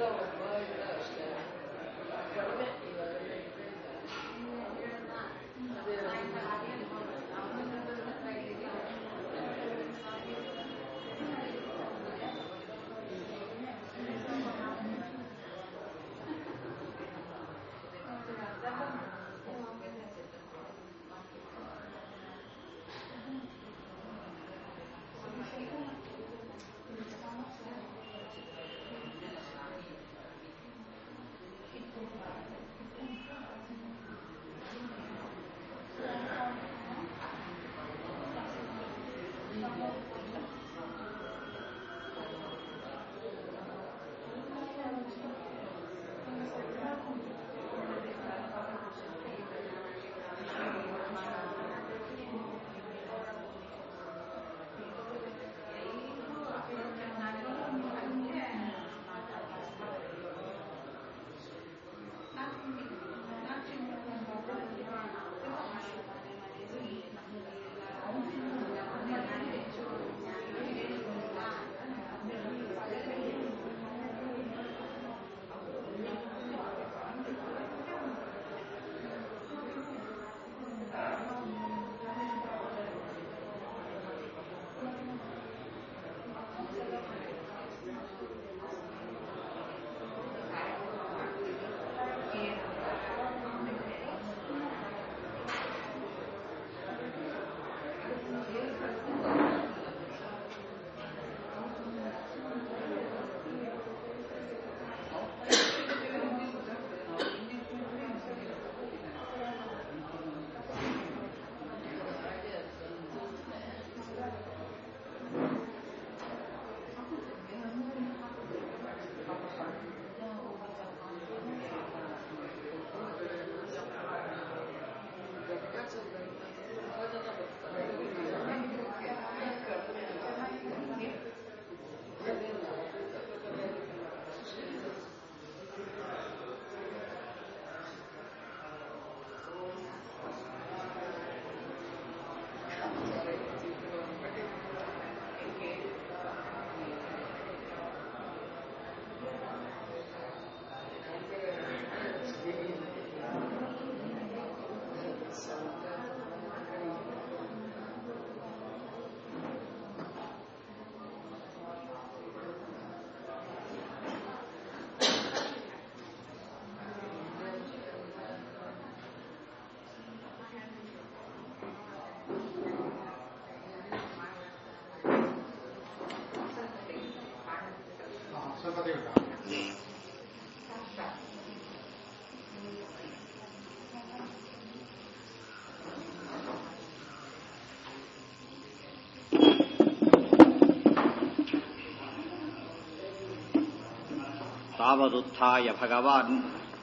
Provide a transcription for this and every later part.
ತಾವದುತ್ಥಾಯ ಭಗವಾನ್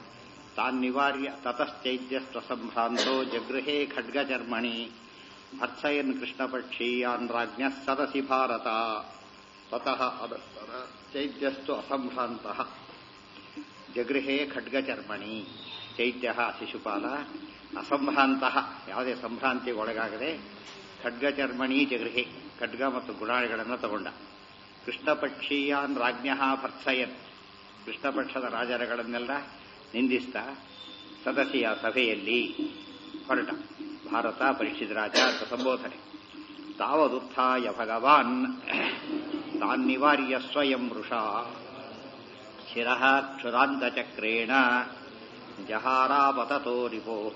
ತಾನ್ನಿವಾರ್ಯ ತತಶ್ಚೈತ್ಯಸ್ವಸಂಭ್ರಾಂತೋ ಜಗೃಹೇ ಖಡ್ಗಚರ್ಮಣಿ ಭರ್ತ್ಸಯನ್ ಕೃಷ್ಣಪಕ್ಷೀಯಾನ್ ರಾಜ್ಞಃ ಸದಸಿ ಭಾರತ ಸ್ವತಃ ಅನಂತರ ಚೈತ್ಯಸ್ತು ಅಸಂಭ್ರಾಂತಃ ಜಗೃಹೇ ಖಡ್ಗಚರ್ಮಣಿ ಚೈತ್ಯ ಶಿಶುಪಾಲ ಅಸಂಭ್ರಾಂತಃ ಯಾವುದೇ ಸಂಭ್ರಾಂತಿಗೆ ಒಳಗಾಗದೆ ಖಡ್ಗಚರ್ಮಣಿ ಜಗೃಹೆ ಖಡ್ಗ ಮತ್ತು ಗುಣಾಳಿಗಳನ್ನು ತಗೊಂಡ ಕೃಷ್ಣಪಕ್ಷೀಯಾನ್ ರಾಜ್ಞಃ ಭರ್ತ್ಸಯನ್ ಕೃಷ್ಣಪಕ್ಷದ ರಾಜರುಗಳನ್ನೆಲ್ಲ ನಿಂದಿಸ್ತಾ ಸದಸ್ಯ ಸಭೆಯಲ್ಲಿ ಹೊರಟ ಭಾರತ ಪರೀಕ್ಷಿತ ರಾಜ ಅಂತ ಸಂಬೋಧನೆ ತಾವದುತ್ಥಾಯ ಭಗವಾನ್ ತಾನ್ನಿವಾರ್ಯ ಸ್ವಯಂ ವೃಷಾ ಶಿರಃ ಕ್ಷುರಾಂತಚಕ್ರೇಣ ಜಹಾರಾಪತತೋ ರಿಪೋಃ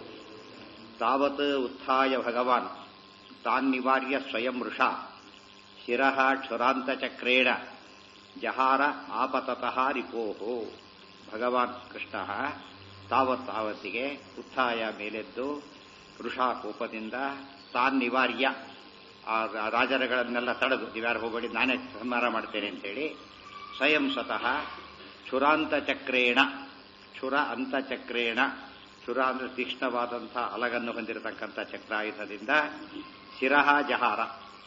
ತಾವತ್ ಉತ್ಥಾಯ ಭಗವಾನ್ ತಾನ್ನಿವಾರ್ಯ ಸ್ವಯಂ ವೃಷಾ ಶಿರಃ ಕ್ಷುರಾಂತಚಕ್ರೇಣ ಜಹಾರ ಆಪತತಃ ರಿಪೋಃ ಭಗವಾನ್ ಕೃಷ್ಣ ತಾವತ್ ಆವತ್ತಿಗೆ ಉತ್ಥಾಯ ಮೇಲೆದ್ದು ವೃಷಾ ಕೋಪದಿಂದ ತಾನ್ ನಿವಾರ್ಯ ಆ ರಾಜರುಗಳನ್ನೆಲ್ಲ ತಡೆದು ನೀವ್ಯಾರು ಹೋಗಬೇಡಿ ನಾನೇ ಸಂಹಾರ ಮಾಡ್ತೇನೆ ಅಂತೇಳಿ ಸ್ವಯಂ ಸ್ವತಃ ಕ್ಷುರಾಂತಚಕ್ರೇಣ ಕ್ಷುರ ಅಂತಚಕ್ರೇಣ ಕ್ಷುರ ಅಂದ್ರೆ ತೀಕ್ಷ್ಣವಾದಂಥ ಅಲಗನ್ನು ಹೊಂದಿರತಕ್ಕಂಥ ಚಕ್ರಾಯುಧದಿಂದ ಶಿರಹ ಜಹಾರ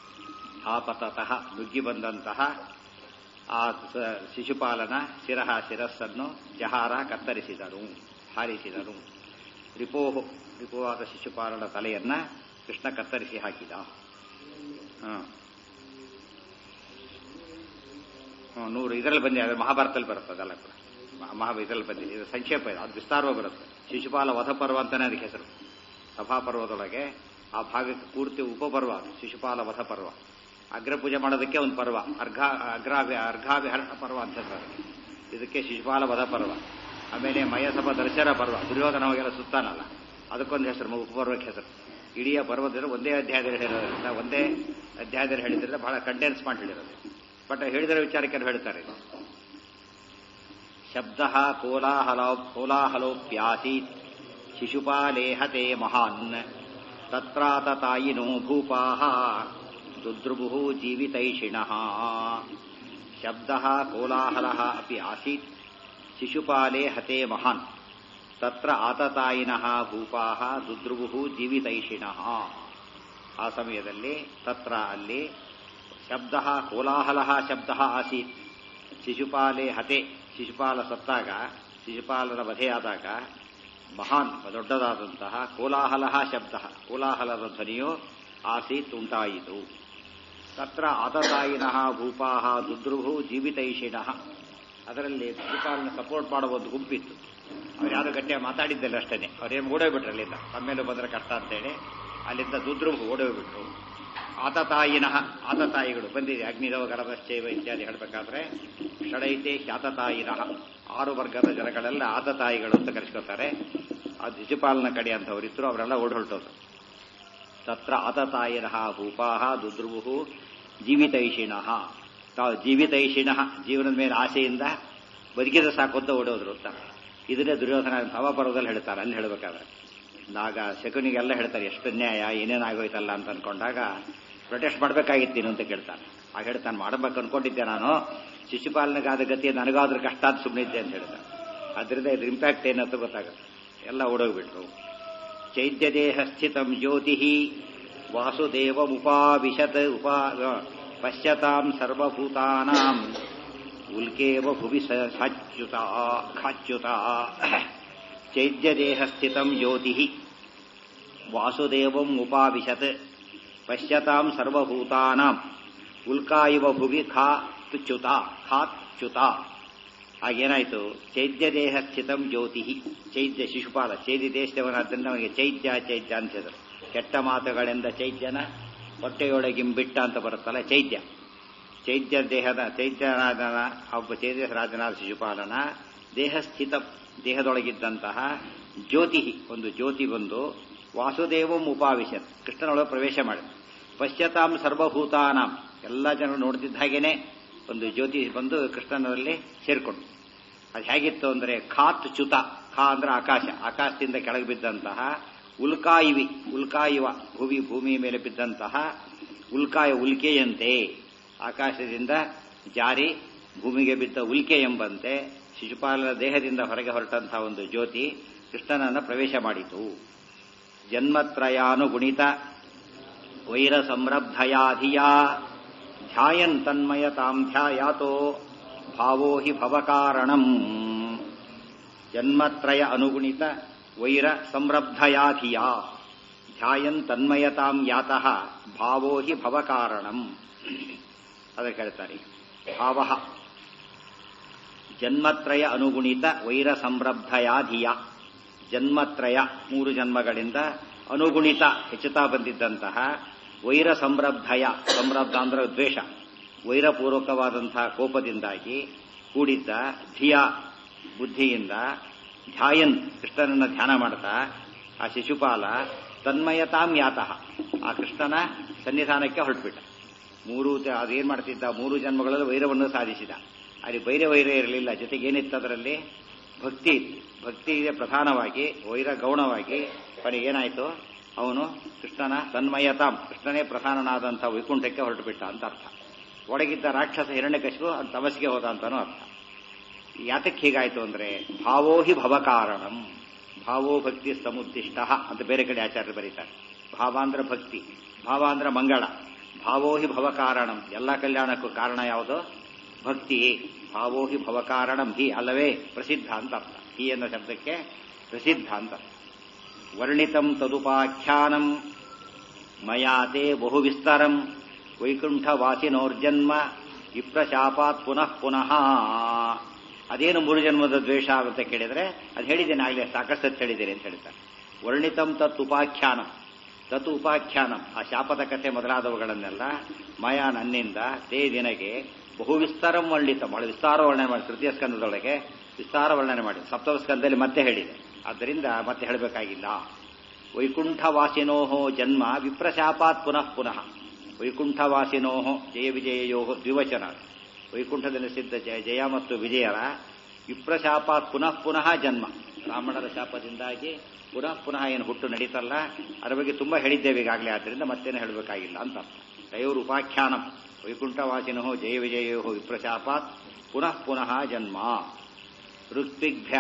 ಆಪತತಃ ನುಗ್ಗಿ ಬಂದಂತಹ ಆ ಶಿಶುಪಾಲನ ಶಿರಹ ಶಿರಸ್ಸನ್ನು ಜಹಾರ ಕತ್ತರಿಸಿದರು ಹಾರಿಸಿದರು ರಿಪೋಹು ರಿಪುವಾದ ಶಿಶುಪಾಲನ ತಲೆಯನ್ನ ಕೃಷ್ಣ ಕತ್ತರಿಸಿ ಹಾಕಿದ ಹ್ಮ್, ನೂರು ಇದರಲ್ಲಿ ಬಂದಿದೆ ಅದ್ರ ಮಹಾಭಾರತದಲ್ಲಿ ಬರುತ್ತೆ ಅದೆಲ್ಲ ಕೂಡ ಮಹಾ- ಮಹಾ ಇದರಲ್ಲಿ ಬಂದಿದೆ ಇದು ಸಂಕ್ಷೇಪ ಇದೆ ಅದು ವಿಸ್ತಾರವಾಗಿ ಬರುತ್ತೆ ಶಿಶುಪಾಲ ವಧಪರ್ವ ಅಂತಾನೆ ಅದಕ್ಕೆ ಹೆಸರು ಸಭಾಪರ್ವದೊಳಗೆ ಆ ಭಾಗಕ್ಕೆ ಪೂರ್ತಿ ಉಪಪರ್ವ ಅದು, ಶಿಶುಪಾಲ ವಧಪರ್ವ ಅಗ್ರ ಪೂಜೆ ಮಾಡೋದಕ್ಕೆ ಒಂದು ಪರ್ವ ಅರ್ಘ ಅರ್ಘಾಭಿ ಅರ್ಘಾಭಿಹರಣ ಪರ್ವ ಅಂತ ಹೇಳ್ತಾರೆ ಇದಕ್ಕೆ ಶಿಶುಪಾಲ ವಧ ಪರ್ವ ಆಮೇಲೆ ಮಯಸಭ ದರ್ಶನ ಪರ್ವ ದುರ್ಯೋಧನ ಹೋಗೆಲ್ಲ ಸುತ್ತಾನಲ್ಲ ಅದಕ್ಕೊಂದು ಹೆಸರು ಉಪಪರ್ವಕ್ಕೆ ಹೆಸರು ಇಡೀ ಪರ್ವದಲ್ಲಿ ಒಂದೇ ಅಧ್ಯಾಯದಲ್ಲಿ ಹೇಳಿರೋದ್ರಿಂದ ಒಂದೇ ಅಧ್ಯಾಯದಲ್ಲಿ ಹೇಳಿದ್ರಿಂದ ಬಹಳ ಕಂಡೆನ್ಸ್ ಮಾಡಿ ಹೇಳಿರೋದು ಬಟ್ ಹೇಳಿದಿರೋ ವಿಚಾರಕ್ಕೆ ಹೇಳ್ತಾರೆ ಶಬ್ದ ಕೋಲಾಹಲ ಕೋಲಾಹಲೋಪ್ಯಾಸೀತ್ ಶಿಶುಪಾಲೇಹತೆ ಮಹಾನ್ ತತ್ರಾತತಾಯಿನೋ ಭೂಪಾಹ ದುದ್ರುಭು ಜೀವಿತೈಷಿಣಃ ಶಬ್ದ ಕೋಲಾಹಲ ಅಪಿ ಆಸೀತ್ ಶಿಶುಪಾಲೆ ಹತೆ ಮಹಾನ್ ತತ್ರ ಆತತಾಯಿನಃ ಭೂಪಾಹ ದುದ್ರುಭು ಜೀವಿತೈಷಿಣಃ ಆ ಸಮಯದಲ್ಲಿ ತತ್ರ ಅಲ್ಲಿ ಶಬ್ದ ಕೋಲಾಹಲ ಶಬ್ದ ಆಸೀತ್ ಶಿಶುಪಾಲೆ ಹತೆ ಶಿಶುಪಾಲ ಸತ್ತಾಗ ಶಿಶುಪಾಲನ ವಧೆಯಾದಾಗ ಮಹಾನ್ ದೊಡ್ಡದಾದಂತಹ ಕೋಲಾಹಲ ಶಬ್ದ ಕೋಲಾಹಲದ ಧ್ವನಿಯು ಆಸೀತ್ ಉಂಟಾಯಿತು ತತ್ರ ಆತತಾಯಿನಃ ಭೂಪಾಹ ದುದ್ರುಭು ಜೀವಿತೈಷಿಣಃ ಅದರಲ್ಲಿ ಭೂಪಾಲನ ಸಪೋರ್ಟ್ ಮಾಡುವ ಒಂದು ಗುಂಪಿತ್ತು ಅವ್ರು ಯಾರು ಗಟ್ಟಿಯಾಗಿ ಮಾತಾಡಿದ್ದಿಲ್ಲ ಅಷ್ಟೇ ಅವ್ರೇನು ಓಡೋಗ್ಬಿಟ್ರು ಅಲ್ಲಿಂದ ತಮ್ಮೇಲೆ ಬಂದರೆ ಕಷ್ಟ ಅಂತೇಳಿ ಅಲ್ಲಿಂದ ದುದ್ರುಭು ಓಡೋಗ್ಬಿಟ್ರು ಆತತಾಯಿನಃ ಆತತಾಯಿಗಳು ಬಂದಿದೆ ಅಗ್ನಿದವ ಗರಭಶ್ಚೈವ ಇತ್ಯಾದಿ ಹೇಳಬೇಕಾದ್ರೆ ಷಡೈತೆ ಶಾತತಾಯಿನಃ ಆರು ವರ್ಗದ ಜನಗಳೆಲ್ಲ ಆತತಾಯಿಗಳು ಅಂತ ಕರೆಸ್ಕೊತಾರೆ ಆ ಶಿಶುಪಾಲನ ಕಡೆ ಅಂತವರಿದ್ರು ಅವರೆಲ್ಲ ಓಡೊಳ್ಟೋದು ತತ್ರ ಆತತಾಯಿನಃ ಭೂಪಾಹ ದುದ್ರುಭು ಜೀವಿತೈಷಿಣಃ ತಾವು ಜೀವಿತೈಷಿಣಃ ಜೀವನದ ಮೇಲೆ ಆಸೆಯಿಂದ ಬದುಕಿದ ಸಾಕು ಅಂತ ಓಡೋದ್ರು ಅಂತ ಇದನ್ನೇ ದುರ್ಯೋಧನ ಭವಪರ್ವದಲ್ಲಿ ಹೇಳ್ತಾರೆ ಅಲ್ಲಿ ಹೇಳಬೇಕಾದ್ರೆ ನಾಗ ಶಕುನಿಗೆಲ್ಲ ಹೇಳ್ತಾರೆ ಎಷ್ಟು ನ್ಯಾಯ ಏನೇನಾಗೋಯ್ತಲ್ಲ ಅಂತ ಅನ್ಕೊಂಡಾಗ ಪ್ರೊಟೆಸ್ಟ್ ಮಾಡ್ಬೇಕಾಗಿತ್ತೀನು ಅಂತ ಕೇಳ್ತಾನೆ ಆಗ ಹೇಳ್ತಾನೆ ಮಾಡ್ಬೇಕು ಅನ್ಕೊಂಡಿದ್ದೆ ನಾನು ಶಿಶುಪಾಲನೆಗಾದ ಗತಿ ನನಗಾದ್ರೂ ಕಷ್ಟ ಅಂತ ಸುಮ್ಮನಿದ್ದೆ ಅಂತ ಹೇಳ್ತಾನೆ ಅದರಿಂದ ಇದ್ರ ಇಂಪ್ಯಾಕ್ಟ್ ಏನಂತ ಗೊತ್ತಾಗುತ್ತೆ ಎಲ್ಲ ಓಡೋಗ್ಬಿಟ್ರು ಚೈತ್ಯದೇಹ ಸ್ಥಿತಂ ಜ್ಯೋತಿ ವಾಸುದೇವಮುಪಾವಿಶತ್ ಉಪಾ ಪಶ್ಯತಾಂ ಸರ್ವಭೂತಾನಾಂ ಉಲ್ಕೇವ ಭುವಿ ಸಾಚ್ಯುತ ಖಾಚ್ಯುತ ಚೈತ್ಯದೇಹ ಸ್ಥಿತಂ ಜ್ಯೋತಿ ವಾಸುದೇವಂ ಉಪಾವಿಶತ್ ಪಶ್ಯತಾಂ ಸರ್ವಭೂತಾನಾಂ ಉಲ್ಕಾ ಇವ ಭುವಿ ಖಾತ್ಚ್ಯುತ ಖಾತ್ಚ್ಯುತ ಆಗೇನಾಯ್ತು ಚೈತ್ಯ ದೇಹ ಸ್ಥಿತಂ ಜ್ಯೋತಿ ಚೈತ್ಯ ಶಿಶುಪಾಲ ಚೈತ್ಯ ದೇಶದವನಾದ್ದರಿಂದ ಅವನಿಗೆ ಚೈತ್ಯ ಚೈತ್ಯ ಅಂತ ಹೇಳಿದ್ರು ಕೆಟ್ಟ ಮಾತುಗಳಿಂದ ಚೈತ್ಯನ ಹೊಟ್ಟೆಯೊಳಗಿಂಬಿಟ್ಟ ಅಂತ ಬರುತ್ತಲ್ಲ ಚೈತ್ಯ ಚೈತ್ಯ ದೇಹದ ಚೈತ್ಯರಾಜನ ಒಬ್ಬ ಚೈತ್ಯ ರಾಜನಾದ ಶಿಶುಪಾಲನ ದೇಹ ಸ್ಥಿತ ದೇಹದೊಳಗಿದ್ದಂತಹ ಜ್ಯೋತಿ ಒಂದು ಜ್ಯೋತಿ ಬಂದು ವಾಸುದೇವಂ ಉಪಾವಿಶತ್ ಕೃಷ್ಣನೊಳಗೆ ಪ್ರವೇಶ ಮಾಡಿದ ಪಶ್ಚಾತ್ತಾಂ ಸರ್ವಭೂತಾನಾಂ ಎಲ್ಲ ಜನರು ನೋಡ್ತಿದ್ದ ಹಾಗೇನೆ ಒಂದು ಜ್ಯೋತಿ ಬಂದು ಕೃಷ್ಣನಲ್ಲಿ ಸೇರ್ಕೊಂಡು ಅದು ಹೇಗಿತ್ತು ಅಂದ್ರೆ ಖಾತ್ ಚ್ಯುತ ಖಾ ಅಂದ್ರೆ ಆಕಾಶ ಆಕಾಶದಿಂದ ಕೆಳಗೆ ಬಿದ್ದಂತಹ ಉಲ್ಕಾಯಿವಿ ಉಲ್ಕಾಯುವ ಭೂಮಿ ಭೂಮಿ ಮೇಲೆ ಬಿದ್ದಂತಹ ಉಲ್ಕಾಯ ಉಲ್ಕೆಯಂತೆ ಆಕಾಶದಿಂದ ಜಾರಿ ಭೂಮಿಗೆ ಬಿದ್ದ ಉಲ್ಕೆ ಎಂಬಂತೆ ಶಿಶುಪಾಲನ ದೇಹದಿಂದ ಹೊರಗೆ ಹೊರಟಂತಹ ಒಂದು ಜ್ಯೋತಿ ಕೃಷ್ಣನನ್ನ ಪ್ರವೇಶ ಮಾಡಿತು ಜನ್ಮತ್ರಯಾನುಗುಣಿತ ವೈರ ಸಂರಬ್ಧಯಾಧಿಯ ಧ್ಯಾಯನ್ ತನ್ಮಯತಾಂ ಧ್ಯಾಯಾತೋ ಭಾವೋ ಹಿ ಭವಕಾರಣಂ ಜನ್ಮತ್ರಯ ಅನುಗುಣಿತ ವೈರ ಸಂರಬ್ಧಯಾಧಿಯ ಧ್ಯಾಯನ್ ತನ್ಮಯತಾಂ ಯಾತಃ ಭಾವೋ ಹಿ ಭವಕಾರಣಂ ಅದಕ್ಕೆ ಹೇಳ್ತಾರೆ ಭಾವ ಜನ್ಮತ್ರಯ ಅನುಗುಣಿತ ವೈರ ಸಂರಬ್ಧಯಾಧಿಯ ಜನ್ಮತ್ರಯ ಮೂರು ಜನ್ಮಗಳಿಂದ ಅನುಗುಣಿತ ಹೆಚ್ಚುತ್ತಾ ಬಂದಿದ್ದಂತಹ ವೈರ ಸಂರಬ್ಧಯ ಸಂರಬ್ಧ ಅಂದ್ರೆ ದ್ವೇಷ ವೈರಪೂರ್ವಕವಾದಂತಹ ಕೋಪದಿಂದಾಗಿ ಕೂಡಿದ್ದ ಧಿಯ ಬುದ್ಧಿಯಿಂದ ಧ್ಯಾಯನ್ ಕೃಷ್ಣನನ್ನ ಧ್ಯಾನ ಮಾಡ್ತಾ ಆ ಶಿಶುಪಾಲ ತನ್ಮಯತಾಂ ಯಾತಃ ಆ ಕೃಷ್ಣನ ಸನ್ನಿಧಾನಕ್ಕೆ ಹೊರಟ್ಬಿಟ್ಟ ಮೂರು ಅದೇನ್ ಮಾಡ್ತಿದ್ದ ಮೂರು ಜನ್ಮಗಳಲ್ಲಿ ವೈರವನ್ನು ಸಾಧಿಸಿದ ಅಲ್ಲಿ ಬೈರ ವೈರ ಇರಲಿಲ್ಲ ಜೊತೆಗೆ ಏನಿತ್ತು ಅದರಲ್ಲಿ ಭಕ್ತಿ ಇತ್ತು ಭಕ್ತಿ ಇದೆ ಪ್ರಧಾನವಾಗಿ ವೈರ ಗೌಣವಾಗಿ ಏನಾಯ್ತು ಅವನು ಕೃಷ್ಣನ ತನ್ಮಯತಾಂ ಕೃಷ್ಣನೇ ಪ್ರಧಾನನಾದಂಥ ವೈಕುಂಠಕ್ಕೆ ಹೊರಟುಬಿಟ್ಟ ಅಂತ ಅರ್ಥ ಒಳಗಿದ್ದ ರಾಕ್ಷಸ ಹಿರಣ್ಯಕಶಿಪು ಅದು ತಮಸ್ಗೆ ಹೋದ ಅಂತಾನೂ ಅರ್ಥ ಯಾತಕ್ಕೆ ಹೀಗಾಯ್ತು ಅಂದ್ರೆ ಭಾವೋ ಹಿ ಭವಕಾರಣಂ ಭಾವೋ ಭಕ್ತಿ ಸಮುದ್ದಿಷ್ಟ ಅಂತ ಬೇರೆ ಕಡೆ ಆಚಾರ್ಯರು ಬರೀತಾರೆ ಭಾವ ಅಂದ್ರೆ ಭಕ್ತಿ ಭಾವ ಅಂದ್ರೆ ಮಂಗಳ ಭಾವೋ ಹಿ ಭವಕಾರಣಂ ಎಲ್ಲ ಕಲ್ಯಾಣಕ್ಕೂ ಕಾರಣ ಯಾವುದು ಭಕ್ತಿ ಭಾವೋ ಹಿ ಭವಕಾರಣಂ ಹಿ ಅಲ್ಲವೇ ಪ್ರಸಿದ್ಧ ಅಂತ ಅರ್ಥ ಹಿ ಅನ್ನೋ ಶಬ್ದಕ್ಕೆ ಪ್ರಸಿದ್ಧ ಅಂತ ವರ್ಣಿತಂ ತದುಪಾಖ್ಯಾನಂ ಮಯಾತೆ ಬಹು ವಿಸ್ತರಂ ವೈಕುಂಠವಾಸಿನೋರ್ಜನ್ಮ ವಿಪ್ರಶಾಪಾತ್ ಪುನಃ ಪುನಃ ಅದೇನು ಮೂರು ಜನ್ಮದ ದ್ವೇಷ ಅಂತ ಕೇಳಿದ್ರೆ ಅದು ಹೇಳಿದ್ದೇನೆ ಆಗಲೇ ಸಾಕಷ್ಟು ಸತ್ ಹೇಳಿದ್ದೇನೆ ಅಂತ ಹೇಳ್ತಾರೆ ವರ್ಣಿತಂ ತತ್ ಉಪಾಖ್ಯಾನಂ ತತ್ ಉಪಾಖ್ಯಾನಂ ಆ ಶಾಪದ ಕಥೆ ಮೊದಲಾದವುಗಳನ್ನೆಲ್ಲ ಮಯ ನನ್ನಿಂದ ತೇ ದಿನಗೆ ಬಹು ವಿಸ್ತಾರಂ ವರ್ಣಿತ ಬಹಳ ವಿಸ್ತಾರ ವರ್ಣನೆ ಮಾಡಿ ತೃತೀಯ ಸ್ಕಂದದೊಳಗೆ ವಿಸ್ತಾರ ವರ್ಣನೆ ಮಾಡಿ ಸಪ್ತಮ ಸ್ಕಂದದಲ್ಲಿ ಮತ್ತೆ ಹೇಳಿದೆ ಆದ್ದರಿಂದ ಮತ್ತೆ ಹೇಳಬೇಕಾಗಿಲ್ಲ ವೈಕುಂಠವಾಸಿನೋ ಜನ್ಮ ವಿಪ್ರಶಾಪಾತ್ ಪುನಃ ಪುನಃ ವೈಕುಂಠವಾಸಿನೋ ಜಯ ವಿಜಯಯೋ ದ್ವಿವಚನ ವೈಕುಂಠದಲ್ಲಿ ಸಿದ್ಧ ಜಯ ಜಯ ಮತ್ತು ವಿಜಯರ ವಿಪ್ರಶಾಪಾತ್ ಪುನಃ ಪುನಃ ಜನ್ಮ ಬ್ರಾಹ್ಮಣರ ಶಾಪದಿಂದಾಗಿ ಪುನಃ ಪುನಃ ಏನು ಹುಟ್ಟು ನಡೀತಲ್ಲ ಅದರ ಬಗ್ಗೆ ತುಂಬಾ ಹೇಳಿದ್ದೇವೆ ಈಗಾಗಲೇ ಆದ್ದರಿಂದ ಮತ್ತೇನು ಹೇಳಬೇಕಾಗಿಲ್ಲ ಅಂತ ದಯೋರ್ ಉಪಾಖ್ಯಾನಂ ವೈಕುಂಠವಾಸಿನೋ ಜಯ ವಿಜಯೋ ವಿಪ್ರಶಾಪಾತ್ ಪುನಃ ಪುನಃ ಜನ್ಮ ಋತ್ವಿಗ್ಭ್ಯ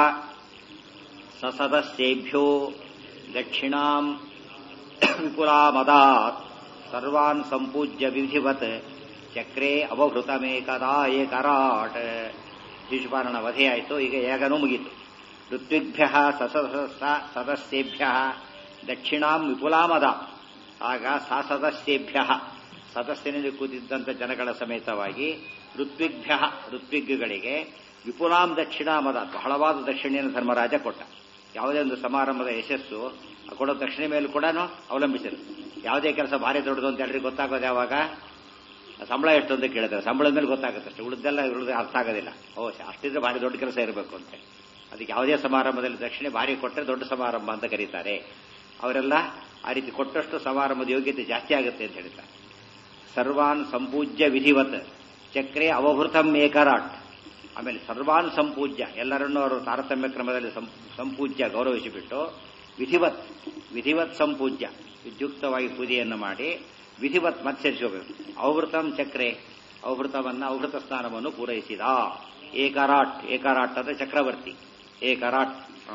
ಸಸದಸ್ಯೇಭ್ಯೋ ದಕ್ಷಿಣಾಂ ವಿಪುಲಾಮದಾತ್ ಸರ್ವಾನ್ ಸಂಪೂಜ್ಯ ವಿಧಿವತ್ ಚಕ್ರೇ ಅವಭೃತಮೇಕದಾ ಏಕರಾಟ್ ಶಿಶುಪಾಲನ ವಧೆಯಾಯಿತು ಈಗ ಯಾಗನೂ ಮುಗೀತು ಋತ್ವಿಗ್ಭ್ಯ ಸದಸ್ಯೇಭ್ಯ ದಕ್ಷಿಣಾಂ ವಿಪುಲಾಮದ ಆಗ ಸಸದಸ್ಯೇಭ್ಯ ಸದಸ್ಯನಲ್ಲಿ ಕೂತಿದ್ದಂಥ ಜನಗಳ ಸಮೇತವಾಗಿ ಋತ್ವಿಗ್ಭ್ಯ ಋತ್ವಿಗ್ಗಳಿಗೆ ವಿಪುಲಾಂ ದಕ್ಷಿಣಾಮದ ಬಹಳವಾದ ದಕ್ಷಿಣೆಯನ್ನು ಧರ್ಮರಾಜ ಕೊಟ್ಟ ಯಾವುದೇ ಒಂದು ಸಮಾರಂಭದ ಯಶಸ್ಸು ಕೊಡೋ ದಕ್ಷಿಣೆ ಮೇಲೂ ಕೂಡ ಅವಲಂಬಿಸಿರುತ್ತೆ ಯಾವುದೇ ಕೆಲಸ ಭಾರಿ ದೊಡ್ಡದು ಅಂತ ಎಲ್ಲರಿಗೂ ಗೊತ್ತಾಗೋದು ಯಾವಾಗ ಸಂಬಳ ಎಷ್ಟು ಅಂತ ಕೇಳಿದ್ರೆ ಸಂಬಳದ ಮೇಲೆ ಗೊತ್ತಾಗುತ್ತೆ ಅಷ್ಟೇ ಉಳಿದೆಲ್ಲ ಉಳಿದ ಅರ್ಥ ಆಗೋದಿಲ್ಲ ಓ ಅಷ್ಟಿದ್ರೆ ಭಾರಿ ದೊಡ್ಡ ಕೆಲಸ ಇರಬೇಕು ಅಂತ ಅದಕ್ಕೆ ಯಾವುದೇ ಸಮಾರಂಭದಲ್ಲಿ ದಕ್ಷಿಣೆ ಭಾರಿ ಕೊಟ್ಟರೆ ದೊಡ್ಡ ಸಮಾರಂಭ ಅಂತ ಕರೀತಾರೆ ಅವರೆಲ್ಲ ಆ ರೀತಿ ಕೊಟ್ಟಷ್ಟು ಸಮಾರಂಭದ ಯೋಗ್ಯತೆ ಜಾಸ್ತಿ ಆಗುತ್ತೆ ಅಂತ ಹೇಳ್ತಾರೆ ಸರ್ವಾನ್ ಸಂಪೂಜ್ಯ ವಿಧಿವತ್ ಚಕ್ರೆ ಅವಭೃತಂ ಏಕರಾಟ್ ಆಮೇಲೆ ಸರ್ವಾನ್ ಸಂಪೂಜ್ಯ ಎಲ್ಲರನ್ನೂ ಅವರು ತಾರತಮ್ಯ ಕ್ರಮದಲ್ಲಿ ಸಂಪೂಜ್ಯ ಗೌರವಿಸಿಬಿಟ್ಟು ವಿಧಿವತ್ ವಿಧಿವತ್ ಸಂಪೂಜ್ಯ ವಿದ್ಯುಕ್ತವಾಗಿ ಪೂಜೆಯನ್ನು ಮಾಡಿ ವಿಧಿವತ್ ಮತ್ಸರಿಸಬೇಕು ಅವಭೃತಂ ಚಕ್ರೆ ಅವಭೃತವನ್ನ ಅವಭೃತ ಸ್ನಾನವನ್ನು ಪೂರೈಸಿದ ಏಕರಾಟ್ ಏಕರಾಟ್ ಅಂದ್ರೆ ಚಕ್ರವರ್ತಿ ಏಕರಾಟ್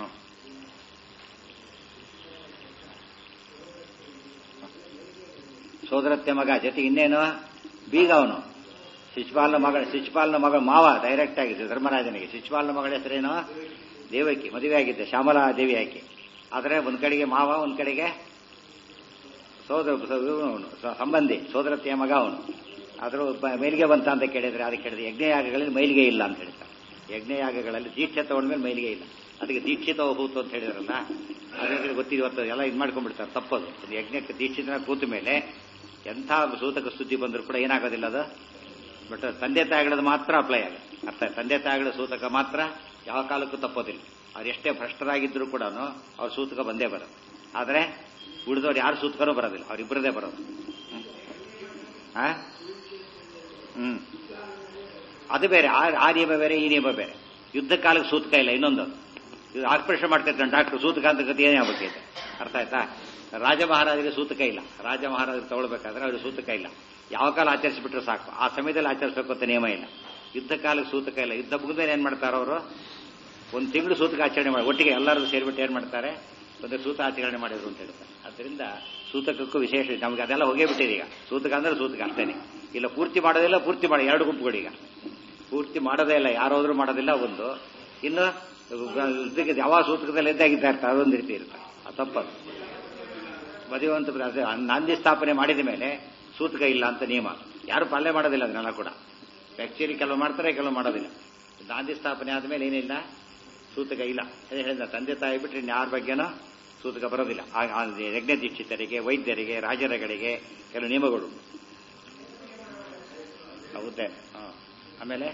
ಸೋದರತ್ಯ ಮಗ ಜೊತೆ ಇನ್ನೇನು ಬೀಗ ಅವನು ಶಿಶುಪಾಲನ ಮಗಳ ಶಿಶುಪಾಲನ ಮಗಳ ಮಾವ ಡೈರೆಕ್ಟ್ ಆಗಿದೆ ಧರ್ಮರಾಜನಿಗೆ ಶಿಶುಪಾಲನ ಮಗಳ ಹೆಸರೇನು ದೇವಕಿ ಮದುವೆ ಆಗಿದ್ದೆ ಶ್ಯಾಮಲಾ ದೇವಿ ಆಕೆ ಆದರೆ ಒಂದ್ ಕಡೆಗೆ ಮಾವ ಒಂದ್ ಕಡೆಗೆ ಸೋದರ ಸಂಬಂಧಿ ಸೋದರತೆಯ ಮಗ ಅವನು ಆದರೂ ಮೈಲಿಗೆ ಬಂತ ಅಂತ ಕೇಳಿದ್ರೆ ಅದಕ್ಕೆ ಹೇಳಿದ್ರೆ ಯಜ್ಞಯಾಗಗಳಲ್ಲಿ ಮೈಲಿಗೆ ಇಲ್ಲ ಅಂತ ಹೇಳ್ತಾರೆ ಯಜ್ಞಯಾಗಗಳಲ್ಲಿ ದೀಕ್ಷೆ ತಗೊಂಡ್ಮೇಲೆ ಮೈಲಿಗೆ ಇಲ್ಲ ಅದಕ್ಕೆ ದೀಕ್ಷಿತ ಹೋಗುತ್ತು ಅಂತ ಹೇಳಿದ್ರಲ್ಲ ಅದಕ್ಕೆ ಗೊತ್ತಿದೆ ಇವತ್ತು ಎಲ್ಲ ಇದು ಮಾಡ್ಕೊಂಡ್ಬಿಡ್ತಾರೆ ತಪ್ಪದು ಒಂದು ಯಜ್ಞಕ್ಕೆ ದೀಕ್ಷಿತನ ಕೂತ ಮೇಲೆ ಎಂಥ ಸೂತಕ ಸುದ್ದಿ ಬಂದರೂ ಕೂಡ ಏನಾಗೋದಿಲ್ಲ ಅದು ಬಟ್ ತಂದೆ ತಾಯಿಗಳದ್ದು ಮಾತ್ರ ಅಪ್ಲೈ ಆಗುತ್ತೆ ಅರ್ಥ ತಂದೆ ತಾಯಿಗಳ ಸೂತಕ ಮಾತ್ರ ಯಾವ ಕಾಲಕ್ಕೂ ತಪ್ಪೋದಿಲ್ಲ ಅವ್ರು ಎಷ್ಟೇ ಭ್ರಷ್ಟರಾಗಿದ್ದರೂ ಕೂಡ ಅವ್ರ ಸೂತಕ ಬಂದೇ ಬರೋದು ಆದರೆ ಉಳಿದವ್ರು ಯಾರು ಸೂತಕನೂ ಬರೋದಿಲ್ಲ ಅವರಿಬ್ಬರದೇ ಬರೋದು ಹ್ಮ್ ಅದು ಬೇರೆ ಆ ನಿಯಮ ಬೇರೆ ಈ ನಿಯಮ ಬೇರೆ ಯುದ್ಧ ಕಾಲಕ್ಕೆ ಸೂತಕ ಇಲ್ಲ ಇನ್ನೊಂದು ಇದು ಆಪರೇಷನ್ ಮಾಡ್ತಿರ್ತಾನೆ ಡಾಕ್ಟರ್ ಸೂತಕ ಅಂತ ಗತಿ ಏನೇ ಆಗ್ಬೇಕಿದೆ ಅರ್ಥ ಆಯ್ತಾ ರಾಜ ಮಹಾರಾಜರಿಗೆ ಸೂತಕ ಇಲ್ಲ ರಾಜ ಮಹಾರಾಜರು ತಗೊಳ್ಬೇಕಾದ್ರೆ ಅವ್ರಿಗೆ ಸೂತಕ ಇಲ್ಲ ಯಾವ ಕಾಲ ಆಚರಿಸಿಬಿಟ್ರೆ ಸಾಕು ಆ ಸಮಯದಲ್ಲಿ ಆಚರಿಸಬೇಕು ಅಂತ ನಿಯಮ ಇಲ್ಲ ಯುದ್ಧ ಕಾಲಕ್ಕೆ ಸೂತಕ ಇಲ್ಲ ಯುದ್ಧ ಮುಗಿದ್ರೆ ಏನ್ ಮಾಡ್ತಾರೆ ಅವರು ಒಂದು ತಿಂಗಳು ಸೂತಕ ಆಚರಣೆ ಮಾಡಿ ಒಟ್ಟಿಗೆ ಎಲ್ಲರೂ ಸೇರಿಬಿಟ್ಟು ಏನ್ ಮಾಡ್ತಾರೆ ಒಂದು ಸೂತ ಆಚರಣೆ ಮಾಡಿದ್ರು ಅಂತ ಹೇಳ್ತಾರೆ ಅದರಿಂದ ಸೂತಕಕ್ಕೂ ವಿಶೇಷ ನಮಗೆ ಅದೆಲ್ಲ ಹೋಗೇ ಬಿಟ್ಟಿದೆ ಈಗ ಸೂತಕ ಅಂದ್ರೆ ಸೂತಕ ಅಷ್ಟೇನೆ ಇಲ್ಲ ಪೂರ್ತಿ ಮಾಡೋದಿಲ್ಲ ಪೂರ್ತಿ ಮಾಡಿ ಎರಡು ಗುಂಪುಗಳು ಈಗ ಪೂರ್ತಿ ಮಾಡೋದೇ ಇಲ್ಲ ಯಾರಾದ್ರೂ ಮಾಡೋದಿಲ್ಲ ಒಂದು ಇನ್ನು ಯಾವ ಸೂತಕದಲ್ಲಿ ಎದ್ದಾಗಿದ್ದ ಇರ್ತಾರೆ ಅದೊಂದು ರೀತಿ ಇರ್ತಾರೆ ಅದು ತಪ್ಪದು ಮದುವೆ ಅಂತ ನಂದಿ ಸ್ಥಾಪನೆ ಮಾಡಿದ ಮೇಲೆ ಸೂತಕ ಇಲ್ಲ ಅಂತ ನಿಯಮ ಯಾರು ಪಾಲನೆ ಮಾಡೋದಿಲ್ಲ ಅದನ್ನೆಲ್ಲ ಕೂಡ ಆಕ್ಚುಲಿ ಕೆಲವು ಮಾಡ್ತಾರೆ ಕೆಲವು ಮಾಡೋದಿಲ್ಲ ಗಾಂಧಿ ಸ್ಥಾಪನೆ ಆದಮೇಲೆ ಏನಿಲ್ಲ ಸೂತಕ ಇಲ್ಲ ಅದೇ ಹೇಳಿದ ತಂದೆ ತಾಯಿ ಬಿಟ್ಟರೆ ಯಾರ ಬಗ್ಗೆನೂ ಸೂತಕ ಬರೋದಿಲ್ಲ ಯಜ್ಞ ದೀಕ್ಷಿತರಿಗೆ ವೈದ್ಯರಿಗೆ ರಾಜರಗಳಿಗೆ ಕೆಲವು ನಿಯಮಗಳು ಹೌದೇ ಆಮೇಲೆ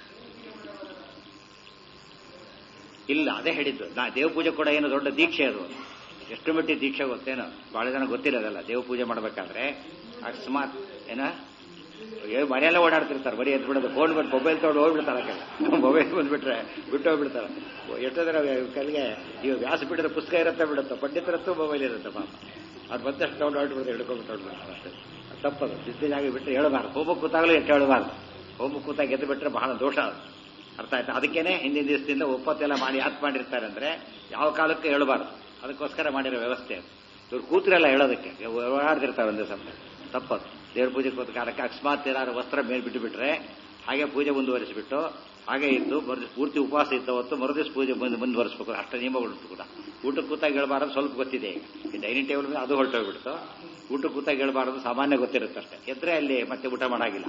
ಇಲ್ಲ ಅದೇ ಹೇಳಿದ್ದು ನಾ ದೇವ ಪೂಜೆ ಕೂಡ ಏನು ದೊಡ್ಡ ದೀಕ್ಷೆ ಅದು ಎಷ್ಟು ಮಟ್ಟಿಗೆ ದೀಕ್ಷೆ ಗೊತ್ತೇನೋ ಬಹಳ ಜನ ಗೊತ್ತಿರೋದಲ್ಲ ದೇವ ಪೂಜೆ ಮಾಡಬೇಕಾದ್ರೆ ಅಕಸ್ಮಾತ್ ಏನ ಮನೆಯೆಲ್ಲ ಓಡಾಡ್ತಿರ್ತಾರೆ ಬರೀ ಎದ್ದು ಬಿಡೋದು ಫೋನ್ ಬಿಟ್ಟು ಮೊಬೈಲ್ ತಗೊಂಡು ಹೋಗ್ಬಿಡ್ತಾರೆ ಮೊಬೈಲ್ ಬಂದ್ಬಿಟ್ರೆ ಬಿಟ್ಟು ಹೋಗ್ಬಿಡ್ತಾರೆ ಎಷ್ಟೋದ್ರ ಕಲ್ಲಿಗೆ ಈಗ ವ್ಯಾಸ ಬಿಡಿದ್ರೆ ಪುಸ್ತಕ ಇರುತ್ತೆ ಬಿಡುತ್ತೆ ಪಂಡಿತರತ್ತು ಮೊಬೈಲ್ ಇರುತ್ತೆ ಪಾಪ ಅದು ಬಂದಷ್ಟು ತಗೊಂಡು ಹೊರಟ್ಬಿಡ್ತಾರೆ ಹಿಡ್ಕೊಂಡು ಹೊರಟ್ಬಿಡ್ತಾರೆ ಅಷ್ಟೇ ತಪ್ಪದು ಸಿದ್ಧಿಯಾಗಿ ಬಿಟ್ಟರೆ ಹೇಳಬಾರ್ದು ಹೋಮಕ್ಕೆ ಕೂತಾಗಲೂ ಎಷ್ಟು ಹೇಳಬಾರ್ದು ಹೋಮಕ್ಕೆ ಕೂತಾಗ ಎದ್ದು ಬಿಟ್ಟರೆ ಬಹಳ ದೋಷ ಅದು ಅರ್ಥ ಆಯ್ತಾ ಅದಕ್ಕೇನೆ ಹಿಂದಿನ ದಿವಸದಿಂದ ಒಪ್ಪತ್ತೆಲ್ಲ ಮಾಡಿ ಯಾಕೆ ಮಾಡಿರ್ತಾರೆ ಅಂದ್ರೆ ಯಾವ ಕಾಲಕ್ಕೂ ಹೇಳಬಾರ್ದು ಅದಕ್ಕೋಸ್ಕರ ಮಾಡಿರೋ ವ್ಯವಸ್ಥೆ ಅದು ಇವ್ರು ಕೂತ್ರೆಲ್ಲ ಹೇಳೋದಕ್ಕೆ ಓಡಾಡ್ತಿರ್ತಾರೆ ಒಂದು ದಿವಸ ತಪ್ಪದು ದೇವ್ರ ಪೂಜೆ ಕೂತ ಕಾಲಕ್ಕೆ ಅಕಸ್ಮಾತ್ ಏನಾದ್ರು ವಸ್ತ್ರ ಮೇಲೆ ಬಿಟ್ಟು ಬಿಟ್ರೆ ಹಾಗೆ ಪೂಜೆ ಮುಂದುವರಿಸಿಬಿಟ್ಟು ಹಾಗೆ ಇದ್ದು ಮರುದಿವ್ಸ ಪೂರ್ತಿ ಉಪವಾಸ ಇದ್ದ ಹೊತ್ತು ಮರುದಿವ್ಸ ಪೂಜೆ ಮುಂದೆ ಮುಂದುವರಿಸಬೇಕು ಅಷ್ಟ ನಿಯಮಗಳುಂಟು ಕೂಡ ಊಟಕ್ಕೆ ಕೂತಾಗ ಹೇಳಬಾರದು ಸ್ವಲ್ಪ ಗೊತ್ತಿದೆ ಈಗ ಈ ಡೈನಿಂಗ್ ಟೇಬಲ್ ಮೇಲೆ ಅದು ಹೊರಟೋಗ್ಬಿಡ್ತು ಊಟಕ್ಕೆ ಕೂತಾಗ ಹೇಳಬಾರದು ಸಾಮಾನ್ಯ ಗೊತ್ತಿರುತ್ತೆ ಅಷ್ಟೇ ಎದ್ರೆ ಅಲ್ಲಿ ಮತ್ತೆ ಊಟ ಮಾಡಾಗಿಲ್ಲ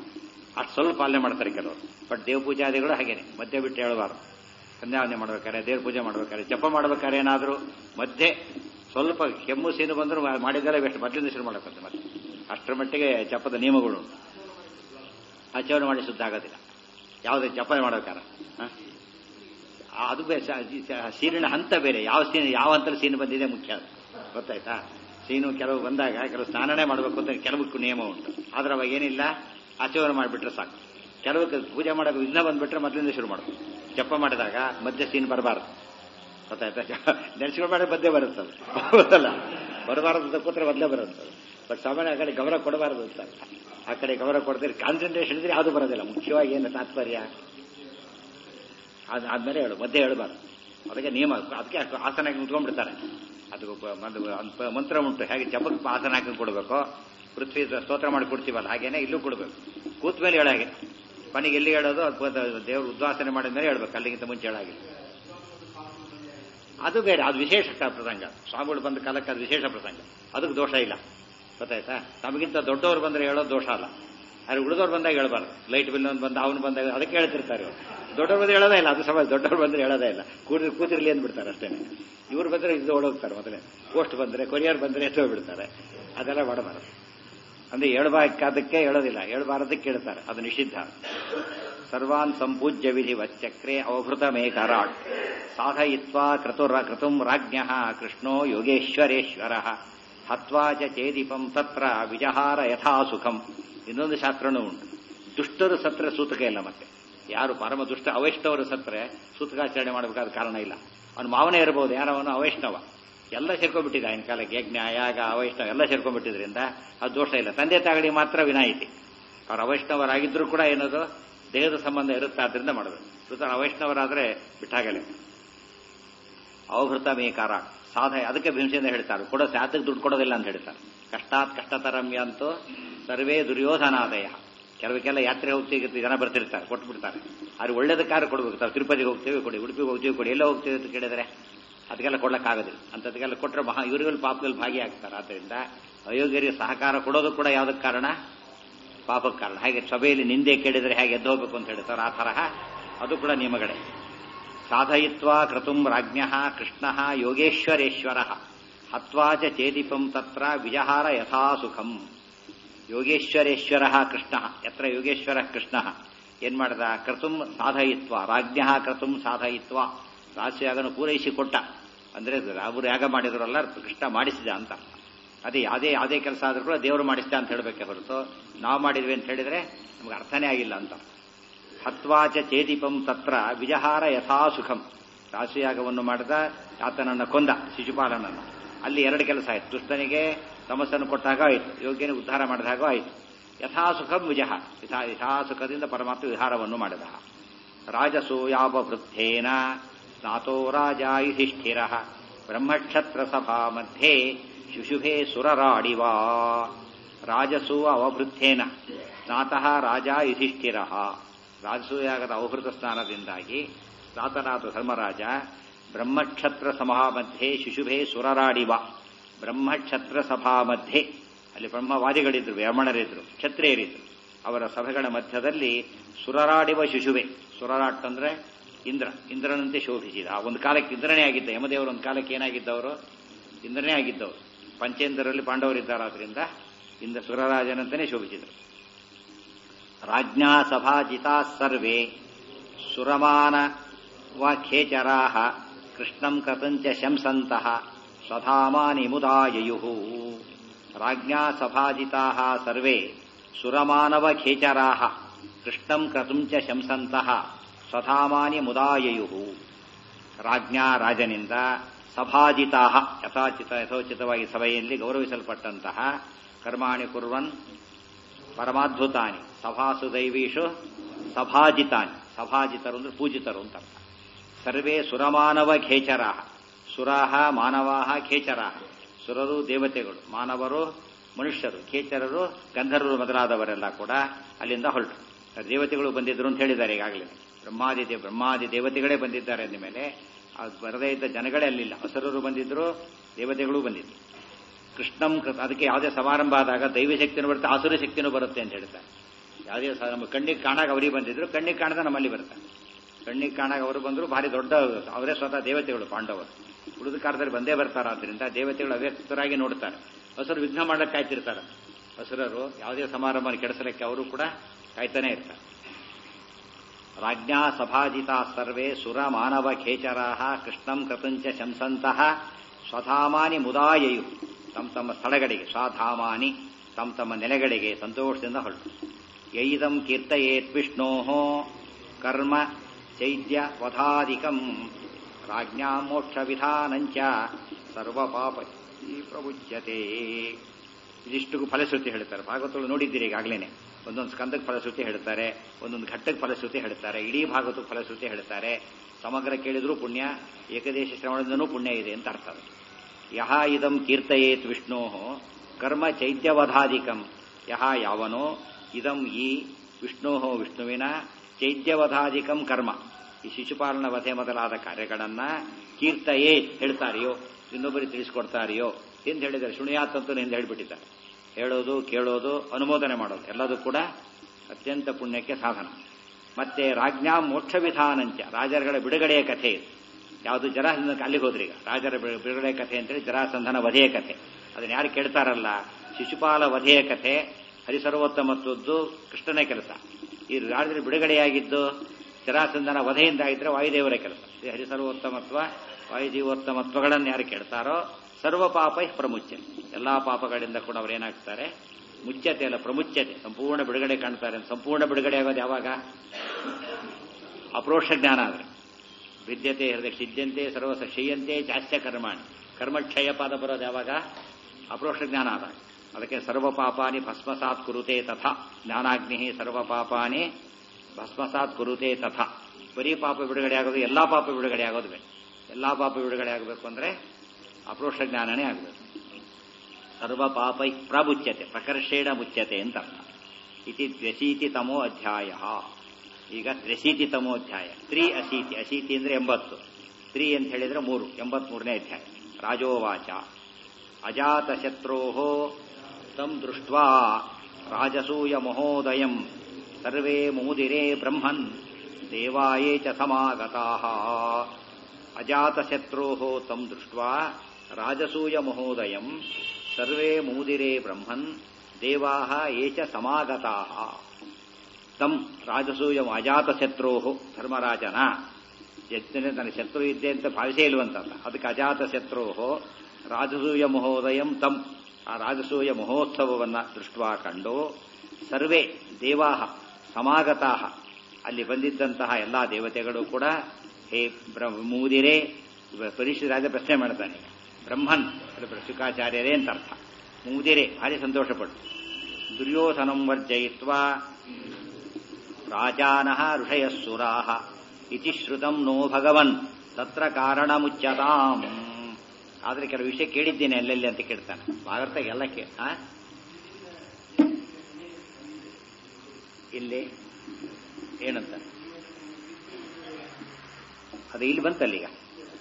ಅಷ್ಟು ಸ್ವಲ್ಪ ಪಾಲನೆ ಮಾಡ್ತಾರೆ ಕೆಲವರು ಬಟ್ ದೇವ ಪೂಜಾದಿಗಳು ಹಾಗೇನೆ ಮಧ್ಯೆ ಬಿಟ್ಟು ಹೇಳಬಾರ್ದು ಸಂಧ್ಯಾವನೆ ಮಾಡ್ಬೇಕಾದ್ರೆ ದೇವ್ರ ಪೂಜೆ ಮಾಡ್ಬೇಕಾದ್ರೆ ಜಪ ಮಾಡ್ಬೇಕಾದ್ರೆ ಏನಾದರೂ ಮಧ್ಯೆ ಸ್ವಲ್ಪ ಕೆಮ್ಮು ಸೀನು ಬಂದರೂ ಮಾಡಿದರೆ ಎಷ್ಟು ಮೊದಲಿಂದ ಶುರು ಮಾಡಬೇಕಂತೆ ಮತ್ತೆ ಅಷ್ಟರ ಮಟ್ಟಿಗೆ ಜಪದ ನಿಯಮಗಳು ಉಂಟು ಆಚರಣೆ ಮಾಡಿ ಶುದ್ಧ ಆಗೋದಿಲ್ಲ ಯಾವುದೇ ಜಪ ಮಾಡ್ಬೇಕಾರೆ ಹ? ಅದು ಬೇರೆ ಸ- ಸ- ಸೀನಿನ ಹಂತ ಬೇರೆ ಯಾವ ಸೀನು ಯಾವ ಹಂತದಲ್ಲಿ ಸೀನು ಬಂದಿದೆ ಮುಖ್ಯ ಅದು. ಗೊತ್ತಾಯ್ತಾ ಸೀನು ಕೆಲವು ಬಂದಾಗ ಕೆಲವು ಸ್ನಾನನೇ ಮಾಡಬೇಕು ಅಂತ ಕೆಲವಕ್ಕೂ ನಿಯಮ ಉಂಟು ಆದ್ರೆ ಅವಾಗ ಏನಿಲ್ಲ ಆಚರಣೆ ಮಾಡಿಬಿಟ್ರೆ ಸಾಕು ಕೆಲವಕ್ಕೆ ಪೂಜೆ ಮಾಡೋಕೆ ವಿಘ್ನ ಬಂದ್ಬಿಟ್ರೆ ಮೊದಲಿಂದ ಶುರು ಮಾಡಬೇಕು ಜಪ ಮಾಡಿದಾಗ ಮಧ್ಯೆ ಸೀನ್ ಬರಬಾರ್ದು ಗೊತ್ತಾಯ್ತಾ ನೆನೆಸ್ಕೊಂಡು ಮಾಡಿ ಮಧ್ಯೆ ಬರುತ್ತದು ಹೌದಲ್ಲ ಬರಬಾರದು ಅಂತ ಕೂತ್ರೆ ಮೊದಲೇ ಬರುತ್ತೆ ಬಟ್ ಸಾಮಾನ್ಯ ಆ ಕಡೆ ಗಮನ ಕೊಡಬಾರದು ಅಂತ ಆ ಕಡೆ ಗಮನ ಕೊಡದಿರಿ ಕಾನ್ಸಂಟ್ರೇಷನ್ ಇದ್ರೆ ಅದು ಬರೋದಿಲ್ಲ ಮುಖ್ಯವಾಗಿ ಏನು ತಾತ್ಪರ್ಯ ಅದ್ ಆದ್ಮೇಲೆ ಹೇಳು ಮಧ್ಯೆ ಹೇಳಬಾರ್ದು ಅದಕ್ಕೆ ನಿಯಮ ಅದಕ್ಕೆ ಅಷ್ಟು ಆಸನ ಹಾಕಿ ನಿಂತ್ಕೊಂಡ್ಬಿಡ್ತಾರೆ ಅದು ಒಬ್ಬ- ಒಂದು ಒಂದು ಮಂತ್ರ ಉಂಟು ಹೇಗೆ ಜಪಕ್ಕೆ ಆಸನ ಹಾಕಿ ಕೊಡಬೇಕು ಪೃಥ್ವಿ ಸ್ತೋತ್ರ ಮಾಡಿ ಕೊಡ್ತೀವಲ್ಲ ಹಾಗೇನೆ ಇಲ್ಲೂ ಕೊಡಬೇಕು ಕೂತ ಮೇಲೆ ಹೇಳ ಹಾಗೆ ಕೊನೆಗೆ ಎಲ್ಲಿ ಹೇಳೋದು ಅದು ದೇವರು ಉದ್ವಾಸನೆ ಮಾಡಿದ ಮೇಲೆ ಹೇಳ್ಬೇಕು ಅಲ್ಲಿಗಿಂತ ಮುಂಚೆ ಹೇಳಾಗಿಲ್ಲ ಅದು ಬೇರೆ ಅದು ವಿಶೇಷ ಕ- ಪ್ರಸಂಗ ಸ್ವಾಮಿಗಳು ಬಂದ ಕಾಲಕ್ಕೆ ಅದು ವಿಶೇಷ ಪ್ರಸಂಗ ಅದಕ್ಕೆ ದೋಷ ಇಲ್ಲ ಗೊತ್ತಾಯ್ತಾ ನಮಗಿಂತ ದೊಡ್ಡವರು ಬಂದ್ರೆ ಹೇಳೋದು ದೋಷ ಅಲ್ಲ ಆದ್ರೆ ಉಳಿದವ್ರು ಬಂದಾಗ ಹೇಳ್ಬಾರ್ದು ಲೈಟ್ ಬಿಲ್ ಒಂದು ಬಂದ ಅವನು ಬಂದಾಗ ಅದಕ್ಕೆ ಹೇಳ್ತಿರ್ತಾರೆ ಇವ್ರು. ದೊಡ್ಡವ್ರು ಬಂದ್ರೆ ಹೇಳೋದೇ ಇಲ್ಲ ಅದು ಸಮಾಜ ದೊಡ್ಡವ್ರು ಬಂದ್ರೆ ಹೇಳೋದೇ ಇಲ್ಲ ಕೂಡಿ ಕೂತಿರ್ಲಿ ಅಂದ್ಬಿಡ್ತಾರೆ ಅಷ್ಟೇ ಇವ್ರು ಬಂದ್ರೆ ಇದು ಓಡೋಗ್ತಾರೆ ಮೊದಲೇ ಪೋಸ್ಟ್ ಬಂದ್ರೆ ಕೊರಿಯರ್ ಬಂದ್ರೆ ಎತ್ತೋ ಬಿಡ್ತಾರೆ ಅದೆಲ್ಲ ಮಾಡಬಾರದು ಅಂದ್ರೆ ಹೇಳ್ಬೇಕಾದಕ್ಕೆ ಹೇಳೋದಿಲ್ಲ ಹೇಳ್ಬಾರದಕ್ಕೆ ಕೇಳ್ತಾರೆ ಅದು ನಿಷಿದ್ಧ ಸರ್ವಾನ್ ಸಂಪೂಜ್ಯ ವಿಧಿ ವಚ್ಚಕ್ರೆ ಅವಭೃತ ಮೇಕರಾಟ್ ಸಾಧಯಿತ್ವಾ ಕ್ರತುರ ಕ್ರತುಂ ರಾಜ್ಞ ಕೃಷ್ಣೋ ಯೋಗೇಶ್ವರೇಶ್ವರ ಹತ್ವಾ ಚ ಚೇದಿಪಂ ತತ್ರ ವಿಜಹಾರ ಯಥಾ ಸುಖಂ ಇನ್ನೊಂದು ಶಾಸ್ತ್ರನೂ ಉಂಟು ದುಷ್ಟರು ಸತ್ರೆ ಸೂತಕ ಇಲ್ಲ ಮತ್ತೆ ಯಾರು ಪರಮ ದುಷ್ಟ ಅವೈಷ್ಣವರು ಸತ್ರೆ ಸೂತಕಾಚರಣೆ ಮಾಡಬೇಕಾದ ಕಾರಣ ಇಲ್ಲ ಅವನು ಮಾವನೇ ಇರಬಹುದು ಯಾರವನು ಅವೈಷ್ಣವ ಎಲ್ಲ ಸೇರ್ಕೊಂಡ್ಬಿಟ್ಟಿದೆ ಆಗಿನ ಕಾಲಕ್ಕೆ ಯಜ್ಞ ಯಾಗ ಅವೈಷ್ಣವ ಎಲ್ಲ ಸೇರ್ಕೊಂಡ್ಬಿಟ್ಟಿದ್ರಿಂದ ಅದು ದೋಷ ಇಲ್ಲ ತಂದೆ ತಾಗಡಿ ಮಾತ್ರ ವಿನಾಯಿತಿ ಅವ್ರು ಅವೈಷ್ಣವರಾಗಿದ್ರು ಕೂಡ ಏನದು ದೇಹದ ಸಂಬಂಧ ಇರುತ್ತೆ ಆದ್ರಿಂದ ಮಾಡೋದು ಸುತ್ತ ಅವೈಷ್ಣವರಾದ್ರೆ ಬಿಟ್ಟಾಗಲೇ ಅವಭೃತ ಮೇಕಾರ ಸಾಧ ಅದಕ್ಕೆ ಭೀಮಸೇನ ಹೇಳ್ತಾರೆ ಕೊಡೋ ಸಾಧಕ್ಕೆ ದುಡ್ಡು ಕೊಡೋದಿಲ್ಲ ಅಂತ ಹೇಳ್ತಾರೆ ಕಷ್ಟಾತ್ ಕಷ್ಟತರಮ್ಯ ಅಂತೂ ಸರ್ವೇ ದುರ್ಯೋಧನಾದಯ ಕೆಲವಕ್ಕೆಲ್ಲ ಯಾತ್ರೆ ಹೋಗ್ತೀವಿ ಜನ ಬರ್ತಿರ್ತಾರೆ ಕೊಟ್ಬಿಡ್ತಾರೆ ಅವ್ರಿಗೆ ಒಳ್ಳೇದಕ್ಕಾರು ಕೊಡ್ಬೇಕು ತಾವು ತಿರುಪತಿಗೆ ಹೋಗ್ತೀವಿ ಕೊಡಿ ಉಡುಪಿಗೆ ಹೋಗ್ತೀವಿ ಕೊಡಿ ಎಲ್ಲ ಹೋಗ್ತೀವಿ ಅಂತ ಕೇಳಿದ್ರೆ ಅದಕ್ಕೆಲ್ಲ ಕೊಡ್ಲಕ್ಕಾಗೋದಿಲ್ಲ ಅಂಥದಕ್ಕೆಲ್ಲ ಕೊಟ್ಟರೆ ಮಹಾ ಇವರುಗಳು ಪಾಪದಲ್ಲಿ ಭಾಗಿಯಾಗ್ತಾರೆ ಆದ್ದರಿಂದ ಅಯೋಗ್ಯರಿಗೆ ಸಹಕಾರ ಕೊಡೋದು ಕೂಡ ಯಾವುದಕ್ಕೆ ಕಾರಣ ಪಾಪಕ್ಕೆ ಕಾರಣ ಹಾಗೆ ಸಭೆಯಲ್ಲಿ ನಿಂದೆ ಕೇಳಿದರೆ ಹೇಗೆ ಎದ್ದು ಹೋಗ್ಬೇಕು ಅಂತ ಹೇಳ್ತಾರೆ ಆ ತರಹ ಅದು ಕೂಡ ನಿಯಮಗಳೇ ಸಾಧಯಿತ್ವಾ ಕ್ರತುಂ ರಾಜ್ಞ ಕೃಷ್ಣ ಯೋಗೇಶ್ವರೇಶ್ವರ ಹತ್ವಾ ಚ ಚೇದಿಪಂ ತತ್ರ ವಿಜಹಾರ ಯಥಾ ಸುಖಂ ಯೋಗೇಶ್ವರೇಶ್ವರ ಕೃಷ್ಣ ಯತ್ರ ಯೋಗೇಶ್ವರ ಕೃಷ್ಣ ಏನ್ ಮಾಡಿದ ಕ್ರತುಂ ಸಾಧಯಿತ್ವ ರಾಜ್ಞ ಕ್ರತುಂ ಸಾಧಯಿತ್ವ ರಾಜಯಾಗನು ಪೂರೈಸಿಕೊಟ್ಟ ಅಂದ್ರೆ ಅವರು ಯಾಗ ಮಾಡಿದ್ರಲ್ಲ ಕೃಷ್ಣ ಮಾಡಿಸಿದ ಅಂತ ಅದೇ ಯಾವುದೇ ಯಾವುದೇ ಕೆಲಸ ಆದ್ರೂ ಕೂಡ ದೇವರು ಮಾಡಿಸಿದ ಅಂತ ಹೇಳಬೇಕೆ ಹೊರತು ನಾವು ಮಾಡಿದ್ವಿ ಅಂತ ಹೇಳಿದ್ರೆ ನಮ್ಗೆ ಅರ್ಥನೇ ಆಗಿಲ್ಲ ಅಂತ ಹತ್ವಾಚ ಚೇದಿಪಂ ತತ್ರ ವಿಜಹಾರ ಯಥಾ ಸುಖಂ ರಾಶಿಯಾಗವನ್ನು ಮಾಡಿದ ಆತನನ್ನ ಕೊಂದ ಶಿಶುಪಾಲನನ್ನು ಅಲ್ಲಿ ಎರಡು ಕೆಲಸ ಆಯ್ತು ದುಷ್ಟನಿಗೆ ತಮಸ್ಸನ್ನು ಕೊಟ್ಟಾಗ ಆಯಿತು ಯೋಗ್ಯನ ಉದ್ಧಾರ ಮಾಡಿದಾಗ ಆಯಿತು ಯಥಾ ಸುಖಂ ವಿಜಹ ಯಥಾ ಯಥಾ ಸುಖದಿಂದ ಪರಮಾತ್ಮ ವಿಹಾರವನ್ನು ಮಾಡಿದ ರಾಜಸೂಯಾವೃದ್ಧೇನ ಸ್ನಾತೋ ರಾಜ ಯುಧಿಷ್ಠಿರ ಬ್ರಹ್ಮಕ್ಷತ್ರ ಸಭಾ ಮಧ್ಯೆ ಶುಶುಭೆ ಸುರರಾಡಿವಾ ರಾಜಸೂ ಅವಭೃದ್ಧೇನ ಸ್ನಾತಃ ರಾಜ ಯುಧಿಷ್ಠಿರ ರಾಜಸೂಯಾಗದ ಅವಭೃತ ಸ್ನಾನದಿಂದಾಗಿ ಸ್ನಾತನಾಥ ಧರ್ಮರಾಜ ಬ್ರಹ್ಮಕ್ಷತ್ರ ಸಭಾ ಮಧ್ಯೆ ಶಿಶುಭೆ ಸುರರಾಡಿವ ಬ್ರಹ್ಮಕ್ಷತ್ರ ಸಭಾ ಮಧ್ಯೆ ಅಲ್ಲಿ ಬ್ರಹ್ಮವಾದಿಗಳಿದ್ರು ಬ್ರಾಹ್ಮಣರಿದ್ರು ಕ್ಷತ್ರಿಯರಿದ್ರು ಅವರ ಸಭೆಗಳ ಮಧ್ಯದಲ್ಲಿ ಸುರರಾಡಿವ ಶಿಶುವೆ ಸುರರಾಟ್ ಅಂದ್ರೆ ಇಂದ್ರ ಇಂದ್ರನಂತೆ ಶೋಭಿಸಿದ ಆ ಒಂದು ಕಾಲಕ್ಕೆ ಇಂದ್ರನೇ ಆಗಿದ್ದ ಯಮದೇವರು ಒಂದು ಕಾಲಕ್ಕೆ ಏನಾಗಿದ್ದವರು ಇಂದ್ರನೇ ಆಗಿದ್ದವರು ಪಂಚೇಂದ್ರರಲ್ಲಿ ಪಾಂಡವರಿದ್ದಾರಾದ್ರಿಂದ ಇಂದ್ರ ಸುರರಾಜನಂತೆಯೇ ಶೋಭಿಸಿದರು ರಾಜ್ಞಾ ಸಭಾಜಿತಾ ಸರ್ವೇ ಸುರಮಾನ ವಾಖ್ಯೇಚರಾ ಕೃಷ್ಣಂ ಕಥಂಚ ಶಂಸಂತಹ ಸ್ವಧಾಮಾನಿ ಮುದಾಯಯು ರಾಜ್ಞಾ ಸಭಾಜಿತಾ ಸರ್ವೇ ಸುರಮಾನವ ಖೇಚರಾ ಕೃಷ್ಣಂ ಕ್ರತುಂಚ ಶಂಸಂತಹ ಸ್ವಧಾಮಾನಿ ಮುದಾಯಯು ರಾಜ್ಞಾ ರಾಜನಿಂದ ಸಭಾಜಿತಾ ಯಥಾಚಿತ ಯಥೋಚಿತವಾಗಿ ಸಭೆಯಲ್ಲಿ ಗೌರವಿಸಲ್ಪಟ್ಟಂತಹ ಕರ್ಮಾಣಿ ಕುರ್ವನ್ ಪರಮಾದ್ಭುತಾನಿ ಸಭಾಸು ದೈವೀಷು ಸಭಾಜಿತಾನಿ ಸಭಾಜಿತರು ಅಂದ್ರೆ ಪೂಜಿತರು ಅಂತ ಅರ್ಥ ಸರ್ವೇ ಸುರಮಾನವ ಖೇಚರಾ ಸುರಾಹ ಮಾನವಾಹ ಖೇಚರಾಹ ಸುರರು ದೇವತೆಗಳು ಮಾನವರು ಮನುಷ್ಯರು ಖೇಚರರು ಗಂಧರ್ವರು ಮೊದಲಾದವರೆಲ್ಲ ಕೂಡ ಅಲ್ಲಿಂದ ಹೊರಟರು ದೇವತೆಗಳು ಬಂದಿದ್ರು ಅಂತ ಹೇಳಿದ್ದಾರೆ ಈಗಾಗಲೇ ಬ್ರಹ್ಮಾದಿ ದೇವ ಬ್ರಹ್ಮಾದಿ ದೇವತೆಗಳೇ ಬಂದಿದ್ದಾರೆ ಅಂದ ಮೇಲೆ ಬರದೇ ಇದ್ದ ಜನಗಳೇ ಅಲ್ಲಿಲ್ಲ ಹಸರರು ಬಂದಿದ್ರು ದೇವತೆಗಳು ಬಂದಿದ್ರು ಕೃಷ್ಣಂ ಕೃತ ಅದಕ್ಕೆ ಯಾವುದೇ ಸಮಾರಂಭ ಆದಾಗ ದೈವ ಶಕ್ತಿನೂ ಬರುತ್ತೆ ಆಸುರ ಶಕ್ತಿನೂ ಬರುತ್ತೆ ಅಂತ ಹೇಳ್ತಾರೆ ಯಾವುದೇ ಸಹ ನಮ್ಮ ಕಣ್ಣಿಗೆ ಕಾಣಾಗ ಅವರಿಗೆ ಬಂದಿದ್ರು ಕಣ್ಣಿಗೆ ಕಾಣದ ನಮ್ಮಲ್ಲಿ ಬರ್ತಾರೆ ಕಣ್ಣಿಗೆ ಕಾಣಾಗ ಅವರು ಬಂದ್ರು ಭಾರಿ ದೊಡ್ಡ ಅವರೇ ಸ್ವತಃ ದೇವತೆಗಳು ಪಾಂಡವರು ಉಳಿದ ಕಾಲದಲ್ಲಿ ಬಂದೇ ಬರ್ತಾರಾದ್ರಿಂದ ದೇವತೆಗಳು ಅವ್ಯಕ್ತರಾಗಿ ನೋಡ್ತಾರೆ ಹಸುರು ವಿಘ್ನ ಮಾಡಕ್ಕೆ ಕಾಯ್ತಿರ್ತಾರೆ ಹಸುರರು ಯಾವುದೇ ಸಮಾರಂಭ ಕೆಡಿಸಲಿಕ್ಕೆ ಅವರು ಕೂಡ ಕಾಯ್ತಾನೆ ಇರ್ತಾರೆ ರಾಜ್ಞಾ ಸಭಾಜಿತಾ ಸರ್ವೇ ಸುರ ಮಾನವ ಖೇಚರಾ ಕೃಷ್ಣಂ ಕೃತಂಚ ಶಂಸಂತಹ ಸ್ವಧಾಮಾನಿ ಮುದಾಯಯು ತಮ್ಮ ತಮ್ಮ ಸ್ಥಳಗಳಿಗೆ ಸ್ವಧಾಮಾನಿ ತಮ್ಮ ತಮ್ಮ ನೆಲೆಗಳಿಗೆ ಸಂತೋಷದಿಂದ ಹೊರಟು ಯೈದಂ ಕೀರ್ತಯೇತ್ ವಿಷ್ಣೋ ಕರ್ಮ ಚೈದ್ಯ ವಧಾಧಿಕಂ ರಾಜ್ಞಾ ಮೋಕ್ಷ ವಿಧಾನಂಚ ಸರ್ವ ಪಾಪ ಪ್ರಬುಜ್ಯತೆ ಇದಿಷ್ಟು ಫಲಶ್ರುತಿ ಹೇಳ್ತಾರೆ ಭಾಗವತಗಳು ನೋಡಿದ್ದೀರಿ ಈಗಾಗಲೇ ಒಂದೊಂದು ಸ್ಕಂದಕ್ಕೆ ಫಲಶ್ರುತಿ ಹೇಳ್ತಾರೆ ಒಂದೊಂದು ಘಟ್ಟಕ್ಕೆ ಫಲಶ್ರುತಿ ಹೇಳ್ತಾರೆ ಇಡೀ ಭಾಗವತಕ್ಕೆ ಫಲಶ್ರುತಿ ಹೇಳ್ತಾರೆ ಸಮಗ್ರ ಕೇಳಿದ್ರೂ ಪುಣ್ಯ ಏಕದೇಶ ಶ್ರವಣದಿಂದನೂ ಪುಣ್ಯ ಇದೆ ಅಂತ ಅರ್ಥ ಅದು ಯಹ ಇದಂ ಕೀರ್ತಯೇತ್ ವಿಷ್ಣೋ ಕರ್ಮ ಚೈತ್ಯವಧಾಧಿಕಂ ಯಹ ಯಾವನೋ ಇದಂ ಈ ವಿಷ್ಣೋ ವಿಷ್ಣುವಿನ ಚೈತ್ಯವಧಾಧಿಕಂ ಕರ್ಮ ಈ ಶಿಶುಪಾಲನ ವಧೆ ಮೊದಲಾದ ಕಾರ್ಯಗಳನ್ನ ಕೀರ್ತಯೇ ಹೇಳ್ತಾರೆಯೋ ಇನ್ನೊಬ್ಬರಿಗೆ ತಿಳಿಸ್ಕೊಡ್ತಾರೆಯೋ ಎಂದು ಹೇಳಿದ್ದಾರೆ ಶುಣಿಯಾತಂತೂ ಎಂದು ಹೇಳಿಬಿಟ್ಟಿದ್ದಾರೆ ಹೇಳೋದು ಕೇಳೋದು ಅನುಮೋದನೆ ಮಾಡೋದು ಎಲ್ಲದೂ ಕೂಡ ಅತ್ಯಂತ ಪುಣ್ಯಕ್ಕೆ ಸಾಧನ ಮತ್ತೆ ರಾಜ್ಞಾ ಮೋಕ್ಷ ವಿಧಾನಂಚ ರಾಜರುಗಳ ಬಿಡುಗಡೆಯ ಕಥೆ ಇದು ಯಾವುದು ಜರಾಸಂಧನಕ್ಕೆ ಅಲ್ಲಿಗೆ ಹೋದ್ರಿ ಈಗ ರಾಜರ ಬಿಡುಗಡೆ ಕಥೆ ಅಂತೇಳಿ ಜರಾಸಂಧನ ವಧೆಯ ಕಥೆ ಅದನ್ನ ಯಾರು ಕೇಳ್ತಾರಲ್ಲ ಶಿಶುಪಾಲ ವಧೆಯ ಕಥೆ ಹರಿಸರ್ವೋತ್ತಮತ್ವದ್ದು ಕೃಷ್ಣನೇ ಕೆಲಸ ಈ ರಾಜರ ಬಿಡುಗಡೆಯಾಗಿದ್ದು ಜರಾಸಂಧನ ವಧೆಯಿಂದ ಆಗಿದ್ರೆ ವಾಯುದೇವರ ಕೆಲಸ ಈ ಹರಿಸರ್ವೋತ್ತಮತ್ವ ವಾಯುಜೀವೋತ್ತಮತ್ವಗಳನ್ನು ಯಾರು ಕೇಳ್ತಾರೋ ಸರ್ವ ಪಾಪ ಪ್ರಮುಚ್ಯ ಎಲ್ಲಾ ಪಾಪಗಳಿಂದ ಕೂಡ ಅವರೇನಾಗ್ತಾರೆ ಮುಚ್ಚತೆ ಅಲ್ಲ ಪ್ರಮುಚ್ಯತೆ ಸಂಪೂರ್ಣ ಬಿಡುಗಡೆ ಕಾಣ್ತಾರೆ ಸಂಪೂರ್ಣ ಬಿಡುಗಡೆ ಆಗೋದು ಯಾವಾಗ ಅಪ್ರೋಕ್ಷ ಜ್ಞಾನ ಆದ್ರೆ ವಿದ್ಯತೆ ಹೃದಯ ಸಿದ್ಧಂತೆ ಸರ್ವ ಕ್ಷಯಂತೆ ಜಾಸ್ಯ ಕರ್ಮಾಣಿ ಕರ್ಮಕ್ಷಯ ಪಾದ ಬರೋದು ಯಾವಾಗ ಅಪ್ರೋಕ್ಷ ಜ್ಞಾನ ಆದಾಗ ಅದಕ್ಕೆ ಸರ್ವ ಪಾಪಾನಿ ಭಸ್ಮಸಾತ್ ಕುರುತೆ ತಥಾ ಜ್ಞಾನಾಗ್ನಿ ಸರ್ವ ಪಾಪಾನಿ ಭಸ್ಮಸಾತ್ ಕುರುತೆ ತಥಾ ಬರೀ ಪಾಪ ಬಿಡುಗಡೆ ಆಗೋದು ಎಲ್ಲಾ ಪಾಪ ಬಿಡುಗಡೆ ಆಗೋದು ಬೇಕು ಎಲ್ಲಾ ಪಾಪ ಬಿಡುಗಡೆ ಆಗಬೇಕು ಅಂದ್ರೆ ಅಪ್ರೋಕ್ಷ ಜ್ಞಾನನೇ ಆಗಬೇಕು ಸರ್ವ ಪಾಪ ಪ್ರಬುಚ್ಯತೆ ಪ್ರಕರ್ಷೇಣ ಮುಚ್ಯತೆ ಅಂತ ಅರ್ಥ ಇತಿ ದ್ವ್ಯಶೀತಿ ತಮೋ ಅಧ್ಯಾಯ ಈಗ ದ್ವ್ಯಶೀತಿ ತಮೋ ಅಧ್ಯಾಯ ತ್ರಿ ಅಶೀತಿ ಅಶೀತಿ ಅಂದ್ರೆ ಎಂಬತ್ತು ತ್ರಿ ಅಂತ ಹೇಳಿದ್ರೆ ಮೂರು ಎಂಬತ್ಮೂರನೇ ಅಧ್ಯಾಯ ರಾಜೋವಾಚ ಅಜಾತಶತ್ರೋ ತಂ ದೃಷ್ಟ್ವಾ ರಾಜಸೂಯ ಮಹೋದಯಂ ಸರ್ವೇ ಮುದಿರೇ ಬ್ರಹ್ಮನ್ ದೇವಾಯೇ ಚ ಸಮಾಗತಾ ಅಜಾತಶತ್ರೋ ತಂ ದೃಷ್ಟ್ವಾ ರಾಜಸೂಯ ಮಹೋದಯಂ ಸರ್ವೇ ಮುದಿರೇ ಬ್ರಹ್ಮನ್ ದೇವಾ ಯೇ ಚ ಸಮಾಗತಾ ತಂ ರಾಜಸೂಯ ಅಜಾತಶತ್ರೋ ಧರ್ಮರಾಜನ ಯಜ್ಞನೇ ತನ್ನ ಶತ್ರು ಇದ್ದೆ ಅಂತ ಭಾವಿಸೇ ಇಲ್ವಂತಲ್ಲ ಅದಕ್ಕೆ ಅಜಾತಶತ್ರೋ ರಾಜಸೂಯ ಮಹೋದಯಂ ತಂ ಆ ರಾಜಸೂಯ ಮಹೋತ್ಸವವನ್ನ ದೃಷ್ಟ್ವಾ ಕಂಡು ಸರ್ವೇ ದೇವಾ ಸಮಾಗತಾ ಅಲ್ಲಿ ಬಂದಿದ್ದಂತಹ ಎಲ್ಲಾ ದೇವತೆಗಳು ಕೂಡ ಹೇ ಮೂದಿರೇ ಪರಿಶುದ್ಧ ರಾಜ ಪ್ರಶ್ನೆ ಮಾಡ್ತಾನೆ ಬ್ರಹ್ಮನ್ ಶುಕಾಚಾರ್ಯರೇ ಅಂತ ಅರ್ಥ ಮೂದಿರೆ ಭಾರಿ ಸಂತೋಷಪಟ್ಟು ದುರ್ಯೋಧನಂ ವರ್ಜಯಿತ್ವ ರಾಜಾನಃ ಋಷಯಸ್ಸುರಾಹ ಇತಿ ಶ್ರುತಂ ನೋ ಭಗವನ್ ತತ್ರ ಕಾರಣ ಮುಚ್ಚತಾಂ ಆದ್ರೆ ಕೆಲವು ವಿಷಯ ಕೇಳಿದ್ದೇನೆ ಎಲ್ಲೆಲ್ಲಿ ಅಂತ ಕೇಳ್ತಾನೆ ಭಾರತ ಎಲ್ಲ ಕೇ ಇಲ್ಲಿ ಏನಂತ ಅದು ಇಲ್ಲಿ ಬಂತಲ್ಲ ಈಗ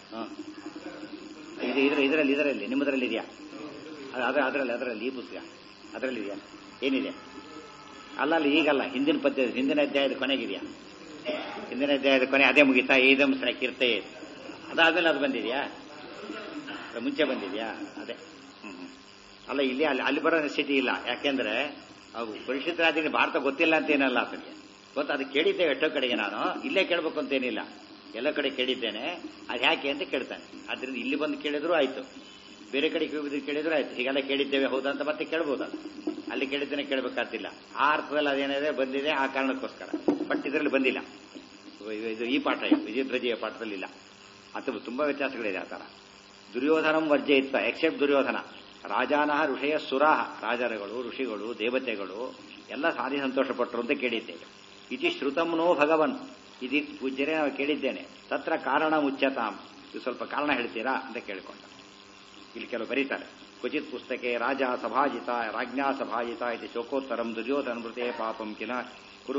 ಇದು ಇದ್ರ ಇದರಲ್ಲಿ ಇದರಲ್ಲಿ ನಿಮ್ಮದ್ರಲ್ಲಿ ಇದೆಯಾ ಅದ್ರ ಅದರಲ್ಲಿ ಅದರಲ್ಲಿ ಈ ಪುಸ್ತಕ ಅದರಲ್ಲಿ ಇದೆಯಾ ಏನಿದೆ ಅಲ್ಲ ಅಲ್ಲ ಈಗಲ್ಲ ಹಿಂದಿನ ಪದ್ಧತಿ ಹಿಂದಿನ ಅಧ್ಯಾಯದ ಕೊನೆಗಿದೆಯಾ ಹಿಂದಿನ ಅಧ್ಯಾಯದ ಕೊನೆ ಅದೇ ಮುಗಿತಾ ಏದಂ ಕೀರ್ತೆ ಅದಾದ್ಮೇಲೆ ಅದು ಬಂದಿದೆಯಾ ಮುಂಚೆ ಬಂದಿದೆಯಾ ಅದೇ ಹ್ಮ್ ಅಲ್ಲ ಇಲ್ಲಿ ಅಲ್ಲಿ ಅಲ್ಲಿ ಬರೋ ಸ್ಥಿತಿ ಇಲ್ಲ ಯಾಕೆಂದ್ರೆ ಅವು ಪರಿಶುದ್ಧ ರಾಜ್ಯಕ್ಕೆ ಭಾರತ ಗೊತ್ತಿಲ್ಲ ಅಂತ ಏನಲ್ಲ ಅದಕ್ಕೆ ಗೊತ್ತು ಅದು ಕೇಳಿದ್ದೆ ಎಷ್ಟೋ ಕಡೆಗೆ ನಾನು ಇಲ್ಲೇ ಕೇಳಬೇಕು ಅಂತೇನಿಲ್ಲ ಎಲ್ಲ ಕಡೆ ಕೇಳಿದ್ದೇನೆ ಅದು ಯಾಕೆ ಅಂತ ಕೇಳ್ತಾನೆ ಆದ್ರಿಂದ ಇಲ್ಲಿ ಬಂದು ಕೇಳಿದ್ರು ಆಯ್ತು ಬೇರೆ ಕಡೆ ಕೇಳಿದ್ರು ಆಯ್ತು ಹೀಗೆಲ್ಲ ಕೇಳಿದ್ದೇವೆ ಹೌದಾ ಅಂತ ಮತ್ತೆ ಕೇಳ್ಬೋದ ಅಲ್ಲಿ ಕೇಳಿದ್ದೇನೆ ಕೇಳಬೇಕಾಗ್ತಿಲ್ಲ ಆ ಅರ್ಥದಲ್ಲಿ ಅದೇನಿದೆ ಬಂದಿದೆ ಆ ಕಾರಣಕ್ಕೋಸ್ಕರ ಬಟ್ ಇದರಲ್ಲಿ ಬಂದಿಲ್ಲ ಇದು ಈ ಪಾಠ ವಿಜಯಧ್ವಜಿಯ ಪಾಠದಲ್ಲಿ ಇಲ್ಲ ಅಥವಾ ತುಂಬಾ ವ್ಯತ್ಯಾಸಗಳಿದೆ ಆ ತರ ದುರ್ಯೋಧನಂ ವರ್ಜೆ ಇತ್ತ ಎಕ್ಸೆಪ್ಟ್ ದುರ್ಯೋಧನ ರಾಜಾನಹ ಋಷಯ ಸುರಾಹ ರಾಜರುಗಳು ಋಷಿಗಳು ದೇವತೆಗಳು ಎಲ್ಲ ಸಾಧಿ ಸಂತೋಷಪಟ್ಟರು ಅಂತ ಕೇಳಿದ್ದೇವೆ ಇತಿ ಶ್ರುತಂ ನೋ ಭಗವನ್ ಇದಿ ಪೂಜ್ಯರೇ ನಾವು ಕೇಳಿದ್ದೇನೆ ತತ್ರ ಕಾರಣ ಮುಚ್ಚತಾಂ ಇದು ಸ್ವಲ್ಪ ಕಾರಣ ಹೇಳ್ತೀರಾ ಅಂತ ಕೇಳಿಕೊಂಡ ಇಲ್ಲಿ ಕೆಲವು ಬರೀತಾರೆ ಕ್ವಚಿತ್ ಪುಸ್ತಕೆ ರಾಜ ಸಭಾಜಿತ ರಾಜ್ಞಾ ಸಭಾಜಿತ ಇದು ಶೋಕೋತ್ತರಂ ದುರ್ಯೋಧನ ಮೃತೆ ಪಾಪಂ ಕಿಲ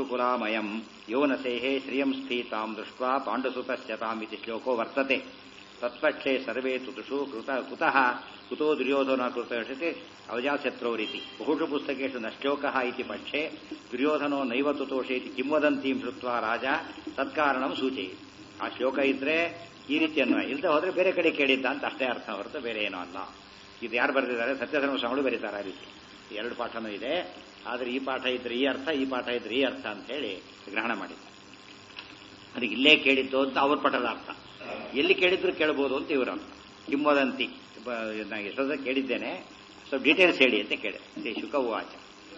ಕುರುಕುಲಾಮಯಂ ಯೋನಸೇಹೇ ಶ್ರಿಯಂ ಸ್ಥಿತಾಂ ದೃಷ್ಟ್ವಾ ಪಾಂಡುಸುತಶ್ಚತಾಂ ಇತಿ ಶ್ಲೋಕೋ ವರ್ತತೆ ತತ್ಪಕ್ಷೆ ಸರ್ವೇ ತುತುಷು ಕೃತ ಕುತಃ ಕುತೋ ದುರ್ಯೋಧನ ಕೃತ ಅವಜಾಶತ್ರೋ ರೀತಿ ಬಹುಷು ಪುಸ್ತಕೇಶು ನಶ್ಲೋಕ ಇತಿ ಪಕ್ಷೆ ದುರ್ಯೋಧನೋ ನೈವ ತುತೋಷೇತಿ ಕಿಂವದಂತೀಂ ಶ್ರುತ್ವ ರಾಜ ತತ್ಕಾರಣಂ ಸೂಚಯಿ ಆ ಶ್ಲೋಕ ಇದ್ರೆ ಈ ರೀತಿ ಅನ್ವಯ ಇಲ್ಲದೆ ಹೋದ್ರೆ ಬೇರೆ ಕಡೆ ಕೇಳಿದ್ದ ಅಂತ ಅಷ್ಟೇ ಅರ್ಥ ಹೊರತು ಬೇರೆ ಏನೂ ಅಲ್ಲ ಇದು ಯಾರು ಬರೆದಿದ್ದಾರೆ ಸತ್ಯಧರ್ಮ ಸ್ವಾಮಿಗಳು ಬರೀತಾರೆ ಆ ರೀತಿ ಎರಡು ಪಾಠನೂ ಇದೆ ಆದರೆ ಈ ಪಾಠ ಇದ್ರೆ ಈ ಅರ್ಥ ಈ ಪಾಠ ಇದ್ರೆ ಈ ಅರ್ಥ ಅಂತ ಹೇಳಿ ಗ್ರಹಣ ಮಾಡಿದ್ದಾರೆ ಅದಕ್ಕೆ ಇಲ್ಲೇ ಕೇಳಿದ್ದು ಅಂತ ಅವ್ರ ಪಟದ ಅರ್ಥ ಎಲ್ಲಿ ಕೇಳಿದ್ರು ಕೇಳಬಹುದು ಅಂತ ಇವರು ಅರ್ಥ ಕಿಂವದಂತಿ ನಾನು ಎಷ್ಟೊಂದ ಕೇಳಿದ್ದೇನೆ ಸ್ವಲ್ಪ ಡೀಟೇಲ್ಸ್ ಹೇಳಿ ಅಂತ ಕೇಳಿದೆ ಶ್ರೀ ಶುಕ ವಾಚ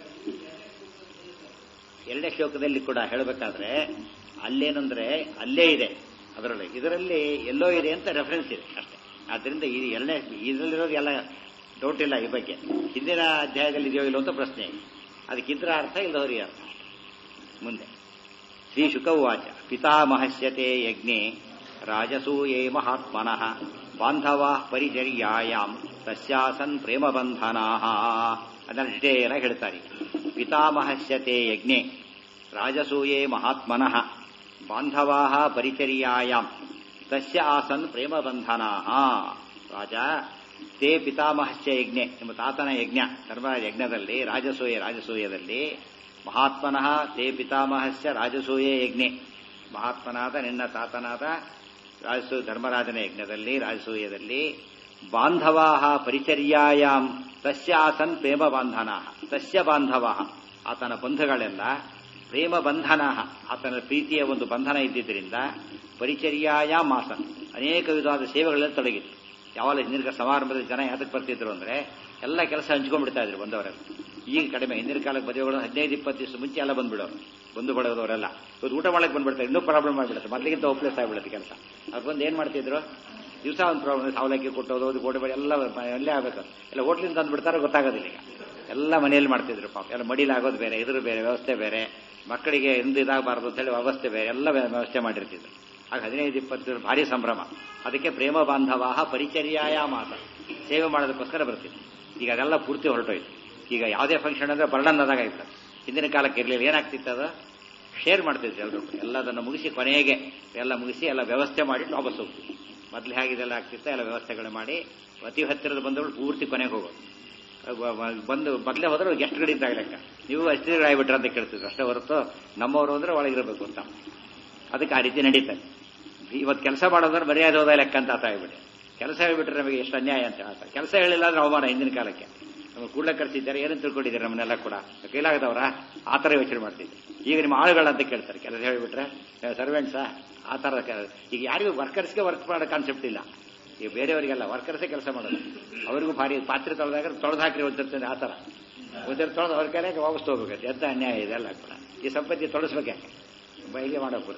ಎರಡನೇ ಶ್ಲೋಕದಲ್ಲಿ ಕೂಡ ಹೇಳಬೇಕಾದ್ರೆ ಅಲ್ಲೇನಂದ್ರೆ ಅಲ್ಲೇ ಇದೆ ಅದರಲ್ಲಿ ಇದರಲ್ಲಿ ಎಲ್ಲೋ ಇದೆ ಅಂತ ರೆಫರೆನ್ಸ್ ಇದೆ ಅಷ್ಟೇ ಆದ್ದರಿಂದ ಈ ಎರಡನೇ ಇದರಲ್ಲಿರೋದು ಎಲ್ಲ ಡೌಟ್ ಇಲ್ಲ ಈ ಬಗ್ಗೆ ಹಿಂದಿನ ಅಧ್ಯಾಯದಲ್ಲಿ ಇದೆಯೋ ಇಲ್ಲೋ ಅಂತ ಪ್ರಶ್ನೆ ಅದಕ್ಕಿದ್ರ ಅರ್ಥ ಇಲ್ಲದವರಿ ಅರ್ಥ ಮುಂದೆ ಶ್ರೀ ಶುಕವಾಚ ಪಿತಾಮಹಸ್ಯತೆ ಯಜ್ಞೆ ರಾಜಸೂಯೇ ಮಹಾತ್ಮನಃ ಬಾಂಧವ ಪರಿಚರ್ಯಾಯಾಮ್ ತಸ್ಯಾಸನ್ ಪ್ರೇಮಬಂಧನಾ ಅದನ್ನು ಡಿಟೇಲ್ ಆಗಿ ಹೇಳ್ತಾರೆ ಪಿತಾಮಹಸ್ಯತೆ ಯಜ್ಞೆ ರಾಜಸೂಯೇ ಮಹಾತ್ಮನಃ ಬಾಂಧವಾ ಪರಿಚರ್ಯಾಯಾಮ್ ತಸ್ಯ ಆಸನ್ ಪ್ರೇಮಬಂಧನಾ ರಾಜ ತೇ ಪಿತಾಮಹಸ್ಯ ಯಜ್ಞೆ ನಿಮ್ಮ ತಾತನ ಯಜ್ಞ ಧರ್ಮ ಯಜ್ಞದಲ್ಲಿ ರಾಜಸೂಯ ರಾಜಸೂಯದಲ್ಲಿ ಮಹಾತ್ಮನಃ ತೇ ಪಿತಾಮಹಸ್ಯ ರಾಜಸೂಯೇ ಯಜ್ಞೆ ಮಹಾತ್ಮನಾದ ನಿನ್ನ ತಾತನಾದ ರಾಜಸೂ ಧರ್ಮರಾಜನ ಯಜ್ಞದಲ್ಲಿ ರಾಜಸೂಯದಲ್ಲಿ ಬಾಂಧವಾ ಪರಿಚರ್ಯಾಯಾಮ್ ತಸ್ಯ ಆಸನ್ ಪ್ರೇಮ ಬಾಂಧನ ತಸ್ಯ ಬಾಂಧವ ಆತನ ಬಂಧುಗಳೆಲ್ಲ ಪ್ರೇಮ ಬಂಧನ ಆತನ ಪ್ರೀತಿಯ ಒಂದು ಬಂಧನ ಇದ್ದಿದ್ದರಿಂದ ಪರಿಚರ್ಯಾಯಾಮ್ ಆಸನ್ ಅನೇಕ ವಿಧವಾದ ಸೇವೆಗಳಲ್ಲಿ ತೊಡಗಿತ್ತು ಯಾವಾಗ ಹಿಂದಿನ ಸಮಾರಂಭದಲ್ಲಿ ಜನ ಯಾತಕ್ಕೆ ಬರ್ತಿದ್ರು ಅಂದ್ರೆ ಎಲ್ಲ ಕೆಲಸ ಹಂಚ್ಕೊಂಡ್ಬಿಡ್ತಾ ಇದ್ರು ಬಂದವರೆಲ್ಲ ಈಗ ಕಡಿಮೆ ಹಿಂದಿನ ಕಾಲಕ್ಕೆ ಮದುವೆಗಳು ಹದಿನೈದು ಇಪ್ಪತ್ತು ದಿವಸ ಮುಂಚೆ ಎಲ್ಲ ಬಂದ್ಬಿಡೋರು ಬಂದು ಬಡೋದವರೆಲ್ಲ ಇವತ್ತು ಊಟ ಮಾಡಕ್ಕೆ ಬಂದ್ಬಿಡ್ತಾರೆ ಇನ್ನೂ ಪ್ರಾಬ್ಲಮ್ ಆಗಿಬಿಡುತ್ತೆ ಮೊದಲಿಗಿಂತ ಹೋಪ್ಲೆಸ್ ಆಗಿಬಿಡುತ್ತೆ ಕೆಲಸ ಅದು ಬಂದು ಏನು ಮಾಡ್ತಿದ್ರು ದಿವಸ ಒಂದು ಪ್ರಾಬ್ಲಮ್ ಅವಲಕ್ಕಿ ಕೊಟ್ಟೋದು ಅದು ಗೋಡೆ ಎಲ್ಲ ಎಲ್ಲೇ ಆಗಬೇಕು ಎಲ್ಲ ಹೋಟ್ಲಿಂದ ತಂದುಬಿಡ್ತಾರೆ ಗೊತ್ತಾಗೋದಿಲ್ಲ ಈಗ ಎಲ್ಲ ಮನೆಯಲ್ಲಿ ಮಾಡ್ತಿದ್ರು ಪಾಪ ಎಲ್ಲ ಮಡಿಲಾಗೋದು ಬೇರೆ ಇದ್ರ ಬೇರೆ ವ್ಯವಸ್ಥೆ ಬೇರೆ ಮಕ್ಕಳಿಗೆ ಎಂದು ಇದಾಗಬಾರ್ದು ಅಂತ ಹೇಳಿ ವ್ಯವಸ್ಥೆ ಬೇರೆ ಎಲ್ಲ ವ್ಯವಸ್ಥೆ ಮಾಡಿರ್ತಿದ್ರು ಆಗ ಹದಿನೈದು ಇಪ್ಪತ್ತು ಭಾರಿ ಸಂಭ್ರಮ ಅದಕ್ಕೆ ಪ್ರೇಮ ಬಾಂಧವ ಪರಿಚರ್ಯಾಯ ಮಾತ ಸೇವೆ ಮಾಡೋದಕ್ಕೋಸ್ಕರ ಬರ್ತಿದ್ರು ಈಗ ಅದೆಲ್ಲ ಪೂರ್ತಿ ಹೊರಟೋಯ್ತು ಈಗ ಯಾವುದೇ ಫಂಕ್ಷನ್ ಅಂದ್ರೆ ಬರ್ಡನ್ ಆದಾಗ ಆಯ್ತು ಹಿಂದಿನ ಕಾಲಕ್ಕೆ ಇರಲಿಲ್ಲ ಏನಾಗ್ತಿತ್ತು ಅದು ಶೇರ್ ಮಾಡ್ತಿದ್ರು ಎಲ್ಲರೂ ಎಲ್ಲದನ್ನು ಮುಗಿಸಿ ಕೊನೆಗೆ ಎಲ್ಲ ಮುಗಿಸಿ ಎಲ್ಲ ವ್ಯವಸ್ಥೆ ಮಾಡಿ ವಾಪಸ್ ಹೋಗ್ತಿದ್ರು ಮೊದಲು ಹೇಗಿದೆಲ್ಲ ಆಗ್ತಿತ್ತು ಎಲ್ಲ ವ್ಯವಸ್ಥೆಗಳು ಮಾಡಿ ಅತಿ ಹತ್ತಿರದ ಬಂದವರು ಪೂರ್ತಿ ಕೊನೆಗೆ ಹೋಗೋದು ಬಂದು ಮೊದಲೇ ಹೋದ್ರೆ ಗೆಸ್ಟ್ಗಳಿದ್ದಾಗ ಲೆಕ್ಕ ನೀವು ಅಸ್ಥಿರಗಳಾಗ್ಬಿಟ್ರೆ ಅಂತ ಕೇಳ್ತಿದ್ರು ಅಷ್ಟೇ ಹೊರತು ನಮ್ಮವರು ಅಂದ್ರೆ ಒಳಗಿರಬೇಕು ಅಂತ ಅದಕ್ಕೆ ಆ ರೀತಿ ನಡೀತಾರೆ ಇವತ್ತು ಕೆಲಸ ಮಾಡೋದ್ರೆ ಮರ್ಯಾದೆ ಹೋದ ಲೆಕ್ಕ ಅಂತ ಆತ ಆಗ್ಬಿಟ್ಟೆ ಕೆಲಸ ಹೇಳ್ಬಿಟ್ರೆ ನಮಗೆ ಎಷ್ಟು ಅನ್ಯಾಯ ಅಂತ ಹೇಳ್ತಾರೆ ಕೆಲಸ ಹೇಳಿಲ್ಲ ಅಂದ್ರೆ ಅವಮಾನ ಹಿಂದಿನ ಕಾಲಕ್ಕೆ ನಮಗೆ ಕೂಡಲೇ ಕಳಿಸಿದ್ದಾರೆ ಏನು ತಿಳ್ಕೊಂಡಿದ್ದಾರೆ ನಮ್ಮನ್ನೆಲ್ಲ ಕೂಡ ಕೈಲಾಗದವರ ಆ ಥರ ಯೋಚನೆ ಮಾಡ್ತಿದ್ದೆ ಈಗ ನಿಮ್ಮ ಆಳುಗಳಂತ ಕೇಳ್ತಾರೆ ಕೆಲಸ ಹೇಳಿಬಿಟ್ರೆ ಸರ್ವೆಂಟ್ಸಾ ಆ ಥರ ಈಗ ಯಾರಿಗೂ ವರ್ಕರ್ಸ್ಗೆ ವರ್ಕ್ ಮಾಡೋ ಕಾನ್ಸೆಪ್ಟ್ ಇಲ್ಲ ಈಗ ಬೇರೆಯವರಿಗೆಲ್ಲ ವರ್ಕರ್ಸೇ ಕೆಲಸ ಮಾಡೋದು ಅವ್ರಿಗೂ ಭಾರಿ ಪಾತ್ರೆ ತೊಳೆದಾಗ ತೊಳೆದು ಹಾಕಿ ಒಂದಿರ್ತದೆ ಆ ಥರ ಒಂದಿರು ತೊಳೆದು ಅವ್ರ ಕೈಲಾಗ ವಾಪಸ್ ಹೋಗ್ಬೇಕು ಎಂತ ಅನ್ಯಾಯ ಇದೆಲ್ಲ ಕೂಡ ಈ ಸಂಪತ್ತಿ ತೊಳಸ್ಬೇಕೆ ಬೈಗೆ ಮಾಡೋಕೆ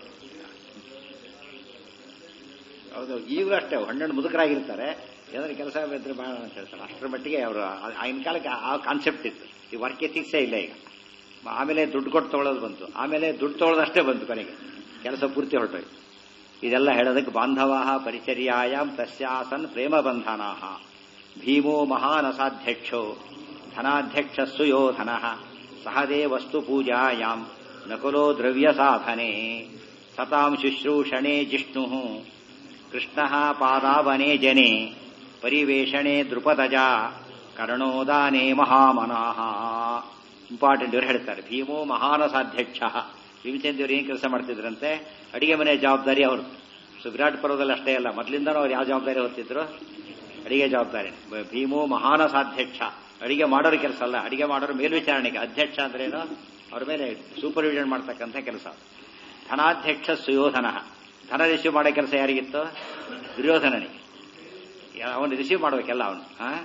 ಹೌದು ಈಗಲೂ ಅಷ್ಟೇ ಹಣ್ಣು ಮುದುಕರಾಗಿರ್ತಾರೆ ಏನಾದ್ರು ಕೆಲಸ ಇದ್ರೆ ಮಾಡೋಣ ಅಂತ ಹೇಳ್ತಾರೆ ಅಷ್ಟರ ಮಟ್ಟಿಗೆ ಅವರು ಆಗಿನ ಕಾಲಕ್ಕೆ ಆ ಕಾನ್ಸೆಪ್ಟ್ ಇತ್ತು ಈ ವರ್ಕ್ ಎಥಿಕ್ಸೇ ಇಲ್ಲ ಈಗ ಆಮೇಲೆ ದುಡ್ಡು ಕೊಟ್ಟು ತೊಗೊಳೋದು ಬಂತು ಆಮೇಲೆ ದುಡ್ಡು ತೊಗೊಳೋದಷ್ಟೇ ಬಂತು ಕೊನೆಗೆ ಕೆಲಸ ಪೂರ್ತಿ ಹೊರಟೋಯ್ತು ಇದೆಲ್ಲ ಹೇಳೋದಕ್ಕೆ ಬಾಂಧವ ಪರಿಚರ್ಯಾಯಾಮ್ ತಸ್ಯಾಸನ್ ಪ್ರೇಮ ಬಂಧನಾ ಭೀಮೋ ಮಹಾನಸಾಧ್ಯಕ್ಷೋ ಧನಾಧ್ಯಕ್ಷ ಸುಯೋಧನ ಸಹದೇ ವಸ್ತು ಪೂಜಾಯಾಂ ನಕುಲೋ ದ್ರವ್ಯ ಸಾಧನೆ ಸತಾಂ ಶುಶ್ರೂಷಣೆ ಜಿಷ್ಣು ಕೃಷ್ಣ ಪಾದಾವನೆ ಜನೆ ಪರಿವೇಷಣೆ ದೃಪದಜ ಕರ್ಣೋದಾನೆ ಮಹಾಮನಾಹ ಇಂಪಾರ್ಟೆಂಟ್ ಇವರು ಹೇಳ್ತಾರೆ ಭೀಮೋ ಮಹಾನಸಾಧ್ಯಕ್ಷ ಭೀಮಸೇನ್ ದೇವರು ಏನು ಕೆಲಸ ಮಾಡ್ತಿದ್ರಂತೆ ಅಡಿಗೆ ಮನೆ ಜವಾಬ್ದಾರಿ ಅವರು ಸೊ ವಿರಾಟ್ ಪರ್ವದಲ್ಲಿ ಅಷ್ಟೇ ಅಲ್ಲ ಮೊದಲಿಂದನೂ ಅವ್ರು ಯಾವ ಜವಾಬ್ದಾರಿ ಹೊತ್ತಿದ್ರು ಅಡಿಗೆ ಜವಾಬ್ದಾರಿ ಭೀಮೋ ಮಹಾನಸಾಧ್ಯಕ್ಷ ಅಡಿಗೆ ಮಾಡೋರ ಕೆಲಸ ಅಲ್ಲ ಅಡಿಗೆ ಮಾಡೋರು ಮೇಲ್ವಿಚಾರಣೆಗೆ ಅಧ್ಯಕ್ಷ ಅಂದ್ರೇನು ಅವ್ರ ಮೇಲೆ ಸೂಪರ್ವಿಷನ್ ಮಾಡ್ತಕ್ಕಂಥ ಕೆಲಸ ಧನಾಧ್ಯಕ್ಷ ಸುಯೋಧನ ಧನ ರಿಸೀವ್ ಮಾಡೋ ಕೆಲಸ ಯಾರಿಗಿತ್ತು ದುರ್ಯೋಧನನಿಗೆ ಅವನು ರಿಸೀವ್ ಮಾಡ್ಬೇಕೆಲ್ಲ ಅವನು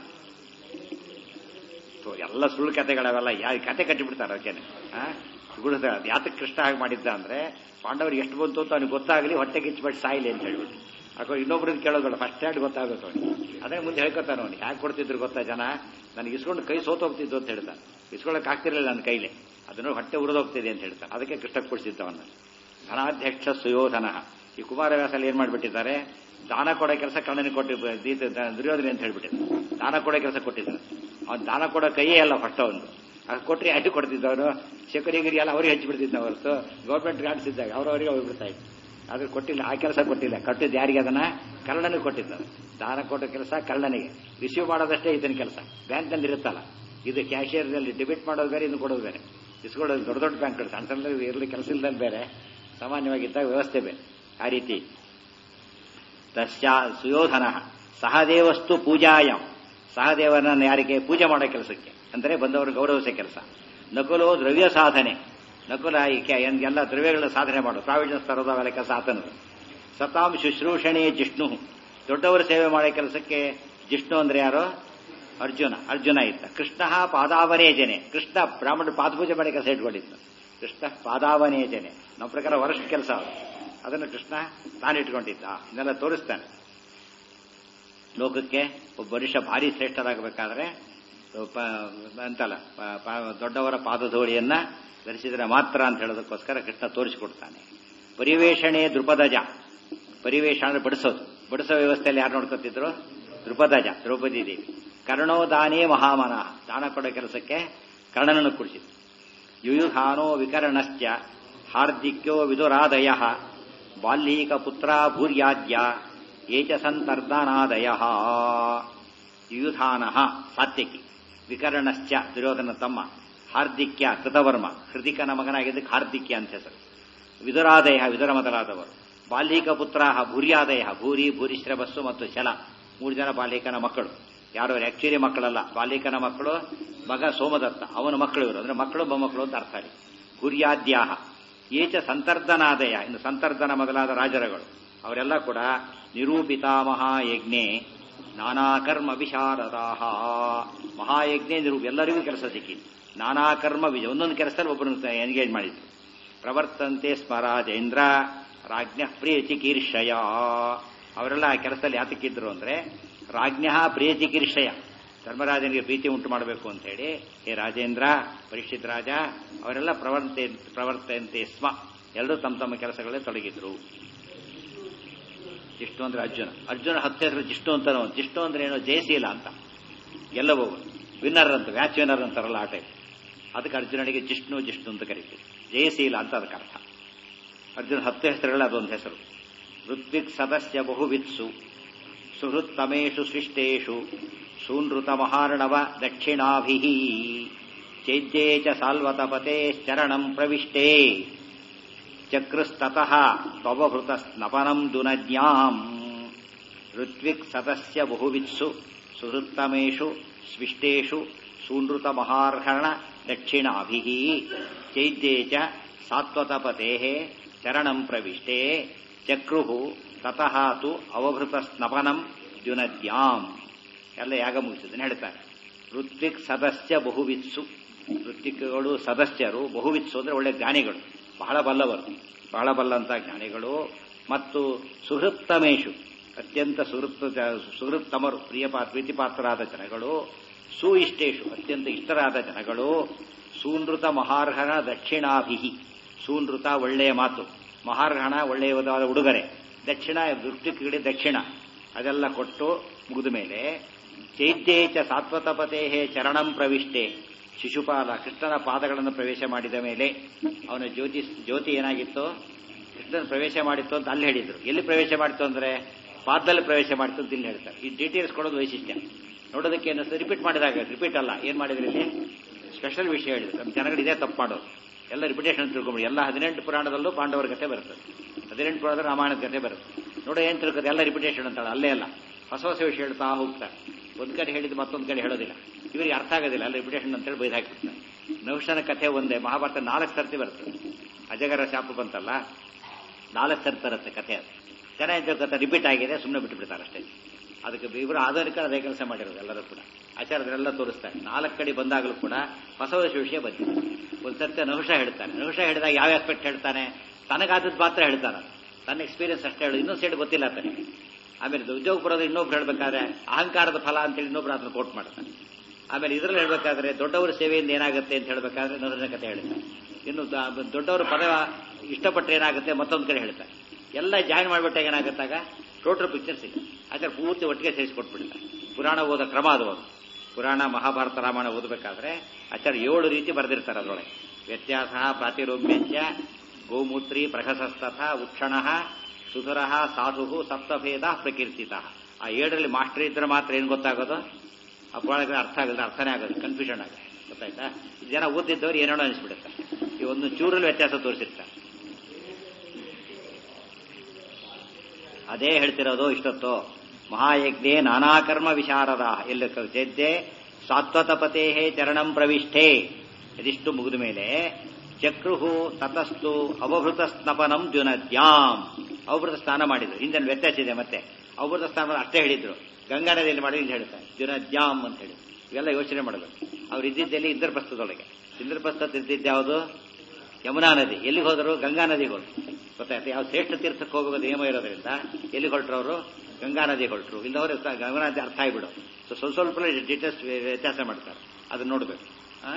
ಎಲ್ಲ ಸುಳ್ಳು ಕತೆಗಳವೆಲ್ಲ ಯಾ ಕತೆ ಕಟ್ಟಿಬಿಡ್ತಾರೆ ಅವಕ್ಕೇನೆ ಗುಡಿಸ್ತಾರೆ ಯಾತಕ್ಕೆ ಕೃಷ್ಣ ಹಾಗೆ ಮಾಡಿದ್ದ ಅಂದ್ರೆ ಪಾಂಡವರಿಗೆ ಎಷ್ಟು ಬಂತು ಅಂತ ಅವ್ನಿಗೆ ಗೊತ್ತಾಗಲಿ ಹೊಟ್ಟೆ ಕಿಚ್ಚಿಬಿಟ್ಟು ಸಾಯಿಲಿ ಅಂತ ಹೇಳ್ಬಿಟ್ಟು ಅಥವಾ ಇನ್ನೊಬ್ರಿಗೆ ಕೇಳೋದಲ್ಲ ಫಸ್ಟ್ ಹ್ಯಾಂಡ್ ಗೊತ್ತಾಗುತ್ತೆ ಅವನಿಗೆ ಅದೇ ಮುಂದೆ ಹೇಳ್ಕೊತಾನೆ ಅವನು ಯಾಕೆ ಕೊಡ್ತಿದ್ರು ಗೊತ್ತಾ ಜನ ನನಗೆ ಇಸ್ಕೊಂಡು ಕೈ ಸೋತೋಗ್ತಿದ್ದು ಅಂತ ಹೇಳ್ತಾನೆ ಇಸ್ಕೊಳಕ್ ಆಗ್ತಿರಲಿಲ್ಲ ನನ್ನ ಕೈಲಿ ಅದನ್ನು ಹೊಟ್ಟೆ ಉರಿದೋಗ್ತಿದೆ ಅಂತ ಹೇಳ್ತಾನೆ ಅದಕ್ಕೆ ಕೃಷ್ಣ ಕೊಡಿಸಿದ್ದವನ್ನ ಧನಾಧ್ಯಕ್ಷ ಸುಯೋಧನ ಈ ಕುಮಾರವ್ಯಾಸಲ್ಲಿ ಏನ್ ಮಾಡಿಬಿಟ್ಟಿದ್ದಾರೆ ದಾನ ಕೊಡೋ ಕೆಲಸ ಕಣ್ಣನಿಗೆ ಕೊಟ್ಟು ದುರ್ಯೋಧನೆ ಅಂತ ಹೇಳ್ಬಿಟ್ಟಿದ್ರು ದಾನ ಕೊಡೋ ಕೆಲಸ ಕೊಟ್ಟಿದ್ದಾನೆ ಅವ್ನು ದಾನ ಕೊಡೋ ಕೈಯೇ ಅಲ್ಲ ಫಸ್ಟ್ ಅವನು ಅದು ಕೊಟ್ಟರೆ ಯಾಕೆ ಕೊಡ್ತಿದ್ದವನು ಶಕರಿಗಿರಿ ಎಲ್ಲ ಅವ್ರಿಗೆ ಹಚ್ಚಿಬಿಡ್ತಿದ್ದ ಹೊರತು ಗೌರ್ಮೆಂಟ್ ಗಾಡ್ಸ್ ಇದ್ದಾಗ ಅವ್ರವರಿಗೆ ಹೋಗ್ಬಿಡ್ತಾ ಇತ್ತು ಆದ್ರೆ ಕೊಟ್ಟಿಲ್ಲ ಆ ಕೆಲಸ ಕೊಟ್ಟಿಲ್ಲ ಕಟ್ಟಿದ್ದು ಯಾರಿಗೆ ಅದನ್ನ ಕರ್ಣನಿಗೆ ಕೊಟ್ಟಿದ್ದಾರೆ ದಾನ ಕೊಟ್ಟ ಕೆಲಸ ಕರ್ಣನಿಗೆ ರಿಸೀವ್ ಮಾಡೋದಷ್ಟೇ ಇದನ್ನ ಕೆಲಸ ಬ್ಯಾಂಕ್ನಲ್ಲಿ ಇರುತ್ತಲ್ಲ ಇದು ಕ್ಯಾಶಿಯರ್ನಲ್ಲಿ ಡೆಬಿಟ್ ಮಾಡೋದು ಬೇರೆ ಇನ್ನು ಕೊಡೋದು ಬೇರೆ ಇಸ್ಕೊಳ್ಳೋದು ದೊಡ್ಡ ದೊಡ್ಡ ಬ್ಯಾಂಕ್ಗಳು ಸಣ್ಣ ಸಣ್ಣ ಇರಲಿ ಕೆಲಸ ಇಲ್ದಲ್ಲಿ ಬೇರೆ ಸಾಮಾನ್ಯವಾಗಿದ್ದಾಗ ವ್ಯವಸ್ಥೆ ಬೇರೆ ಆ ರೀತಿ ತಸ್ಯಾ ಸುಯೋಧನ ಸಹದೇವಸ್ತು ಪೂಜಾಯಂ ಸಹದೇವನನ್ನು ಯಾರಿಗೆ ಪೂಜೆ ಮಾಡೋ ಕೆಲಸಕ್ಕೆ ಅಂದರೆ ಬಂದವರು ಗೌರವಿಸೋ ಕೆಲಸ ನಕುಲೋ ದ್ರವ್ಯ ಸಾಧನೆ ನಕುಲ ಈಕೆ ಎಲ್ಲ ದ್ರವ್ಯಗಳ ಸಾಧನೆ ಮಾಡು ಪ್ರಾವಿಷನ್ಸ್ ತರೋದು ಅವೆಲ್ಲ ಕೆಲಸ ಆತನದು ಸತಾಂ ಶುಶ್ರೂಷಣೆ ಜಿಷ್ಣು ದೊಡ್ಡವರು ಸೇವೆ ಮಾಡೋ ಕೆಲಸಕ್ಕೆ ಜಿಷ್ಣು ಅಂದ್ರೆ ಯಾರು ಅರ್ಜುನ ಅರ್ಜುನ ಇದ್ದ ಕೃಷ್ಣ ಪಾದಾವನೇಜನೆ ಕೃಷ್ಣ ಬ್ರಾಹ್ಮಣ ಪಾದಪೂಜೆ ಮಾಡಿ ಕೆಲಸ ಇಟ್ಕೊಂಡಿದ್ದ ಕೃಷ್ಣ ಪಾದಾವನೇಜನೆ ನಮ್ಮ ಪ್ರಕಾರ ವರಷ್ಟು ಕೆಲಸ ಅದು ಅದನ್ನು ಕೃಷ್ಣ ತಾನು ಇಟ್ಕೊಂಡಿದ್ದ ಇದನ್ನೆಲ್ಲ ತೋರಿಸ್ತಾನೆ ಲೋಕಕ್ಕೆ ಒಬ್ಬ ಮನುಷ್ಯ ಭಾರಿ ಶ್ರೇಷ್ಠರಾಗಬೇಕಾದ್ರೆ ಪ- ಅಂತಲ್ಲ ಪ- ಪ- ದೊಡ್ಡವರ ಪಾದಧೂಳಿಯನ್ನ ಧರಿಸಿದರೆ ಮಾತ್ರ ಅಂತ ಹೇಳೋದಕ್ಕೋಸ್ಕರ ಕೃಷ್ಣ ತೋರಿಸಿಕೊಡ್ತಾನೆ ಪರಿವೇಷಣೆ ದೃಪದಜ ಪರಿವೇಷ ಅಂದ್ರೆ ಬಡಿಸೋದು ಬಡಿಸೋ ವ್ಯವಸ್ಥೆಯಲ್ಲಿ ಯಾರು ನೋಡ್ಕೊತಿದ್ರು ದೃಪದಜ ದ್ರೌಪದಿ ದೇವಿ ಕರ್ಣೋದಾನೇ ಮಹಾಮನ ದಾನ ಕೊಡೋ ಕೆಲಸಕ್ಕೆ ಕರ್ಣನನ್ನು ಕುಡಿಸಿದ್ರು ಯುಯುಧಾನೋ ವಿಕರಣಶ್ಚ ಹಾರ್ದಿಕ್ಯೋ ವಿದುರಾದಯ ಬಾಲ್ಯೀಕ ಪುತ್ರ ಭೂರ್ಯಾದ್ಯ ಏಚ ಸಂತರ್ಧನಾದಯ ಯುಯುಧಾನ ಸಾತ್ಯಕಿ ವಿಕರಣಶ್ಚ ದುರ್ಯೋಧನ ತಮ್ಮ ಹಾರ್ದಿಕ್ಯ ಕೃತವರ್ಮ ಹೃದಿಕನ ಮಗನಾಗಿದ್ದಕ್ಕೆ ಹಾರ್ದಿಕ್ಯ ಅಂತ ಹೆಸರು ವಿದುರಾದಯ ವಿದುರ ಮೊದಲಾದವರು ಬಾಲ್ಯೀಕ ಪುತ್ರ ಭೂರ್ಯಾದಯ ಭೂರಿ ಭೂರಿಶ್ರವಸ್ಸು ಮತ್ತು ಶಲ ಮೂರು ಜನ ಬಾಲ್ಯಕನ ಮಕ್ಕಳು ಯಾರು ಆಕ್ಚುಲಿ ಮಕ್ಕಳಲ್ಲ ಬಾಲ್ಯಕನ ಮಕ್ಕಳು ಮಗ ಸೋಮದತ್ತ ಅವನ ಮಕ್ಕಳು ಇವರು ಅಂದ್ರೆ ಮಕ್ಕಳು ಮೊಮ್ಮಕ್ಕಳು ಅಂತ ಅರ್ಥ ಅಲ್ಲಿ ಗುರ್ಯಾದ್ಯಾಹ ಏಚ ಸಂತರ್ಧನಾದಯ ಇನ್ನು ಸಂತರ್ಧನ ಮೊದಲಾದ ರಾಜರುಗಳು ಅವರೆಲ್ಲ ಕೂಡ ನಿರೂಪಿತಾಮಹ ಯಜ್ಞೆ ನಾನಾ ಕರ್ಮ ವಿಶಾರದಾಹ ಮಹಾಯಜ್ಞೆ ನಿರೂಪ ಎಲ್ಲರಿಗೂ ಕೆಲಸ ಸಿಕ್ಕಿದ್ದು ನಾನಾ ಕರ್ಮ ವಿಜ ಒಂದೊಂದು ಕೆಲಸದಲ್ಲಿ ಒಬ್ಬರನ್ನು ಎನ್ಗೇಜ್ ಮಾಡಿದ್ರು ಪ್ರವರ್ತಂತೆ ಸ್ಮರಾಜೇಂದ್ರ ರಾಜ್ಞ ಪ್ರಿಯಚಿಕೀರ್ಷಯ ಅವರೆಲ್ಲ ಆ ಕೆಲಸದಲ್ಲಿ ಯಾತಕ್ಕಿದ್ರು ಅಂದ್ರೆ ರಾಜ್ಞ ಪ್ರಿಯಚಿಕೀರ್ಷಯ ಧರ್ಮರಾಜನಿಗೆ ಪ್ರೀತಿ ಉಂಟು ಮಾಡಬೇಕು ಅಂತ ಹೇಳಿ ಹೇ ರಾಜೇಂದ್ರ ಪರೀಕ್ಷಿತ್ ರಾಜ ಅವರೆಲ್ಲ ಪ್ರವರ್ತೆ ಪ್ರವರ್ತಂತೆ ಸ್ಮ ಎಲ್ಲರೂ ತಮ್ಮ ತಮ್ಮ ಕೆಲಸಗಳೇ ತೊಡಗಿದ್ರು ಜಿಷ್ಣು ಅಂದ್ರೆ ಅರ್ಜುನ ಅರ್ಜುನ ಹತ್ತು ಹೆಸರು ಜಿಷ್ಣು ಅಂತ ಜಿಷ್ಣು ಅಂದ್ರೆ ಏನೋ ಜಯಶೀಲ ಅಂತ ಗೆಲ್ಲಬಹುದು ವಿನ್ನರ್ ಅಂತ ಮ್ಯಾಚ್ ವಿನ್ನರ್ ಅಂತಾರಲ್ಲ ಆ ಟೈಪ್ ಅದಕ್ಕೆ ಅರ್ಜುನನಿಗೆ ಜಿಷ್ಣು ಜಿಷ್ಣು ಅಂತ ಕರೀತೀವಿ ಜಯಶೀಲ ಅಂತ ಅದಕ್ಕೆ ಅರ್ಥ ಅರ್ಜುನ ಹತ್ತು ಹೆಸರುಗಳ ಅದೊಂದು ಹೆಸರು ಋತ್ವಿಕ್ ಸದಸ್ಯ ಬಹುವಿತ್ಸು ಸುಹೃತ್ತಮೇಷು ಸೃಷ್ಟೇಷು ಸೂನೃತ ಮಹಾರ್ಣವ ದಕ್ಷಿಣಾಭಿ ಚೈದ್ಯೇ ಚ ಸಾಲ್ವತಪತೆ ಚರಣಂ ಪ್ರವಿಷ್ಟೇ ಚಕ್ರಸ್ತತಃ ತ್ವವಭೃತ ಸ್ನಪನಂ ದುನಜ್ಞಾಂ ಋತ್ವಿಕ್ ಸದಸ್ಯ ಬಹುವಿತ್ಸು ಸುಹೃತ್ತಮೇಷು ಸ್ವಿಷ್ಟೇಷು ಸೂನೃತ ಮಹಾರ್ಹಣ ದಕ್ಷಿಣಾಭಿ ಚೈದ್ಯೇ ಚ ಸಾತ್ವತಪತೆ ಚರಣಂ ಪ್ರವಿಷ್ಟೇ ಚಕ್ರು ತತಃ ತು ಅವಭೃತ ಸ್ನಪನಂ ದ್ಯುನದ್ಯಾಂ ಎಲ್ಲ ಯಾಗ ಮುಗಿಸಿದ್ದನ್ನು ಹೇಳ್ತಾರೆ ಋತ್ವಿಕ್ ಸದಸ್ಯ ಬಹುವಿತ್ಸು ಋತ್ವಿಕ್ಗಳು ಸದಸ್ಯರು ಬಹುವಿತ್ಸು ಅಂದ್ರೆ ಒಳ್ಳೆ ಜ್ಞಾನಿಗಳು ಬಹಳ ಬಲ್ಲವರು ಬಹಳ ಬಲ್ಲಂತ ಜ್ಞಾನಿಗಳು ಮತ್ತು ಸುಹೃತ್ತಮೇಶು ಅತ್ಯಂತ ಸುಹೃತ್ ಸುಹೃತ್ತಮರು ಪ್ರಿಯಪಾ ಪ್ರೀತಿಪಾತ್ರರಾದ ಜನಗಳು ಸುಇಷ್ಟೇಶು ಅತ್ಯಂತ ಇಷ್ಟರಾದ ಜನಗಳು ಸೂನೃತ ಮಹಾರ್ಹಣ ದಕ್ಷಿಣಾಭಿಹಿ ಸೂನೃತ ಒಳ್ಳೆಯ ಮಾತು ಮಹಾರ್ಹಣ ಒಳ್ಳೆಯದಾದ ಉಡುಗೊರೆ ದಕ್ಷಿಣ ಋತ್ವಿಕ್ಗಳಿಗೆ ದಕ್ಷಿಣ ಅದೆಲ್ಲ ಕೊಟ್ಟು ಮುಗಿದ ಮೇಲೆ ಚೈತ್ಯೇಚ ಸಾತ್ವತಪತೆ ಚರಣಂ ಪ್ರವಿಷ್ಟೆ ಶಿಶುಪಾಲ ಕೃಷ್ಣನ ಪಾದಗಳನ್ನು ಪ್ರವೇಶ ಮಾಡಿದ ಮೇಲೆ ಅವನ ಜ್ಯೋತಿ ಜ್ಯೋತಿ ಏನಾಗಿತ್ತು ಕೃಷ್ಣನ ಪ್ರವೇಶ ಮಾಡಿತ್ತು ಅಂತ ಅಲ್ಲಿ ಹೇಳಿದ್ರು ಎಲ್ಲಿ ಪ್ರವೇಶ ಮಾಡಿತ್ತು ಅಂದ್ರೆ ಪಾದದಲ್ಲಿ ಪ್ರವೇಶ ಮಾಡಿತ್ತು ಅಂತ ಇಲ್ಲಿ ಹೇಳ್ತಾರೆ ಈ ಡೀಟೇಲ್ಸ್ ಕೊಡೋದು ವೈಶಿಷ್ಟ್ಯ ನೋಡೋದಕ್ಕೆ ಏನು ರಿಪೀಟ್ ಮಾಡಿದಾಗ ರಿಪೀಟ್ ಅಲ್ಲ ಏನ್ ಮಾಡಿದ್ರಿ ಇಲ್ಲಿ ಸ್ಪೆಷಲ್ ವಿಷಯ ಹೇಳಿದ್ರು ನಮ್ಮ ಜನಗಳು ಇದೇ ತಪ್ಪು ಮಾಡೋದು ಎಲ್ಲ ರಿಪಿಟೇಷನ್ ತಿಳ್ಕೊಂಬಿಡಿ ಎಲ್ಲ ಹದಿನೆಂಟು ಪುರಾಣದಲ್ಲೂ ಪಾಂಡವರ ಕಥೆ ಬರ್ತದೆ ಹದಿನೆಂಟು ಪುರಾಣದ ರಾಮಾಯಣದ ಕಥೆ ಬರುತ್ತೆ ನೋಡೋ ಏನ್ ತಿಳ್ಕೋದು ಎಲ್ಲ ರಿಪಿಟೇಷನ್ ಅಂತಾಳೆ ಅಲ್ಲೇ ಅಲ್ಲ ಹೊಸ ಹೊಸ ವಿಷಯ ಹೇಳ್ತಾ ಹೋಗ್ತಾರೆ ಒಂದ್ ಕಡೆ ಹೇಳಿದ್ದು ಮತ್ತೊಂದು ಕಡೆ ಹೇಳೋದಿಲ್ಲ ಇವರಿಗೆ ಅರ್ಥ ಆಗೋದಿಲ್ಲ ಅಲ್ಲಿ ರಿಪಿಟೇಷನ್ ಅಂತೇಳಿ ಬೈದು ಹಾಕಿಬಿಡ್ತಾರೆ ನಹುಶನ ಕಥೆ ಒಂದೇ ಮಹಾಭಾರತ ನಾಲ್ಕು ಸರ್ತಿ ಬರ್ತದೆ ಅಜಗರ ಶಾಪ ಬಂತಲ್ಲ ನಾಲ್ಕು ಸರ್ತಿ ಬರುತ್ತೆ ಕಥೆ ಅದು ಜನ ಏನ್ ತಿಳ್ಕೊತಾರೆ ರಿಪೀಟ್ ಆಗಿದೆ ಸುಮ್ಮನೆ ಬಿಟ್ಟು ಬಿಡ್ತಾರೆ ಅಷ್ಟೇ ಅದಕ್ಕೆ ಇವರು ಆಧುನಿಕ ಅದೇ ಕೆಲಸ ಮಾಡಿರೋದು ಎಲ್ಲರೂ ಕೂಡ ಆಚಾರ್ಯರೆಲ್ಲ ತೋರಿಸ್ತಾರೆ ನಾಲ್ಕು ಕಡೆ ಬಂದಾಗಲೂ ಕೂಡ ಹೊಸ ಹೊಸ ವಿಷಯ ಬಂದಿದೆ ಒಂದು ಸರ್ತಿ ನಹುಷ ಹೇಳ್ತಾನೆ ನಹುಷ ಹೇಳಿದಾಗ ಯಾವ ಆಸ್ಪೆಕ್ಟ್ ಹೇಳ್ತಾನೆ ತನಗಾದದ್ದು ಮಾತ್ರ ಹೇಳ್ತಾನೆ ತನ್ನ ಎಕ್ಸ್ಪೀರಿಯನ್ಸ್ ಅಷ್ಟೇ ಹೇಳು ಇನ್ನೊಂದು ಸೈಡ್ ಗೊತ್ತಿಲ್ಲ ತನಗೆ ಆಮೇಲೆ ಉದ್ಯೋಗ ಬರೋದು ಇನ್ನೊಬ್ರು ಹೇಳ್ಬೇಕಾದ್ರೆ ಅಹಂಕಾರದ ಫಲ ಅಂತೇಳಿ ಇನ್ನೊಬ್ರು ಅದನ್ನು ಕೋಟ್ ಮಾಡ್ತಾನೆ ಆಮೇಲೆ ಇದ್ರಲ್ಲಿ ಹೇಳ್ಬೇಕಾದ್ರೆ ದೊಡ್ಡವರ ಸೇವೆಯಿಂದ ಏನಾಗುತ್ತೆ ಅಂತ ಹೇಳ್ಬೇಕಾದ್ರೆ ನಹುಷನ ಕಥೆ ಹೇಳ್ತಾನೆ ಇನ್ನು ದೊಡ್ಡವರ ಪದ ಇಷ್ಟಪಟ್ಟರೆ ಏನಾಗುತ್ತೆ ಮತ್ತೊಂದು ಕಡೆ ಹೇಳ್ತಾರೆ ಎಲ್ಲ ಜಾಯಿನ್ ಮಾಡಿಬಿಟ್ಟಾಗ ಏನಾಗುತ್ತಾಗ ಟೋಟಲ್ ಪಿಕ್ಚರ್ ಸಿಗುತ್ತೆ ಆಚಾರ ಪೂರ್ತಿ ಒಟ್ಟಿಗೆ ಸೇರಿಸ್ಕೊಟ್ಬಿಡ್ತಾರೆ ಪುರಾಣ ಓದೋ ಕ್ರಮ ಅದು ಒಂದು ಪುರಾಣ ಮಹಾಭಾರತ ರಾಮಾಯಣ ಓದಬೇಕಾದ್ರೆ ಆಚಾರ್ಯ ಏಳು ರೀತಿ ಬರೆದಿರ್ತಾರೆ ಅದರೊಳಗೆ ವ್ಯತ್ಯಾಸ ಪ್ರಾತಿರೋಗ್ಯಂಚ ಗೋಮೂತ್ರಿ ಪ್ರಹಸಸ್ತಥ ಉಕ್ಷಣ ಸುಧುರ ಸಾಧು ಸಪ್ತಭೇದ ಪ್ರಕೀರ್ತಿತ ಆ ಏಳರಲ್ಲಿ ಮಾಸ್ಟರ್ ಇದ್ರೆ ಮಾತ್ರ ಏನು ಗೊತ್ತಾಗೋದು ಆ ಪುರಾಣಕ್ಕೆ ಅರ್ಥ ಆಗಲ್ಲ ಅರ್ಥನೇ ಆಗೋದು ಕನ್ಫ್ಯೂಷನ್ ಆಗುತ್ತೆ ಗೊತ್ತಾಯ್ತಾ ಜನ ಓದಿದ್ದವ್ರು ಏನೋ ಅನಿಸ್ಬಿಡುತ್ತೆ ಈ ಒಂದು ಚೂರಲ್ಲಿ ವ್ಯತ್ಯಾಸ ತೋರಿಸಿರ್ತಾರೆ ಅದೇ ಹೇಳ್ತಿರೋದು ಇಷ್ಟೊತ್ತು ಮಹಾಯಜ್ಞೆ ನಾನಾಕರ್ಮ ವಿಶಾರದ ಎಲ್ಲ ಜಜ್ಜೆ ಸಾತ್ವತಪತೆ ಚರಣಂ ಪ್ರವಿಷ್ಠೆ ಇದಿಷ್ಟು ಮುಗಿದ ಮೇಲೆ ಚಕ್ರುಹು ತತಸ್ತು ಅವಭೃತ ಸ್ನಪನಂ ದ್ಯುನದ್ಯಾಂ ಅವಭೃತ ಸ್ನಾನ ಮಾಡಿದ್ರು ಹಿಂದೆ ವ್ಯತ್ಯಾಸ ಇದೆ ಮತ್ತೆ ಅವಭೃತ ಸ್ನಾನ ಅಷ್ಟೇ ಹೇಳಿದ್ರು ಗಂಗಾ ನದಿಯಲ್ಲಿ ಮಾಡಿ ಇಲ್ಲಿ ಹೇಳ್ತಾರೆ ದ್ಯುನದ್ಯಾಮ್ ಅಂತ ಹೇಳಿ ಇವೆಲ್ಲ ಯೋಚನೆ ಮಾಡಬೇಕು ಅವ್ರು ಇದ್ದಿದ್ದೆಲ್ಲಿ ಇಂದ್ರಪ್ರಸ್ಥದೊಳಗೆ ಇಂದ್ರಪ್ರಸ್ಥ ಇದ್ದಿದ್ದು ಯಾವುದು ಯಮುನಾ ನದಿ ಎಲ್ಲಿಗೆ ಹೋದರು ಗಂಗಾ ನದಿಗೆ ಹೋದ್ರು ಗೊತ್ತಾಯ್ತು ಯಾವ ಶ್ರೇಷ್ಠ ತೀರ್ಥಕ್ಕೆ ಹೋಗುವ ನಿಯಮ ಇರೋದ್ರಿಂದ ಎಲ್ಲಿಗೆ ಹೊರಟ್ರು ಅವರು ಗಂಗಾ ನದಿಗೆ ಹೊರಟ್ರು ಇಲ್ಲದವ್ರೆ ಗಂಗಾ ನದಿ ಅರ್ಥ ಆಗಿಬಿಡು ಸೊ ಸ್ವಲ್ಪ ಸ್ವಲ್ಪ ಡೀಟೇಲ್ಸ್ ವ್ಯತ್ಯಾಸ ಮಾಡ್ತಾರೆ ಅದನ್ನ ನೋಡ್ಬೇಕು ಆ?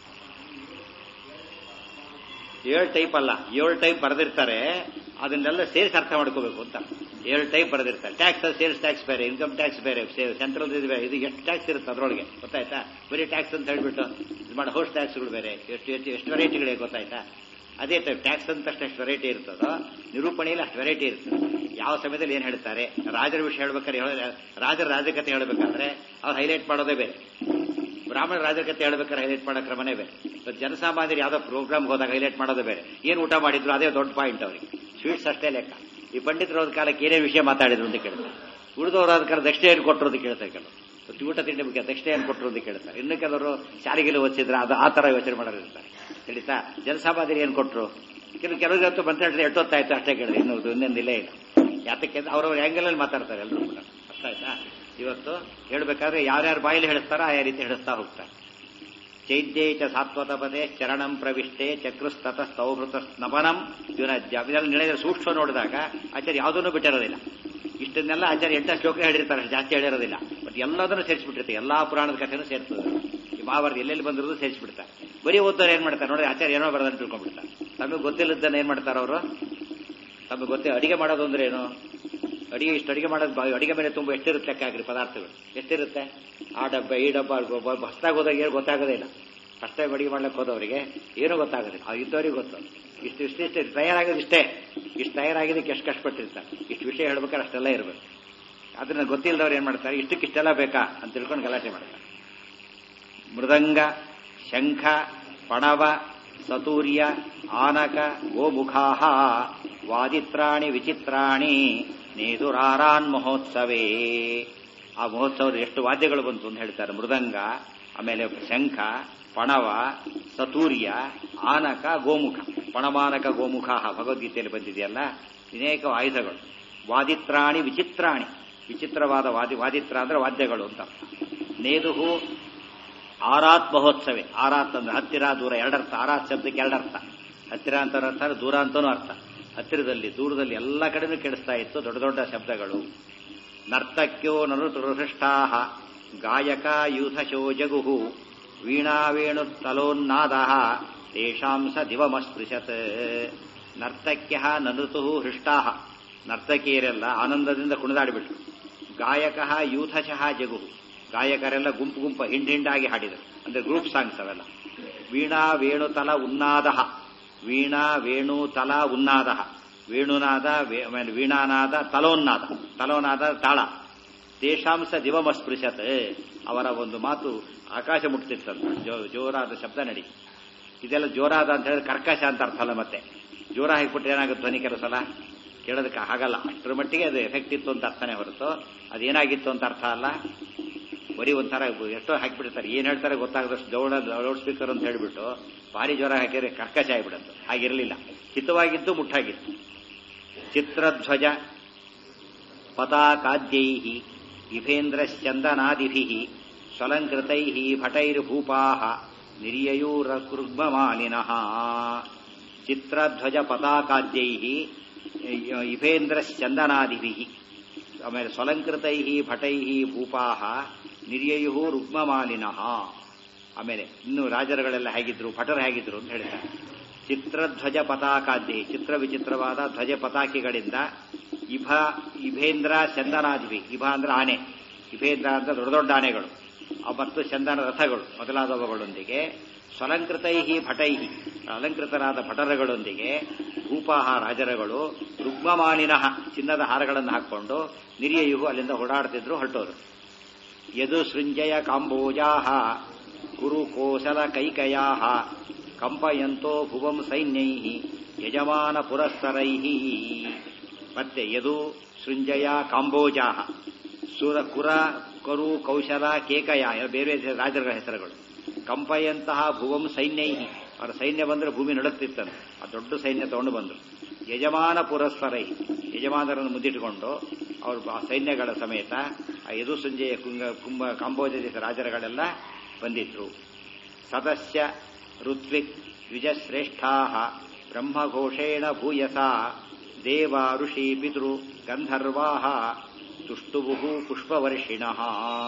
ಏಳು ಟೈಪ್ ಅಲ್ಲ ಏಳು ಟೈಪ್ ಬರೆದಿರ್ತಾರೆ ಅದನ್ನೆಲ್ಲ ಸೇರಿಸಿ ಅರ್ಥ ಮಾಡ್ಕೋಬೇಕು ಅಂತ ಏಳು ಟೈಪ್ ಬರೆದಿರ್ತಾರೆ ಟ್ಯಾಕ್ಸ್ ಸೇಲ್ಸ್ ಟ್ಯಾಕ್ಸ್ ಬೇರೆ ಇನ್ಕಮ್ ಟ್ಯಾಕ್ಸ್ ಬೇರೆ ಸೆಂಟ್ರಲ್ ಇದು ಬೇರೆ ಇದು ಎಷ್ಟು ಟ್ಯಾಕ್ಸ್ ಇರುತ್ತೆ ಅದರೊಳಗೆ ಗೊತ್ತಾಯ್ತಾ ಬರೀ ಟ್ಯಾಕ್ಸ್ ಅಂತ ಹೇಳ್ಬಿಟ್ಟು ಇದು ಮಾಡಿ ಹೋಸ್ಟ್ ಟ್ಯಾಕ್ಸ್ಗಳು ಬೇರೆ ಎಷ್ಟು ಎಷ್ಟು ಎಷ್ಟು ವೆರೈಟಿಗಳಿವೆ ಗೊತ್ತಾಯ್ತಾ ಅದೇ ಟೈಪ್ ಟ್ಯಾಕ್ಸ್ ಅಂತ ಎಷ್ಟು ವೆರೈಟಿ ಇರ್ತದೋ ನಿರೂಪಣೆಯಲ್ಲಿ ಅಷ್ಟು ವೆರೈಟಿ ಇರ್ತದೆ ಯಾವ ಸಮಯದಲ್ಲಿ ಏನು ಹೇಳ್ತಾರೆ ರಾಜರ ವಿಷಯ ಹೇಳ್ಬೇಕಾದ್ರೆ ಹೇಳ ರಾಜರ ರಾಜಕತೆ ಹೇಳ್ಬೇಕಾದ್ರೆ ಅವ್ರು ಹೈಲೈಟ್ ಮಾಡೋದೇ ಬೇರೆ ಬ್ರಾಹ್ಮಣ ರಾಜಕತೆ ಹೇಳ್ಬೇಕಾದ್ರೆ ಹೈಲೈಟ್ ಮಾಡೋ ಕ್ರಮನೇ ಬೇರೆ ಇವತ್ತು ಜನಸಾಮಾನ್ಯರು ಯಾವ್ದೋ ಪ್ರೋಗ್ರಾಮ್ಗೆ ಹೋದಾಗ ಹೈಲೈಟ್ ಮಾಡೋದೇ ಬೇರೆ ಏನು ಊಟ ಮಾಡಿದ್ರು ಅದೇ ದೊಡ್ಡ ಪಾಯಿಂಟ್ ಅವ್ರಿಗೆ ಸ್ವೀಟ್ಸ್ ಅಷ್ಟೇ ಲೆಕ್ಕ ಈ ಪಂಡಿತರು ಹೋದ ಕಾಲಕ್ಕೆ ಏನೇ ವಿಷಯ ಮಾತಾಡಿದ್ರು ಅಂತ ಕೇಳ್ತಾರೆ ಉಳಿದವರು ಆದ ಕಾಲ ದಕ್ಷಿಣ ಏನು ಕೊಟ್ಟರು ಅಂತ ಕೇಳ್ತಾರೆ ಕೆಲವರು ಇವತ್ತು ಊಟ ತಿಂಡಿ ಬಗ್ಗೆ ದಕ್ಷಿಣ ಏನು ಕೊಟ್ಟರು ಅಂತ ಕೇಳ್ತಾರೆ ಇನ್ನು ಕೆಲವರು ಶಾಲೆಗೆಲ್ಲ ಓದಿಸಿದ್ರೆ ಅದು ಆ ಥರ ಯೋಚನೆ ಮಾಡೋರು ಇರ್ತಾರೆ ತಿಳಿತಾ ಜನಸಾಮಾನ್ಯರು ಏನು ಕೊಟ್ಟರು ಕೆಲವು ಕೆಲವರಿಗಂತೂ ಬಂತ ಎಷ್ಟೊತ್ತಾಯ್ತು ಅಷ್ಟೇ ಕೇಳಿದ್ರೆ ಇನ್ನು ಇನ್ನೊಂದಿಲ್ಲೇ ಇಲ್ಲ ಯಾತಕ್ಕೆ ಅವ್ರವ್ರ ಆ್ಯಂಗಲಲ್ಲಿ ಮಾತಾಡ್ತಾರೆ ಎಲ್ಲರೂ ಕೂಡ ಅರ್ಥ ಆಯ್ತಾ ಇವತ್ತು ಹೇಳ್ಬೇಕಾದ್ರೆ ಯಾರ್ಯಾರ ಬಾಯಲ್ಲಿ ಹೇಳಿಸ್ತಾರೋ ಆ ರೀತಿ ಹೇಳಿಸ್ತಾ ಹೋಗ್ತಾರೆ ಚೈದ್ಯೇ ಚ ಸಾತ್ವತಪದೆ ಚರಣಂ ಪ್ರವಿಷ್ಟೆ ಚಕ್ರುಸ್ತತ ಸ್ತೌಭೃತ ಸ್ನಪನಂ ಯುನಜ್ಯ ಇದೆಲ್ಲ ನಡೆದ ಸೂಕ್ಷ್ಮ ನೋಡಿದಾಗ ಆಚಾರ್ಯ ಯಾವುದನ್ನು ಬಿಟ್ಟಿರೋದಿಲ್ಲ ಇಷ್ಟನ್ನೆಲ್ಲ ಆಚಾರ್ಯ ಎಂಟ ಶ್ಲೋಕ ಹೇಳಿರ್ತಾರೆ ಅಷ್ಟು ಜಾಸ್ತಿ ಹೇಳಿರೋದಿಲ್ಲ ಬಟ್ ಎಲ್ಲದನ್ನು ಸೇರಿಸ್ಬಿಟ್ಟಿರ್ತಾರೆ ಎಲ್ಲಾ ಪುರಾಣದ ಕಥೆನೂ ಸೇರ್ತದೆ ಈ ಮಹಾಭಾರತ ಎಲ್ಲೆಲ್ಲಿ ಬಂದಿರೋದು ಸೇರಿಸ್ಬಿಡ್ತಾರೆ ಬರೀ ಓದೋರು ಏನ್ ಮಾಡ್ತಾರೆ ನೋಡಿ ಆಚಾರ್ಯ ಏನೋ ಬರೋದನ್ನು ತಿಳ್ಕೊಂಡ್ಬಿಡ್ತಾರೆ ತಮಗೆ ಗೊತ್ತಿಲ್ಲದನ್ನ ಏನ್ ಮಾಡ್ತಾರೆ ಅವರು ತಮಗೆ ಗೊತ್ತೇ ಅಡಿಗೆ ಮಾಡೋದು ಅಂದ್ರೆ ಏನು ಅಡಿಗೆ ಇಷ್ಟು ಅಡಿಗೆ ಮಾಡೋದು ಬ- ಅಡಿಗೆ ಮೇಲೆ ತುಂಬ ಎಷ್ಟಿರುತ್ತೆ ಲೆಕ್ಕ ಹಾಕ್ರಿ ಪದಾರ್ಥಗಳು ಎಷ್ಟಿರುತ್ತೆ ಆ ಡಬ್ಬ ಈ ಡಬ್ಬ ಹೊಸ್ದಾಗಿ ಹೋದಾಗ ಏನು ಗೊತ್ತಾಗೋದೇ ಇಲ್ಲ ಫಸ್ಟಾಗಿ ಅಡಿಗೆ ಮಾಡ್ಲಿಕ್ಕೆ ಹೋದವರಿಗೆ ಏನೂ ಗೊತ್ತಾಗೋದಿಲ್ಲ ಆ ಇದ್ದವರಿಗೆ ಗೊತ್ತು ಇಷ್ಟು ಇಷ್ಟು ಇಷ್ಟು ತಯಾರಾಗೋದು ಇಷ್ಟೇ ಇಷ್ಟು ತಯಾರಾಗಿದ್ದಕ್ಕೆ ಎಷ್ಟು ಕಷ್ಟಪಟ್ಟಿರ್ತಾರೆ ಇಷ್ಟು ವಿಷಯ ಹೇಳ್ಬೇಕಾದ್ರೆ ಅಷ್ಟೆಲ್ಲ ಇರಬೇಕು ಅದನ್ನ ಗೊತ್ತಿಲ್ಲದವ್ರು ಏನ್ ಮಾಡ್ತಾರೆ ಇಷ್ಟಕ್ಕಿಷ್ಟೆಲ್ಲ ಬೇಕಾ ಅಂತ ತಿಳ್ಕೊಂಡು ಗಲಾಟೆ ಮಾಡ್ತಾರೆ ಮೃದಂಗ ಶಂಖ ಪಣವ ಸತೂರ್ಯ ಆನಕ ಗೋಮುಖಾಹ ವಾದಿತ್ರಾಣಿ ವಿಚಿತ್ರಾಣಿ ನೇದುರಾರಾನ್ ಮಹೋತ್ಸವೇ ಆ ಮಹೋತ್ಸವದ ಎಷ್ಟು ವಾದ್ಯಗಳು ಬಂತು ಅಂತ ಹೇಳ್ತಾರೆ ಮೃದಂಗ ಆಮೇಲೆ ಶಂಖ ಪಣವ ಸತೂರ್ಯ ಆನಕ ಗೋಮುಖ ಪಣಮಾನಕ ಗೋಮುಖ ಭಗವದ್ಗೀತೆಯಲ್ಲಿ ಬಂದಿದೆಯಲ್ಲ ಅನೇಕ ಆಯುಧಗಳು ವಾದಿತ್ರಾಣಿ ವಿಚಿತ್ರಾಣಿ ವಿಚಿತ್ರವಾದ ವಾದಿ ವಾದಿತ್ರ ಅಂದ್ರೆ ವಾದ್ಯಗಳು ಅಂತ ಅರ್ಥ ನೇದುಹು ಆರಾತ್ ಮಹೋತ್ಸವೇ ಆರಾತ್ ಅಂದ್ರೆ ಹತ್ತಿರ ದೂರ ಎರಡರ್ಥ ಆರಾತ್ ಶಬ್ದಕ್ಕೆ ಎರಡರ್ಥ ಹತ್ತಿರ ಅಂತ ಅರ್ಥ ದೂರ ಅಂತಾನೂ ಅರ್ಥ ಹತ್ತಿರದಲ್ಲಿ ದೂರದಲ್ಲಿ ಎಲ್ಲ ಕಡೆನೂ ಕೆಡಿಸ್ತಾ ಇತ್ತು ದೊಡ್ಡ ದೊಡ್ಡ ಶಬ್ದಗಳು ನರ್ತಕ್ಯೋ ನರುತೃಹೃಷ್ಟಾ ಗಾಯಕ ಯೂಥಶೋ ಜಗುಹು ವೀಣಾವೇಣು ತಲೋನ್ನಾದ ತೇಷಾಂ ಸ ದಿವಮಸ್ಪೃಶತ್ ನರ್ತಕ್ಯ ನೃತು ಹೃಷ್ಟಾ ನರ್ತಕಿಯರೆಲ್ಲ ಆನಂದದಿಂದ ಕುಣಿದಾಡಿಬಿಟ್ರು ಗಾಯಕ ಯೂಥಶಃ ಜಗುಹು ಗಾಯಕರೆಲ್ಲ ಗುಂಪು ಗುಂಪು ಹಿಂಡ್ ಹಿಂಡಾಗಿ ಹಾಡಿದರು ಅಂದ್ರೆ ಗ್ರೂಪ್ ಸಾಂಗ್ಸ್ ಅವೆಲ್ಲ ವೀಣಾ ವೇಣುತಲ ಉನ್ನಾದ ವೀಣಾ ವೇಣುತಲ ಉನ್ನಾದ ವೇಣುನಾದ ವೇ- ಆಮೇಲೆ ವೀಣಾನಾದ ತಲೋನ್ನಾದ ತಲೋನಾದ ತಾಳ ತೇಷಾಂಸ ದಿವಮಸ್ಪೃಶತ್ ಅವರ ಒಂದು ಮಾತು ಆಕಾಶ ಮುಟ್ತಿತ್ತಂತ ಜೋ ಜೋರಾದ ಶಬ್ದ ನಡಿ ಇದೆಲ್ಲ ಜೋರಾದ ಅಂತ ಹೇಳಿದ್ರೆ ಕರ್ಕಶ ಅಂತ ಅರ್ಥ ಅಲ್ಲ ಮತ್ತೆ ಜೋರ ಹಾಕಿಬಿಟ್ಟು ಏನಾಗುತ್ತೆ ಧ್ವನಿ ಕೆಲವು ಸಲ ಕೇಳೋದಕ್ಕೆ ಆಗಲ್ಲ ಅಷ್ಟರ ಮಟ್ಟಿಗೆ ಅದು ಎಫೆಕ್ಟ್ ಇತ್ತು ಅಂತ ಅರ್ಥನೇ ಹೊರತು ಅದೇನಾಗಿತ್ತು ಅಂತ ಅರ್ಥ ಅಲ್ಲ ಬರೀ ಒಂಥರ ಎಷ್ಟೋ ಹಾಕಿಬಿಡ್ತಾರೆ ಏನ್ ಹೇಳ್ತಾರೆ ಗೊತ್ತಾಗದಷ್ಟು ಜೋಡ ಲೌಡ್ ಸ್ಪೀಕರ್ ಅಂತ ಹೇಳ್ಬಿಟ್ಟು ಭಾರಿ ಜ್ವರ ಹಾಕಿದ್ರೆ ಕರ್ಕಶ ಆಗಿಬಿಡತ್ತು ಹಾಗಿರಲಿಲ್ಲ ಹಿತವಾಗಿದ್ದು ಮುಟ್ಟಾಗಿತ್ತು ಚಿತ್ರಧ್ವಜ ಪತಾಕಾದ್ಯೈ ಇಭೇಂದ್ರಶ್ಚಂದನಾದಿಭಿ ಸ್ವಲಂಕೃತೈ ಭಟೈರ್ಭೂಪಾ ನಿರ್ಯಯೂರಕೃಗ್ಮಮಾಲಿನಃ ಚಿತ್ರಧ್ವಜ ಪತಾಕಾದ್ಯೈ ಇಭೇಂದ್ರಶ್ಚಂದನಾದಿಭಿ ಆಮೇಲೆ ಸ್ವಲಂಕೃತೈ ಭಟೈ ಭೂಪಾ ನಿರ್ಯಯು ರುಗ್ಮಮಾಲಿನಃ ಆಮೇಲೆ ಇನ್ನು ರಾಜರುಗಳೆಲ್ಲ ಹೇಗಿದ್ರು ಭಟರು ಹೇಗಿದ್ರು ಅಂತ ಹೇಳ್ತಾರೆ ಚಿತ್ರಧ್ವಜ ಪತಾಕಾದ್ಯೈ ಚಿತ್ರ ವಿಚಿತ್ರವಾದ ಧ್ವಜ ಪತಾಕಿಗಳಿಂದ ಇಭ ಇಭೇಂದ್ರ ಚಂದನಾದಿವಿ ಇಭ ಅಂದ್ರೆ ಆನೆ ಇಭೇಂದ್ರ ಅಂದ್ರೆ ದೊಡ್ಡ ದೊಡ್ಡ ಆನೆಗಳು ಆ ಮತ್ತು ಚಂದನ ರಥಗಳು ಮೊದಲಾದವುಗಳೊಂದಿಗೆ ಸ್ವಲಂಕೃತೈ ಭಟೈ ಅಲಂಕೃತರಾದ ಭಟರಗಳೊಂದಿಗೆ ಭೂಪಾಹ ರಾಜರಗಳು ರುಗ್ಮಮಾನಿನಃ ಚಿನ್ನದ ಹಾರಗಳನ್ನು ಹಾಕೊಂಡು ನಿರಿಯು ಅಲ್ಲಿಂದ ಓಡಾಡ್ತಿದ್ರು ಹೊರಟೋರು ಯದು ಸೃಂಜಯ ಕಾಂಬೋಜಾ ಕುರು ಕೋಸಲ ಕೈಕಯಾ ಕಂಪಯಂತೋ ಭುವಂ ಸೈನ್ಯೈ ಯಜಮಾನ ಪುರಸ್ಸರೈ ಮತ್ತೆ ಯದು ಸೃಂಜಯ ಕಾಂಬೋಜಾ ಸುರ ಕುರ ಕರು ಕೌಶಲ ಕೇಕಯ ಬೇರೆ ಬೇರೆ ರಾಜರ ಹೆಸರುಗಳು ಕಂಪಯಂತಹ ಭುವಂ ಸೈನ್ಯೈ ಅವರ ಸೈನ್ಯ ಬಂದ್ರೆ ಭೂಮಿ ನಡುತ್ತಿತ್ತಂತೆ ಆ ದೊಡ್ಡ ಸೈನ್ಯ ತಗೊಂಡು ಬಂದರು ಯಜಮಾನ ಪುರಸ್ಸರೈ ಯಜಮಾನರನ್ನು ಮುದ್ದಿಟ್ಟುಕೊಂಡು ಅವರು ಆ ಸೈನ್ಯಗಳ ಸಮೇತ ಆ ಯದು ಸಂಜೆಯ ಕುಂಗ ಕುಂಭ ಕಾಂಬೋಜ ದೇಶ ರಾಜರುಗಳೆಲ್ಲ ಬಂದಿದ್ರು ಸದಸ್ಯ ಋತ್ವಿಕ್ ದ್ವಿಜಶ್ರೇಷ್ಠಾ ಬ್ರಹ್ಮಘೋಷೇಣ ಭೂಯಸ ದೇವ ಋಷಿ ಪಿತೃ ಗಂಧರ್ವಾ ತುಷ್ಟುಭು ಪುಷ್ಪವರ್ಷಿಣಃ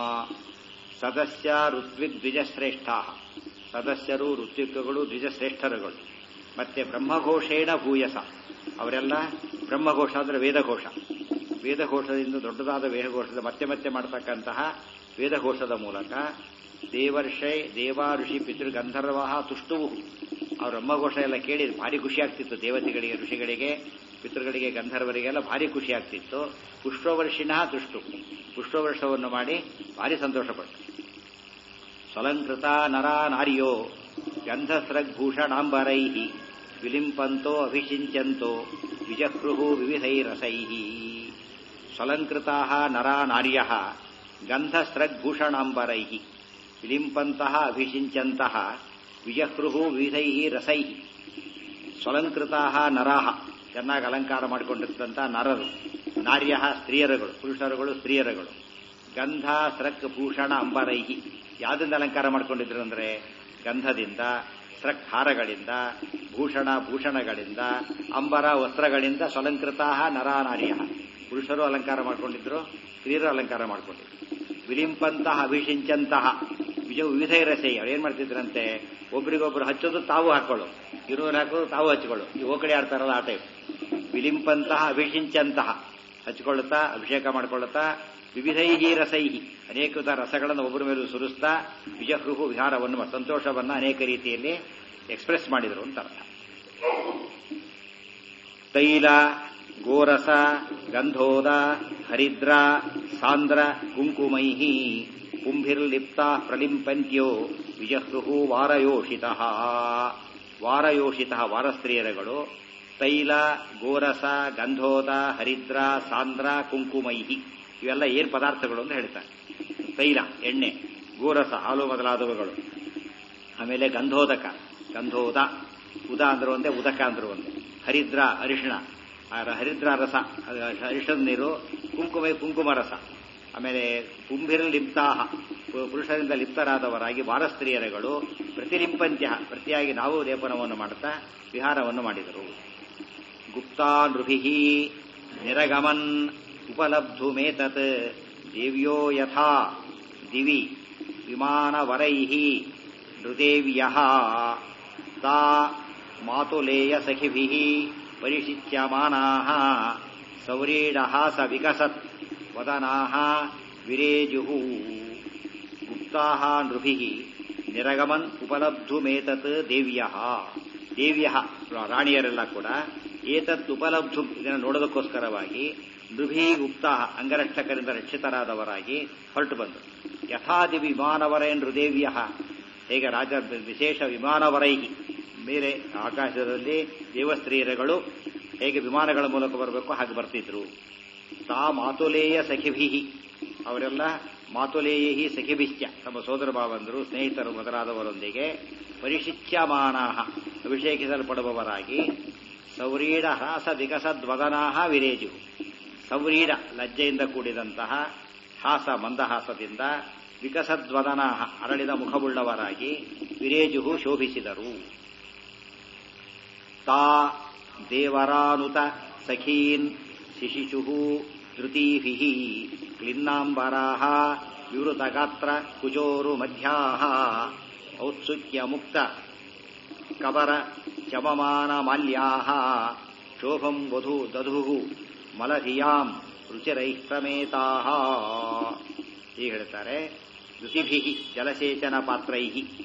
ಸದಸ್ಯ ಋತ್ವಿಕ್ ದ್ವಿಜಶ್ರೇಷ್ಠ ಸದಸ್ಯರು ಋತ್ವಿಕ್ಗಳು ದ್ವಿಜಶ್ರೇಷ್ಠರುಗಳು ಮತ್ತೆ ಬ್ರಹ್ಮಘೋಷೇಣ ಭೂಯಸ ಅವರೆಲ್ಲ ಬ್ರಹ್ಮಘೋಷ ಅಂದ್ರೆ ವೇದಘೋಷ ವೇದಘೋಷದಿಂದ ದೊಡ್ಡದಾದ ವೇದಘೋಷದ ಮತ್ತೆ ಮತ್ತೆ ಮಾಡತಕ್ಕಂತಹ ವೇದಘೋಷದ ಮೂಲಕ ದೇವರ್ಷೈ ದೇವ ಋಷಿ ಪಿತೃ ಗಂಧರ್ವ ತುಷ್ಟುವು ಅವ್ರ ಬ್ರಹ್ಮಘೋಷ ಎಲ್ಲ ಕೇಳಿ ಭಾರಿ ಖುಷಿ ಆಗ್ತಿತ್ತು ದೇವತೆಗಳಿಗೆ ಋಷಿಗಳಿಗೆ ಪಿತೃಗಳಿಗೆ ಗಂಧರ್ವರಿಗೆಲ್ಲ ಭಾರಿ ಖುಷಿ ಆಗ್ತಿತ್ತು ಪುಷ್ಪವರ್ಷಿಣ ತುಷ್ಟು ಪುಷ್ಪವರ್ಷವನ್ನು ಮಾಡಿ ಭಾರಿ ಸಂತೋಷಪಟ್ಟು ಸ್ವಲಂಕೃತ ನರ ನಾರ್ಯೋ ಗಂಧಸ್ರಗ್ಭೂಷಣಾಂಬರೈ ವಿಲಿಂಪಂತೋ ಅಭಿಷಿಂಚಂತೋ ವಿಜಹೃಹು ವಿವಿಧೈರಸೈ ಸ್ವಲಂಕೃತಾ ನರ ನಾರ್ಯ ಗಂಧಸ್ರಗ್ಭೂಷಣಾಂಬರೈ ವಿಲಿಂಪಂತಹ ಅಭಿಷಿಂಚಂತಹ ವಿಜಹೃಹು ವಿವಿಧೈ ರಸೈ ಸ್ವಲಂಕೃತಾ ನರಾಹ ಚೆನ್ನಾಗಿ ಅಲಂಕಾರ ಮಾಡಿಕೊಂಡಿರ್ತಂಥ ನರರು ನಾರ್ಯ ಸ್ತ್ರೀಯರುಗಳು ಪುರುಷರುಗಳು ಸ್ತ್ರೀಯರುಗಳು ಗಂಧ ಸ್ರಕ್ ಭೂಷಣ ಅಂಬರೈಹಿ ಯಾವುದರಿಂದ ಅಲಂಕಾರ ಮಾಡ್ಕೊಂಡಿದ್ರು ಅಂದ್ರೆ ಗಂಧದಿಂದ ಸ್ರಕ್ ಹಾರಗಳಿಂದ ಭೂಷಣ ಭೂಷಣಗಳಿಂದ ಅಂಬರ ವಸ್ತ್ರಗಳಿಂದ ಸ್ವಲಂಕೃತ ನರಾನಾರ್ಯ ಪುರುಷರು ಅಲಂಕಾರ ಮಾಡ್ಕೊಂಡಿದ್ರು ಸ್ತ್ರೀಯರು ಅಲಂಕಾರ ಮಾಡ್ಕೊಂಡಿದ್ರು ವಿಲಿಂಪಂತಹ ಅಭಿಷಿಂಚಂತಹ ವಿಜಯ ವಿವಿಧ ರಸೈ ಅವ್ರು ಏನ್ ಮಾಡ್ತಿದ್ರಂತೆ ಒಬ್ರಿಗೊಬ್ರು ಹಚ್ಚೋದು ತಾವು ಹಾಕೊಳ್ಳು ಇರುವರು ಹಾಕೋದು ತಾವು ಹಚ್ಕೊಳ್ಳು ಈ ಓಕಡೆ ಆಡ್ತಾರಲ್ಲ ಆ ಟೈಪ್ ವಿಲಿಂಪಂತಹ ಅಭಿಷಿಂಚಂತಹ ಹಚ್ಕೊಳ್ಳುತ್ತಾ ಅಭಿಷೇಕ ಮಾಡ್ಕೊಳ್ಳುತ್ತಾ ವಿವಿಧೈಹಿ ರಸೈಹಿ ಅನೇಕ ವಿಧ ರಸಗಳನ್ನು ಒಬ್ಬರ ಮೇಲೂ ಸುರಿಸ್ತಾ ವಿಜಹೃಹು ವಿಹಾರವನ್ನು ಸಂತೋಷವನ್ನ ಅನೇಕ ರೀತಿಯಲ್ಲಿ ಎಕ್ಸ್ಪ್ರೆಸ್ ಮಾಡಿದರು ಅಂತ ಅರ್ಥ ತೈಲ ಗೋರಸ ಗಂಧೋದ ಹರಿದ್ರ ಸಾಂದ್ರ ಕುಂಕುಮೈಹಿ ಕುಂಭಿರ್ಲಿಪ್ತ ಪ್ರಲಿಂಪಂತ್ಯೋ ವಿಜಹೃಹು ವಾರಯೋಷಿತ ವಾರಯೋಷಿತ ವಾರಸ್ತ್ರೀಯರುಗಳು ತೈಲ ಗೋರಸ ಗಂಧೋದ ಹರಿದ್ರ ಸಾಂದ್ರ ಕುಂಕುಮೈಹಿ ಇವೆಲ್ಲ ಏನ್ ಪದಾರ್ಥಗಳು ಅಂತ ಹೇಳ್ತಾರೆ ತೈಲ ಎಣ್ಣೆ ಗೋರಸ ಹಾಲು ಮೊದಲಾದವುಗಳು ಆಮೇಲೆ ಗಂಧೋದಕ ಗಂಧೋದ ಉದ ಅಂದ್ರು ಒಂದೇ ಉದಕ ಅಂದ್ರು ಒಂದೇ ಹರಿದ್ರ ಅರಿಶಿಣ ಹರಿದ್ರ ರಸ ಅರಿಶಿಣದ ನೀರು ಕುಂಕುಮ ಕುಂಕುಮ ರಸ ಆಮೇಲೆ ಕುಂಭಿರ ಲಿಪ್ತಾಹ ಪುರುಷರಿಂದ ಲಿಪ್ತರಾದವರಾಗಿ ವಾರಸ್ತ್ರೀಯರುಗಳು ಪ್ರತಿಲಿಂಪಂತ್ಯ ಪ್ರತಿಯಾಗಿ ನಾವು ಲೇಪನವನ್ನು ಮಾಡುತ್ತಾ ವಿಹಾರವನ್ನು ಮಾಡಿದರು ಗುಪ್ತಾ ನೃಭಿ ನಿರಗಮನ್ ಉಪಲಬ್ಧುಮೇತತ್ ದೇವ್ಯೋ ಯಥಾ ದಿವಿ ವಿಮಾನವರೈ ನೃದೇವ್ಯ ತಾ ಮಾತುಲೇಯ ಸಖಿಭಿ ಪರಿಶಿಚ್ಯಮಾನಾ ಸೌರೀಢಹಾಸ ವಿಕಸತ್ ವದನಾ ವಿರೇಜು ಗುಪ್ತಾ ನೃಭಿ ನಿರಗಮನ್ ಉಪಲಬ್ಧುಮೇತತ್ ದೇವ್ಯ ದೇವ್ಯ ರಾಣಿಯರೆಲ್ಲ ಕೂಡ ಏತತ್ ಉಪಲಬ್ಧು ಇದನ್ನು ನೋಡೋದಕ್ಕೋಸ್ಕರವಾಗಿ ನೃಭಿ ಗುಪ್ತ ಅಂಗರಕ್ಷಕರಿಂದ ರಕ್ಷಿತರಾದವರಾಗಿ ಹೊರಟು ಬಂದರು ಯಥಾದಿ ವಿಮಾನವರೇನ್ ನೃದೇವ್ಯ ಹೇಗೆ ರಾಜ ವಿಶೇಷ ವಿಮಾನವರೈಹಿ ಮೇಲೆ ಆಕಾಶದಲ್ಲಿ ದೇವಸ್ತ್ರೀಯರುಗಳು ಹೇಗೆ ವಿಮಾನಗಳ ಮೂಲಕ ಬರಬೇಕು ಹಾಗೆ ಬರ್ತಿದ್ರು ತಾ ಮಾತುಲೇಯ ಸಖಿಭಿ ಅವರೆಲ್ಲ ಮಾತುಲೇಯಹಿ ಸಖಿಭಿಶ್ಚ ತಮ್ಮ ಸೋದರ ಭಾವಂದರು ಸ್ನೇಹಿತರು ಮೊದಲಾದವರೊಂದಿಗೆ ಪರಿಶಿಚ್ಯಮಾನಾಹ ಅಭಿಷೇಕಿಸಲ್ಪಡುವವರಾಗಿ ಸೌರೀಢ ಹ್ರಾಸ ವಿಕಸದ್ವದನಾಹ ವಿರೇಜು ಸೌರೀಢ ಲಜ್ಜೆಯಿಂದ ಕೂಡಿದಂತಹ ಹಾಸ ಮಂದಹಾಸದಿಂದ ವಿಕಸದ್ವದನಾಹ ಅರಳಿದ ಮುಖವುಳ್ಳವರಾಗಿ ವಿರೇಜು ಶೋಭಿಸಿದರು ತಾ ದೇವರಾನುತ ಸಖೀನ್ ಶಿಶಿಶು ಧೃತೀಭಿ ಕ್ಲಿನ್ನಾಂಬರಾಹ ವಿವೃತಗಾತ್ರ ಕುಜೋರು ಮಧ್ಯಾ ಔತ್ಸುಕ್ಯ ಮುಕ್ತ ಕಬರ ಚಮಮಾನ ಮಾಲ್ಯಾ ಶೋಭಂ ವಧು ದಧು ಮಲಧಿಯಾಂ ರುಚಿರೈಷ್ಟ್ರಮೇತಾ ಹೀಗೆ ಹೇಳ್ತಾರೆ ಋತಿಭಿ ಜಲಸೇಚನ ಪಾತ್ರೈ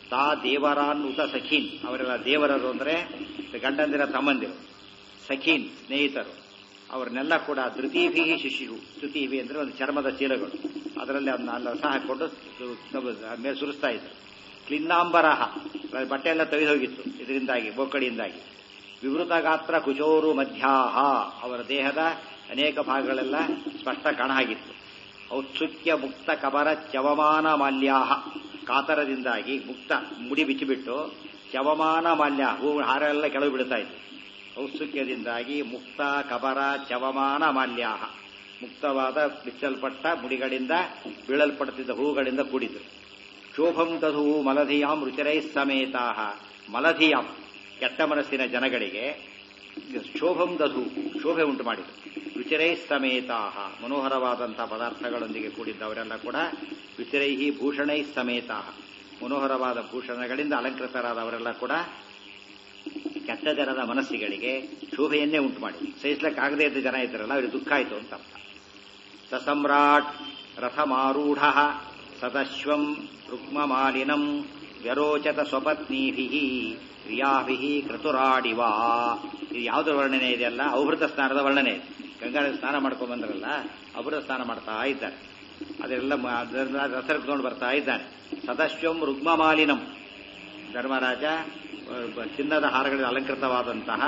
ತಾ ದೇವರಾನ್ ಉತ ಸಖೀನ್ ಅವರೆಲ್ಲ ದೇವರರು ಅಂದ್ರೆ ಗಂಡಂದಿರ ತಮ್ಮಂದಿರು ಸಖೀನ್ ಸ್ನೇಹಿತರು ಅವರನ್ನೆಲ್ಲ ಕೂಡ ಧೃತೀಭಿ ಶಿಶಿರು ಧೃತೀಭಿ ಅಂದ್ರೆ ಒಂದು ಚರ್ಮದ ಚೀಲಗಳು ಅದರಲ್ಲಿ ಅದನ್ನ ಅಲ್ಲಿ ರಸ ಹಾಕೊಂಡು ಮೇಲೆ ಸುರಿಸ್ತಾ ಇದ್ರು ಕ್ಲಿನ್ನಾಂಬರಹ ಬಟ್ಟೆ ಎಲ್ಲ ತೆಗೆದು ಹೋಗಿತ್ತು ಇದರಿಂದಾಗಿ ಬೋಕಡಿಯಿಂದಾಗಿ ವಿವೃತ ಗಾತ್ರ ಕುಚೋರು ಮಧ್ಯಾಹ ಅವರ ದೇಹದ ಅನೇಕ ಭಾಗಗಳೆಲ್ಲ ಸ್ಪಷ್ಟ ಕಾಣಾಗಿತ್ತು ಔತ್ಸುಕ್ಯ ಮುಕ್ತ ಕಬರ ಚವಮಾನ ಮಾಲ್ಯಾಹ ಕಾತರದಿಂದಾಗಿ ಮುಕ್ತ ಮುಡಿ ಬಿಚ್ಚಿಬಿಟ್ಟು ಚವಮಾನ ಮಾಲ್ಯ ಹೂ ಹಾರ ಎಲ್ಲ ಕೆಳಗೆ ಬಿಡ್ತಾ ಇತ್ತು ಔತ್ಸುಕ್ಯದಿಂದಾಗಿ ಮುಕ್ತ ಕಬರ ಚವಮಾನ ಮಾಲ್ಯಾಹ ಮುಕ್ತವಾದ ಬಿಚ್ಚಲ್ಪಟ್ಟ ಮುಡಿಗಳಿಂದ ಬೀಳಲ್ಪಡುತ್ತಿದ್ದ ಹೂಗಳಿಂದ ಕೂಡಿತು ಶೋಭಂ ತಧು ಮಲಧಿಯಾಂ ರುಚಿರೈ ಸಮೇತಾ ಮಲಧಿಯಾಂ ಕೆಟ್ಟ ಮನಸ್ಸಿನ ಜನಗಳಿಗೆ ಶೋಭಂ ದಧು ಶೋಭೆ ಉಂಟು ಮಾಡಿತು ರುಚಿರೈ ಸಮೇತಾ ಮನೋಹರವಾದಂತಹ ಪದಾರ್ಥಗಳೊಂದಿಗೆ ಕೂಡಿದ್ದವರೆಲ್ಲ ಕೂಡ ರುಚಿರೈಹಿ ಭೂಷಣೈ ಸಮೇತಾ ಮನೋಹರವಾದ ಭೂಷಣಗಳಿಂದ ಅಲಂಕೃತರಾದವರೆಲ್ಲ ಕೂಡ ಕೆಟ್ಟ ಜನದ ಮನಸ್ಸಿಗಳಿಗೆ ಶೋಭೆಯನ್ನೇ ಉಂಟು ಮಾಡಿ ಸಹಿಸ್ಲಿಕ್ಕಾಗದೇ ಇದ್ದ ಜನ ಇದ್ರಲ್ಲ ಅವರಿಗೆ ದುಃಖ ಆಯಿತು ಅಂತ ಅರ್ಥ ಸಸಮ್ರಾಟ್ ರಥಮಾರೂಢ ಸದಶ್ವಂ ರುಕ್ಮಮಾಲಿನಂ ವ್ಯರೋಚತ ಸ್ವಪತ್ನೀಭಿ ಕ್ರಿಯಾಭಿ ಕ್ರತುರಾಡಿವಾ ಇದು ಯಾವುದರ ವರ್ಣನೆ ಇದೆಯಲ್ಲ ಔಭೃತ ಸ್ನಾನದ ವರ್ಣನೆ ಇದೆ ಗಂಗಾ ಸ್ನಾನ ಮಾಡ್ಕೊಂಡ್ ಬಂದ್ರಲ್ಲ ಅಮೃತ ಸ್ನಾನ ಮಾಡ್ತಾ ಇದ್ದಾರೆ ಅದೆಲ್ಲ ರಸರ್ಕೊಂಡು ಬರ್ತಾ ಇದ್ದಾನೆ ಸದಶ್ವಂ ರುಗ್ಮಮಾಲಿನಂ ಧರ್ಮರಾಜ ಚಿನ್ನದ ಹಾರಗಳಲ್ಲಿ ಅಲಂಕೃತವಾದಂತಹ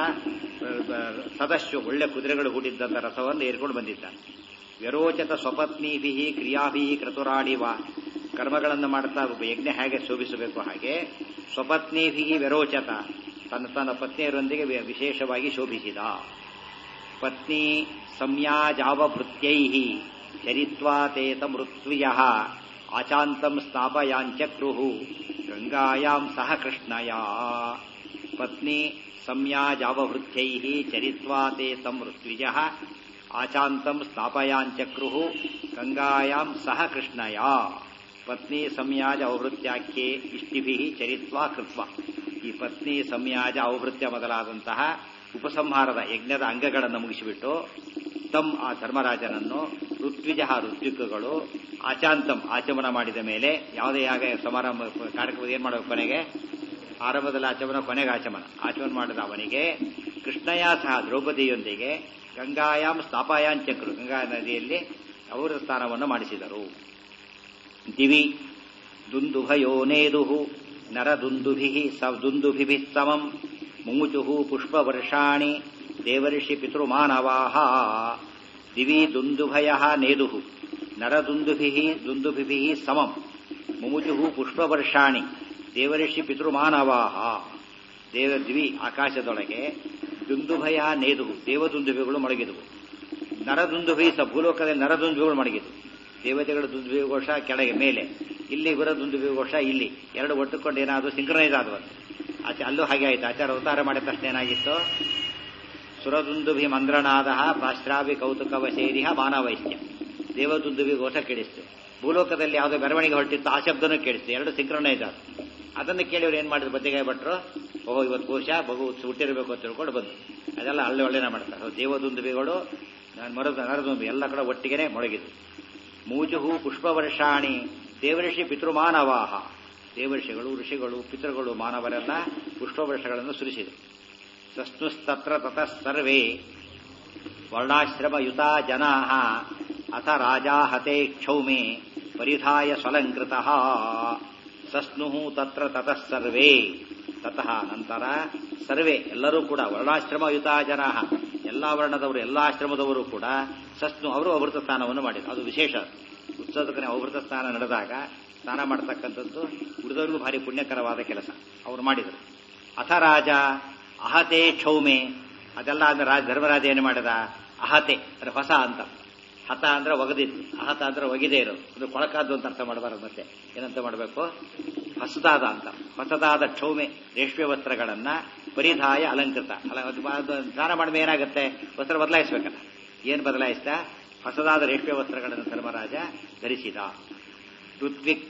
ಸದಸ್ಯ ಒಳ್ಳೆ ಕುದುರೆಗಳು ಹೂಡಿದ್ದಂಥ ರಸವನ್ನು ಏರ್ಕೊಂಡು ಬಂದಿದ್ದಾನೆ ವ್ಯರೋಚತ ಸ್ವಪತ್ನೀಭಿ ಕ್ರಿಯಾಭಿ ಕ್ರತುರಾಡಿವ ಕರ್ಮಗಳನ್ನು ಮಾಡ್ತಾ ಯಜ್ಞ ಹೇಗೆ ಶೋಭಿಸಬೇಕು ಹಾಗೆ ಸ್ವಪತ್ನೀಭಿ ವ್ಯರೋಚತ ತನ್ನ ತನ್ನ ಪತ್ನಿಯರೊಂದಿಗೆ ವಿಶೇಷವಾಗಿ ಶೋಭಿಸಿದ ಪತ್ನಿ ಸಂಯಾಜಾವಭೃತ್ಯೈ ಚರಿತ್ವಾತೇತ ಮೃತ್ವಿಯ ಆಚಾಂತಂ ಸ್ನಾಪಯಾಂಚಕ್ರುಹು ಗಂಗಾಯಾಂ ಸಹ ಕೃಷ್ಣಯ ಪತ್ನಿ ಸಂಯಾಜಾವಭೃತ್ಯೈ ಚರಿತ್ವಾತೆ ತಂ ಋತ್ವಿಜ ಆಚಾಂತಂ ಸ್ನಾಪಯಾಂಚಕ್ರುಹು ಗಂಗಾಯಾಂ ಸಹ ಕೃಷ್ಣಯ ಪತ್ನಿ ಸಂಯಾಜ ಔಭೃತ್ಯಾಖ್ಯೆ ಇಷ್ಟಿಭಿ ಚರಿತ್ವಾ ಕೃತ್ವ ಈ ಪತ್ನಿ ಸಂಯಾಜ ಔಭೃತ್ಯ ಮೊದಲಾದಂತಹ ಉಪಸಂಹಾರದ ಯಜ್ಞದ ಅಂಗಗಳನ್ನು ಮುಗಿಸಿಬಿಟ್ಟು ತಮ್ ಆ ಧರ್ಮರಾಜನನ್ನು ಋತ್ವಿಜ ಋತ್ವಿಕಗಳು ಆಚಾಂತಂ ಆಚಮನ ಮಾಡಿದ ಮೇಲೆ ಯಾವುದೇ ಯಾಗ ಸಮಾರಂಭ ಕಾರ್ಯಕ್ರಮ ಏನ್ ಮಾಡಬೇಕು ಕೊನೆಗೆ ಆರಂಭದಲ್ಲಿ ಆಚಮನ ಕೊನೆಗೆ ಆಚಮನ ಆಚಮನ ಮಾಡಿದ ಅವನಿಗೆ ಕೃಷ್ಣಯ ಸಹ ದ್ರೌಪದಿಯೊಂದಿಗೆ ಗಂಗಾಯಾಂ ಸ್ಥಾಪಾಯಾಂಚಕರು ಗಂಗಾ ನದಿಯಲ್ಲಿ ಅವರ ಸ್ನಾನವನ್ನು ಮಾಡಿಸಿದರು ದಿವಿ ದುಂದುಭಯೋನೇದು ನರದುಂದುಭಿ ದುಂದುಭಿ ಸಮಂ ಮುಮುಚು ಪುಷ್ಪವರ್ಷಾಣಿ ದೇವರ್ಷಿ ಪಿತೃಮಾನವಾ ದಿವಿ ದುಂದುಭಯ ನೇದು ನರದುಂದುಭಿ ದುಂದುಭಿ ಸಮಂ ಮುಮುಚು ಪುಷ್ಪವರ್ಷಾಣಿ ದೇವರ್ಷಿ ಪಿತೃಮಾನವಾ ದೇವ ದಿವಿ ಆಕಾಶದೊಳಗೆ ದುಂದುಭಯ ನೇದು ದೇವದುಂದುಭಿಗಳು ಮಡಗಿದವು ನರದುಂದುಭಿ ಸ ಭೂಲೋಕದಲ್ಲಿ ನರದುಂದುಭಿಗಳು ಮಡಗಿದವು ದೇವತೆಗಳ ದುಂದುಭಿ ಘೋಷ ಕೆಳಗೆ ಮೇಲೆ ಇಲ್ಲಿ ಗುರ ದುಂದುಭಿ ಘೋಷ ಇಲ್ಲಿ ಎರಡು ಒಟ್ಟುಕೊಂಡು ಏನಾದರೂ ಸಿಂಕ್ರನೈಸ್ ಆದವಂತೆ ಆಚೆ ಅಲ್ಲೂ ಹಾಗೆ ಆಯ್ತು ಆಚಾರ ಅವತಾರ ಮಾಡಿದ ತಕ್ಷಣ ಏನಾಗಿತ್ತು ಸುರದುಂದುಭಿ ಮಂದ್ರನಾದ ಪ್ರಾಶ್ರಾವಿ ಕೌತುಕವ ಸೇರಿಹ ಮಾನವೈಶ್ಯ ದೇವದುಂದುಭಿ ಘೋಷ ಕೇಳಿಸ್ತು ಭೂಲೋಕದಲ್ಲಿ ಯಾವುದೋ ಮೆರವಣಿಗೆ ಹೊರಟಿತ್ತು ಆ ಶಬ್ದನೂ ಕೇಳಿಸ್ತು ಎರಡು ಸಿಂಕ್ರನೈಸ್ ಆದ ಅದನ್ನು ಕೇಳಿವ್ರು ಏನ್ ಮಾಡಿದ್ರು ಬದ್ದೆಗಾಯಿ ಭಟ್ರು ಓಹೋ ಇವತ್ತು ಬಹುಶಃ ಮಗು ಹುಟ್ಟಿರಬೇಕು ಅಂತ ತಿಳ್ಕೊಂಡು ಬಂದು ಅದೆಲ್ಲ ಅಲ್ಲೇ ಒಳ್ಳೆನ ಮಾಡ್ತಾರೆ ದೇವದುಂದುಬಿಗಳು ಮರದ ನರದುಂಬಿ ಎಲ್ಲ ಕಡೆ ಒಟ್ಟಿಗೆನೆ ಮೊಳಗಿದ್ರು ಮೂಜುಹು ಪುಷ್ಪವರ್ಷಾಣಿ ದೇವಋಷಿ ಪಿತೃಮಾನವಾಹ ದೇವಋಷಿಗಳು ಋಷಿಗಳು ಪಿತೃಗಳು ಮಾನವರೆಲ್ಲ ಪುಷ್ಪವರ್ಷಗಳನ್ನು ಸುರಿಸಿದರು ಸಸ್ನುಸ್ತತ್ರ ತತಃ ಸರ್ವೇ ವರ್ಣಾಶ್ರಮಯುತಾ ಜನಾ ಅಥ ರಾಜಾ ಹತೆ ಕ್ಷೌಮೆ ಪರಿಧಾಯ ಸ್ವಲಂಕೃತ ಸಸ್ನು ತತ್ರ ತತಃ ಸರ್ವೇ ತತಃ ನಂತರ ಸರ್ವೇ ಎಲ್ಲರೂ ಕೂಡ ವರ್ಣಾಶ್ರಮಯುತಾ ಜನ ಎಲ್ಲಾ ವರ್ಣದವರು ಎಲ್ಲಾ ಆಶ್ರಮದವರು ಕೂಡ ಸಸ್ನು ಅವರು ಅವೃತ ಸ್ನಾನವನ್ನು ಮಾಡಿದರು ಅದು ವಿಶೇಷ ಉತ್ಸವಕನೇ ಅವೃತ ಸ್ನಾನ ನಡೆದಾಗ ಸ್ನಾನ ಮಾಡತಕ್ಕಂಥದ್ದು ಉಳಿದವರಿಗೂ ಭಾರಿ ಪುಣ್ಯಕರವಾದ ಕೆಲಸ ಅವರು ಮಾಡಿದರು ಅಥ ರಾಜ ಅಹತೆ ಕ್ಷೌಮೆ ಅದೆಲ್ಲ ಅಂದ್ರೆ ರಾಜ ಧರ್ಮರಾಜ ಏನು ಮಾಡಿದ ಅಹತೆ ಅಂದ್ರೆ ಹೊಸ ಅಂತ ಹತ ಅಂದ್ರೆ ಒಗದಿದ್ದು ಅಹತ ಅಂದ್ರೆ ಒಗಿದೆ ಇರೋದು ಅದು ಕೊಳಕಾದ್ದು ಅಂತ ಅರ್ಥ ಮಾಡಬಾರದು ಮತ್ತೆ ಏನಂತ ಮಾಡಬೇಕು ಹೊಸದಾದ ಅಂತ ಹೊಸದಾದ ಕ್ಷೌಮೆ ರೇಷ್ಮೆ ವಸ್ತ್ರಗಳನ್ನ ಪರಿಧಾಯ ಅಲಂಕೃತ ಸ್ನಾನ ಮಾಡಿದ್ರೆ ಏನಾಗುತ್ತೆ ವಸ್ತ್ರ ಬದಲಾಯಿಸ್ಬೇಕಲ್ಲ ಏನ್ ಬದಲಾಯಿಸ್ತಾ ಹೊಸದಾದ ರೇಷ್ಮೆ ವಸ್ತ್ರಗಳನ್ನು ಧರ್ಮರಾಜ ಧರಿಸಿದ ಋತ್ವಿಕ್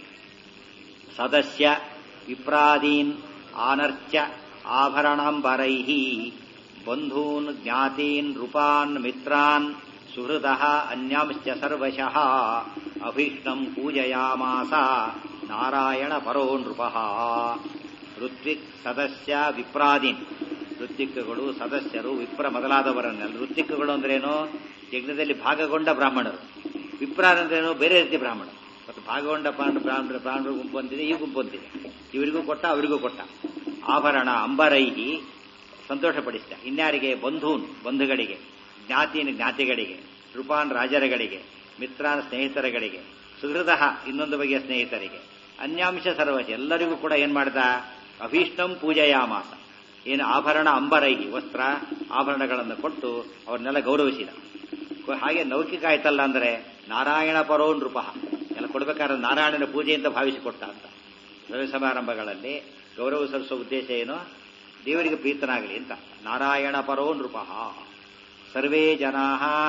ಸದಸ್ಯ ವಿಪ್ರಾದೀನ್ ಆನರ್ಚ ಆಭರಣಾಂಬರೈ ಬಂಧೂನ್ ಜ್ಞಾತೀನ್ ರೂಪಾನ್ ಮಿತ್ರಾನ್ ಸುಹೃದ ಅನ್ಯಾಂಶ್ಚ ಸರ್ವಶಃ ಅಭೀಷ್ಟಂ ಪೂಜಯಾಮಾಸ ನಾರಾಯಣ ಪರೋ ನೃಪ ಋತ್ವಿಕ್ ಸದಸ್ಯ ವಿಪ್ರಾದೀನ್ ಋತ್ವಿಕ್ಗಳು ಸದಸ್ಯರು ವಿಪ್ರ ಮೊದಲಾದವರನ್ನೆಲ್ಲ ಋತ್ವಿಕ್ಗಳು ಅಂದ್ರೇನು ಯಜ್ಞದಲ್ಲಿ ಭಾಗಗೊಂಡ ಬ್ರಾಹ್ಮಣರು ವಿಪ್ರಾರ ಅಂದ್ರೇನು ಬೇರೆ ರೀತಿ ಬ್ರಾಹ್ಮಣರು ಮತ್ತು ಭಾಗಗೊಂಡ ಬ್ರಾಹ್ಮಣ ಬ್ರಾಹ್ಮಣ ಬ್ರಾಹ್ಮಣರು ಗುಂಪು ಅಂತಿದೆ ಈ ಗುಂಪು ಅಂತಿದೆ ಇವರಿಗೂ ಕೊಟ್ಟ ಅವರಿಗೂ ಕೊಟ್ಟ ಆಭರಣ ಅಂಬರೈಹಿ ಸಂತೋಷಪಡಿಸಿದ ಇನ್ಯಾರಿಗೆ ಬಂಧೂನ್ ಬಂಧುಗಳಿಗೆ ಜ್ಞಾತಿನ ಜ್ಞಾತಿಗಳಿಗೆ ನೃಪಾನ್ ರಾಜರಗಳಿಗೆ ಮಿತ್ರಾನ್ ಸ್ನೇಹಿತರಗಳಿಗೆ ಸುಹೃದ ಇನ್ನೊಂದು ಬಗೆಯ ಸ್ನೇಹಿತರಿಗೆ ಅನ್ಯಾಂಶ ಸರ್ವಜ ಎಲ್ಲರಿಗೂ ಕೂಡ ಏನ್ ಮಾಡ್ದ ಅಭೀಷ್ಟಂ ಪೂಜೆಯಾಮಾಸ ಏನು ಆಭರಣ ಅಂಬರೈಹಿ ವಸ್ತ್ರ ಆಭರಣಗಳನ್ನು ಕೊಟ್ಟು ಅವ್ರನ್ನೆಲ್ಲ ಗೌರವಿಸಿದ ಹಾಗೆ ಲೌಕಿಕ ಆಯ್ತಲ್ಲ ಅಂದ್ರೆ ನಾರಾಯಣ ಪರೋ ನೃಪ ಎಲ್ಲ ಕೊಡ್ಬೇಕಾದ್ರೆ ನಾರಾಯಣನ ಪೂಜೆ ಅಂತ ಭಾವಿಸಿಕೊಟ್ಟ ಅಂತ ರವಿ ಸಮಾರಂಭಗಳಲ್ಲಿ ಗೌರವ ಸಲ್ಲಿಸುವ ಉದ್ದೇಶ ಏನು ದೇವರಿಗೆ ಪ್ರೀತನಾಗಲಿ ಅಂತ ನಾರಾಯಣ ಪರೋ ನೃಪ ಸರ್ವೇ ಜನಾ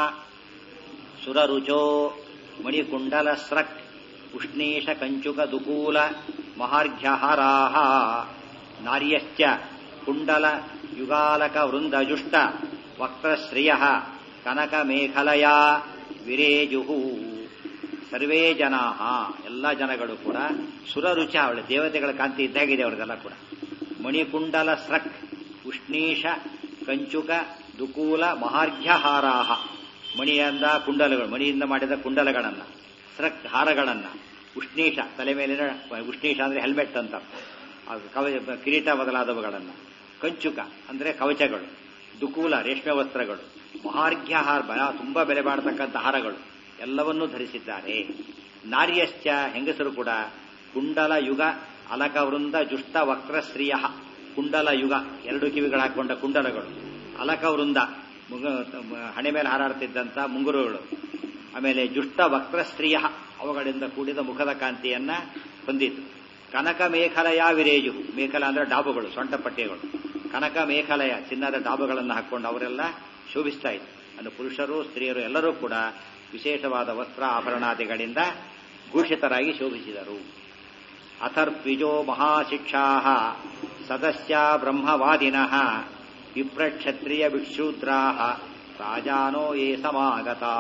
ಸುರರುಚೋ ಮಣಿಕುಂಡಲ ಸ್ರಕ್ ಉಷ್ಣೇಶ ಕಂಚುಕ ದುಕೂಲ ಮಹಾರ್ಘ್ಯಹಾರಾ ನಾರ್ಯಶ್ಚ ಕುಂಡಲ ಯುಗಾಲಕ ವೃಂದಜುಷ್ಟ ವಕ್ರಶ್ರಿಯ ಕನಕ ಮೇಖಲಯ ವಿರೇಜುಹು ಸರ್ವೇ ಜನಾ ಎಲ್ಲ ಜನಗಳು ಕೂಡ ಸುರರುಚ ಅವಳ ದೇವತೆಗಳ ಕಾಂತಿ ಇದ್ದಾಗಿದೆ ಅವ್ರದೆಲ್ಲ ಕೂಡ ಮಣಿಕುಂಡಲ ಸ್ರಕ್ ಉಷ್ಣೀಷ ಕಂಚುಕ ದುಕೂಲ ಮಹಾರ್ಘ್ಯಹಾರಾಹ ಮಣಿಯಿಂದ ಕುಂಡಲಗಳು ಮಣಿಯಿಂದ ಮಾಡಿದ ಕುಂಡಲಗಳನ್ನ ಸ್ರಕ್ ಹಾರಗಳನ್ನ ಉಷ್ಣೀಷ ತಲೆ ಮೇಲಿನ ಉಷ್ಣೀಷ ಅಂದ್ರೆ ಹೆಲ್ಮೆಟ್ ಅಂತ ಕವ ಕಿರೀಟ ಮೊದಲಾದವುಗಳನ್ನ ಕಂಚುಕ ಅಂದ್ರೆ ಕವಚಗಳು ದುಕೂಲ ರೇಷ್ಮೆ ವಸ್ತ್ರಗಳು ಮಹಾರ್ಘ್ಯ ಹಾರ ತುಂಬಾ ಬೆಲೆ ಬಾಳತಕ್ಕಂಥ ಹಾರಗಳು ಎಲ್ಲವನ್ನೂ ಧರಿಸಿದ್ದಾರೆ ನಾರ್ಯಶ್ಚ ಹೆಂಗಸರು ಕೂಡ ಕುಂಡಲ ಯುಗ ಅಲಕ ವೃಂದ ಜುಷ್ಟ ವಕ್ರಶ್ರಿಯ ಕುಂಡಲ ಯುಗ ಎರಡು ಕಿವಿಗಳು ಹಾಕೊಂಡ ಕುಂಡಲಗಳು ಅಲಕ ವೃಂದ ಹಣೆ ಮೇಲೆ ಹಾರಾಡ್ತಿದ್ದಂಥ ಮುಂಗುರುಗಳು ಆಮೇಲೆ ಜುಷ್ಟ ವಕ್ರಶ್ರಿಯ ಅವುಗಳಿಂದ ಕೂಡಿದ ಮುಖದ ಕಾಂತಿಯನ್ನ ಹೊಂದಿತು ಕನಕ ಮೇಖಲಯ ವಿರೇಜು ಮೇಖಲ ಅಂದ್ರೆ ಡಾಬುಗಳು ಸೊಂಟ ಪಟ್ಟಿಗಳು ಕನಕ ಮೇಖಲಯ ಚಿನ್ನದ ಡಾಬುಗಳನ್ನು ಹಾಕೊಂಡು ಅವರೆಲ್ಲ ಶೋಭಿಸ್ತಾ ಇತ್ತು ಅಂದ್ರೆ ಪುರುಷರು ಸ್ತ್ರೀಯರು ಎಲ್ಲರೂ ಕೂಡ ವಿಶೇಷವಾದ ವಸ್ತ್ರ ಆಭರಣಾದಿಗಳಿಂದ ಭೂಷಿತರಾಗಿ ಶೋಭಿಸಿದರು ಅಥರ್ಪಿಜೋ ಮಹಾಶಿಕ್ಷಾ ಸದಸ್ಯ ಬ್ರಹ್ಮವಾದಿನಃ ವಿಪ್ರಕ್ಷತ್ರಿಯ ವಿಕ್ಷೂದ್ರಾ ರಾಜಾನೋ ಯೇ ಸಮಾಗತಾ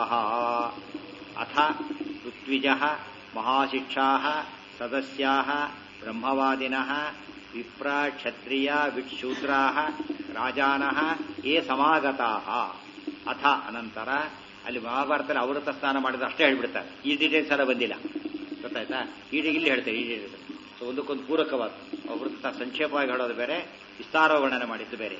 ಅಥ ಋತ್ವಿಜ ಮಹಾಶಿಕ್ಷಾ ಸದಸ್ಯಾ ಬ್ರಹ್ಮವಾದಿನಃ ವಿಪ್ರ ಕ್ಷತ್ರಿಯ ವಿಕ್ಷೂದ್ರಾ ರಾಜಾನಃ ಯೇ ಸಮಾಗತಾ ಅಥ ಅನಂತರ ಅಲ್ಲಿ ಮಹಾಭಾರತದಲ್ಲಿ ಅವೃತ ಸ್ನಾನ ಮಾಡಿದ್ರೆ ಅಷ್ಟೇ ಹೇಳ್ಬಿಡ್ತಾರೆ ಈ ಡೀಟೇಲ್ಸ್ ಎಲ್ಲ ಬಂದಿಲ್ಲ ಗೊತ್ತಾಯ್ತಾ ಈಗ ಇಲ್ಲಿ ಹೇಳ್ತಾರೆ ಈ ಡೀಟೇಲ್ಸ್ ಸೊ ಒಂದಕ್ಕೊಂದು ಪೂರಕವಾದ ಅವೃತ ಸಂಕ್ಷೇಪವಾಗಿ ಹೇಳೋದು ಬೇರೆ ವಿಸ್ತಾರ ವರ್ಣನೆ ಮಾಡಿದ್ದು ಬೇರೆ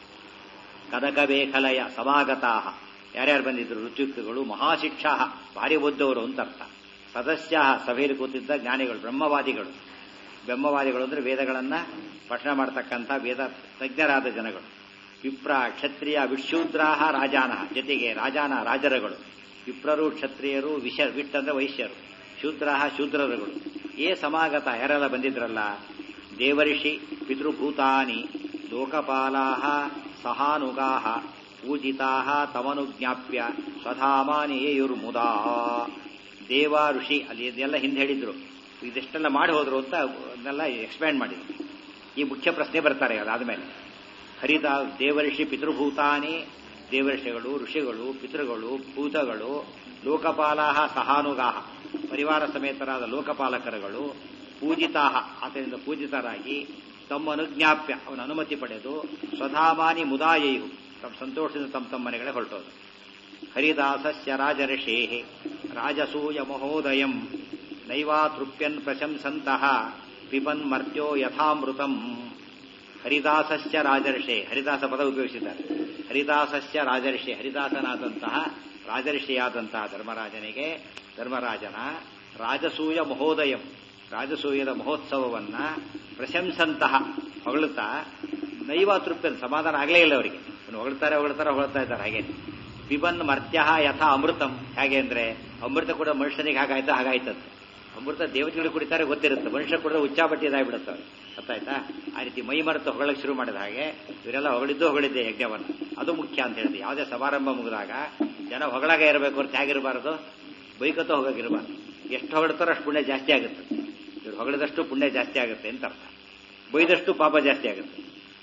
ಕನಕ ಬೇಖಲಯ ಸಮಾಗತಾ ಯಾರ್ಯಾರು ಬಂದಿದ್ರು ಋತ್ಯುಕ್ತಗಳು ಮಹಾಶಿಕ್ಷಾ ಭಾರಿ ಓದ್ದವರು ಅಂತ ಅರ್ಥ ಸದಸ್ಯ ಸಭೆಯಲ್ಲಿ ಕೂತಿದ್ದ ಜ್ಞಾನಿಗಳು ಬ್ರಹ್ಮವಾದಿಗಳು ಬ್ರಹ್ಮವಾದಿಗಳು ಅಂದ್ರೆ ವೇದಗಳನ್ನ ಪಠಣ ಮಾಡತಕ್ಕಂಥ ವೇದ ತಜ್ಞರಾದ ಜನಗಳು ವಿಪ್ರ ಕ್ಷತ್ರಿಯ ವಿಶೂದ್ರಾಹ ರಾಜಾನ ಜೊತೆಗೆ ರಾಜಾನ ರಾಜರಗಳು ವಿಪ್ರರು ಕ್ಷತ್ರಿಯರು ವಿಷ ವಿಟ್ ಅಂದ್ರೆ ವೈಶ್ಯರು ಶೂದ್ರಾಹ ಶೂದ್ರರುಗಳು ಏ ಸಮಾಗತ ಯಾರೆಲ್ಲ ಬಂದಿದ್ರಲ್ಲ ದೇವರ್ಷಿ ಪಿತೃಭೂತಾನಿ ಲೋಕಪಾಲಾಹ ಸಹಾನುಗಾಹ ಪೂಜಿತಾಹ ತಮನುಜ್ಞಾಪ್ಯ ಸ್ವಧಾಮಾನಿ ಏಯುರ್ಮುದಾ ದೇವ ಋಷಿ ಅಲ್ಲಿ ಇದೆಲ್ಲ ಹಿಂದೆ ಹೇಳಿದ್ರು ಇದೆಷ್ಟೆಲ್ಲ ಮಾಡಿ ಹೋದ್ರು ಅಂತ ಅದನ್ನೆಲ್ಲ ಎಕ್ಸ್ಪ್ಯಾಂಡ್ ಮಾಡಿದ್ರು ಈ ಮುಖ್ಯ ಪ್ರಶ್ನೆ ಬರ್ತಾರೆ ಅದಾದ್ಮೇಲೆ ಹರಿದ ದೇವಋಷಿ ಪಿತೃಭೂತಾನಿ ದೇವಋಷಿಗಳು ಋಷಿಗಳು ಪಿತೃಗಳು ಭೂತಗಳು ಲೋಕಪಾಲಾಹ ಸಹಾನುಗಾಹ ಪರಿವಾರ ಸಮೇತರಾದ ಲೋಕಪಾಲಕರುಗಳು ಪೂಜಿತಾಹ ಆತನಿಂದ ಪೂಜಿತರಾಗಿ ತಮ್ಮ ಅನುಜ್ಞಾಪ್ಯ ಅವನ ಅನುಮತಿ ಪಡೆದು ಸ್ವಧಾಮಾನಿ ಮುದಾಯೈಹು ತಮ್ಮ ಸಂತೋಷದಿಂದ ತಮ್ಮ ತಮ್ಮ ಮನೆಗಳೇ ಹೊರಟೋದು ಹರಿದಾಸಸ್ಯ ರಾಜರ್ಷೇ ರಾಜಸೂಯ ಮಹೋದಯಂ ನೈವಾತೃಪ್ಯನ್ ಪ್ರಶಂಸಂತಹ ಪಿಬನ್ ಮರ್ತ್ಯೋ ಯಥಾಮೃತಂ ಹರಿದಾಸಸ್ಯ ರಾಜರ್ಷೆ ಹರಿದಾಸ ಪದ ಉಪಯೋಗಿಸಿದ್ದಾರೆ ಹರಿದಾಸಸ್ಯ ರಾಜರ್ಷಿ ಹರಿದಾಸನಾದಂತಹ ರಾಜರ್ಷಿಯಾದಂತಹ ಧರ್ಮರಾಜನಿಗೆ ಧರ್ಮರಾಜನ ರಾಜಸೂಯ ಮಹೋದಯಂ ರಾಜಸೂಯದ ಮಹೋತ್ಸವವನ್ನ ಪ್ರಶಂಸಂತಹ ಹೊಗಳುತ್ತಾ ನೈವ ತೃಪ್ಯನ್ ಸಮಾಧಾನ ಆಗಲೇ ಇಲ್ಲ ಅವರಿಗೆ ಹೊಗಳ್ತಾರೆ ಹೊಗಳ್ತಾರೆ ಹೊಗಳ್ತಾ ಇದ್ದಾರೆ ಹಾಗೆ ಪಿಬನ್ ಮರ್ತ್ಯ ಯಥಾ ಅಮೃತಂ ಹೇಗೆ ಅಂದ್ರೆ ಅಮೃತ ಕೂಡ ಮನುಷ್ಯನಿಗೆ ಹಾಗಾಯ್ತು ಹಾಗಾಯ್ತಂತೆ ಅಮೃತ ದೇವತೆಗಳು ಕುಡಿತಾರೆ ಗೊತ್ತಿರುತ್ತೆ ಮನುಷ್ಯ ಕೂಡ ಉಚ್ಚಾಪಟ್ಟಿ ಇದಾಗ್ಬಿಡುತ್ತೆ ಗೊತ್ತಾಯ್ತಾ ಆ ರೀತಿ ಮೈ ಮರೆತು ಹೊಗಳಕ್ಕೆ ಶುರು ಮಾಡಿದ ಹಾಗೆ ಇವರೆಲ್ಲ ಹೊಗಳಿದ್ದು ಹೊಗಳಿದ್ದೆ ಯಜ್ಞವನ್ನು ಅದು ಮುಖ್ಯ ಅಂತ ಹೇಳಿದೆ ಯಾವುದೇ ಸಮಾರಂಭ ಮುಗಿದಾಗ ಜನ ಹೊಗಳಾಗ ಇರಬೇಕು ಹೊರತು ಹೇಗಿರಬಾರದು ಬೈಕತ್ತೋ ಹೋಗಕ್ಕಿರಬಾರ್ದು ಎಷ್ಟು ಹೊಗಳ್ತಾರೋ ಅಷ್ಟು ಪುಣ್ಯ ಜಾಸ್ತಿ ಆಗುತ್ತೆ ಇವ್ರು ಹೊಗಳಿದಷ್ಟು ಪುಣ್ಯ ಜಾಸ್ತಿ ಆಗುತ್ತೆ ಅಂತ ಅರ್ಥ ಬೈದಷ್ಟು ಪಾಪ ಜಾಸ್ತಿ ಆಗುತ್ತೆ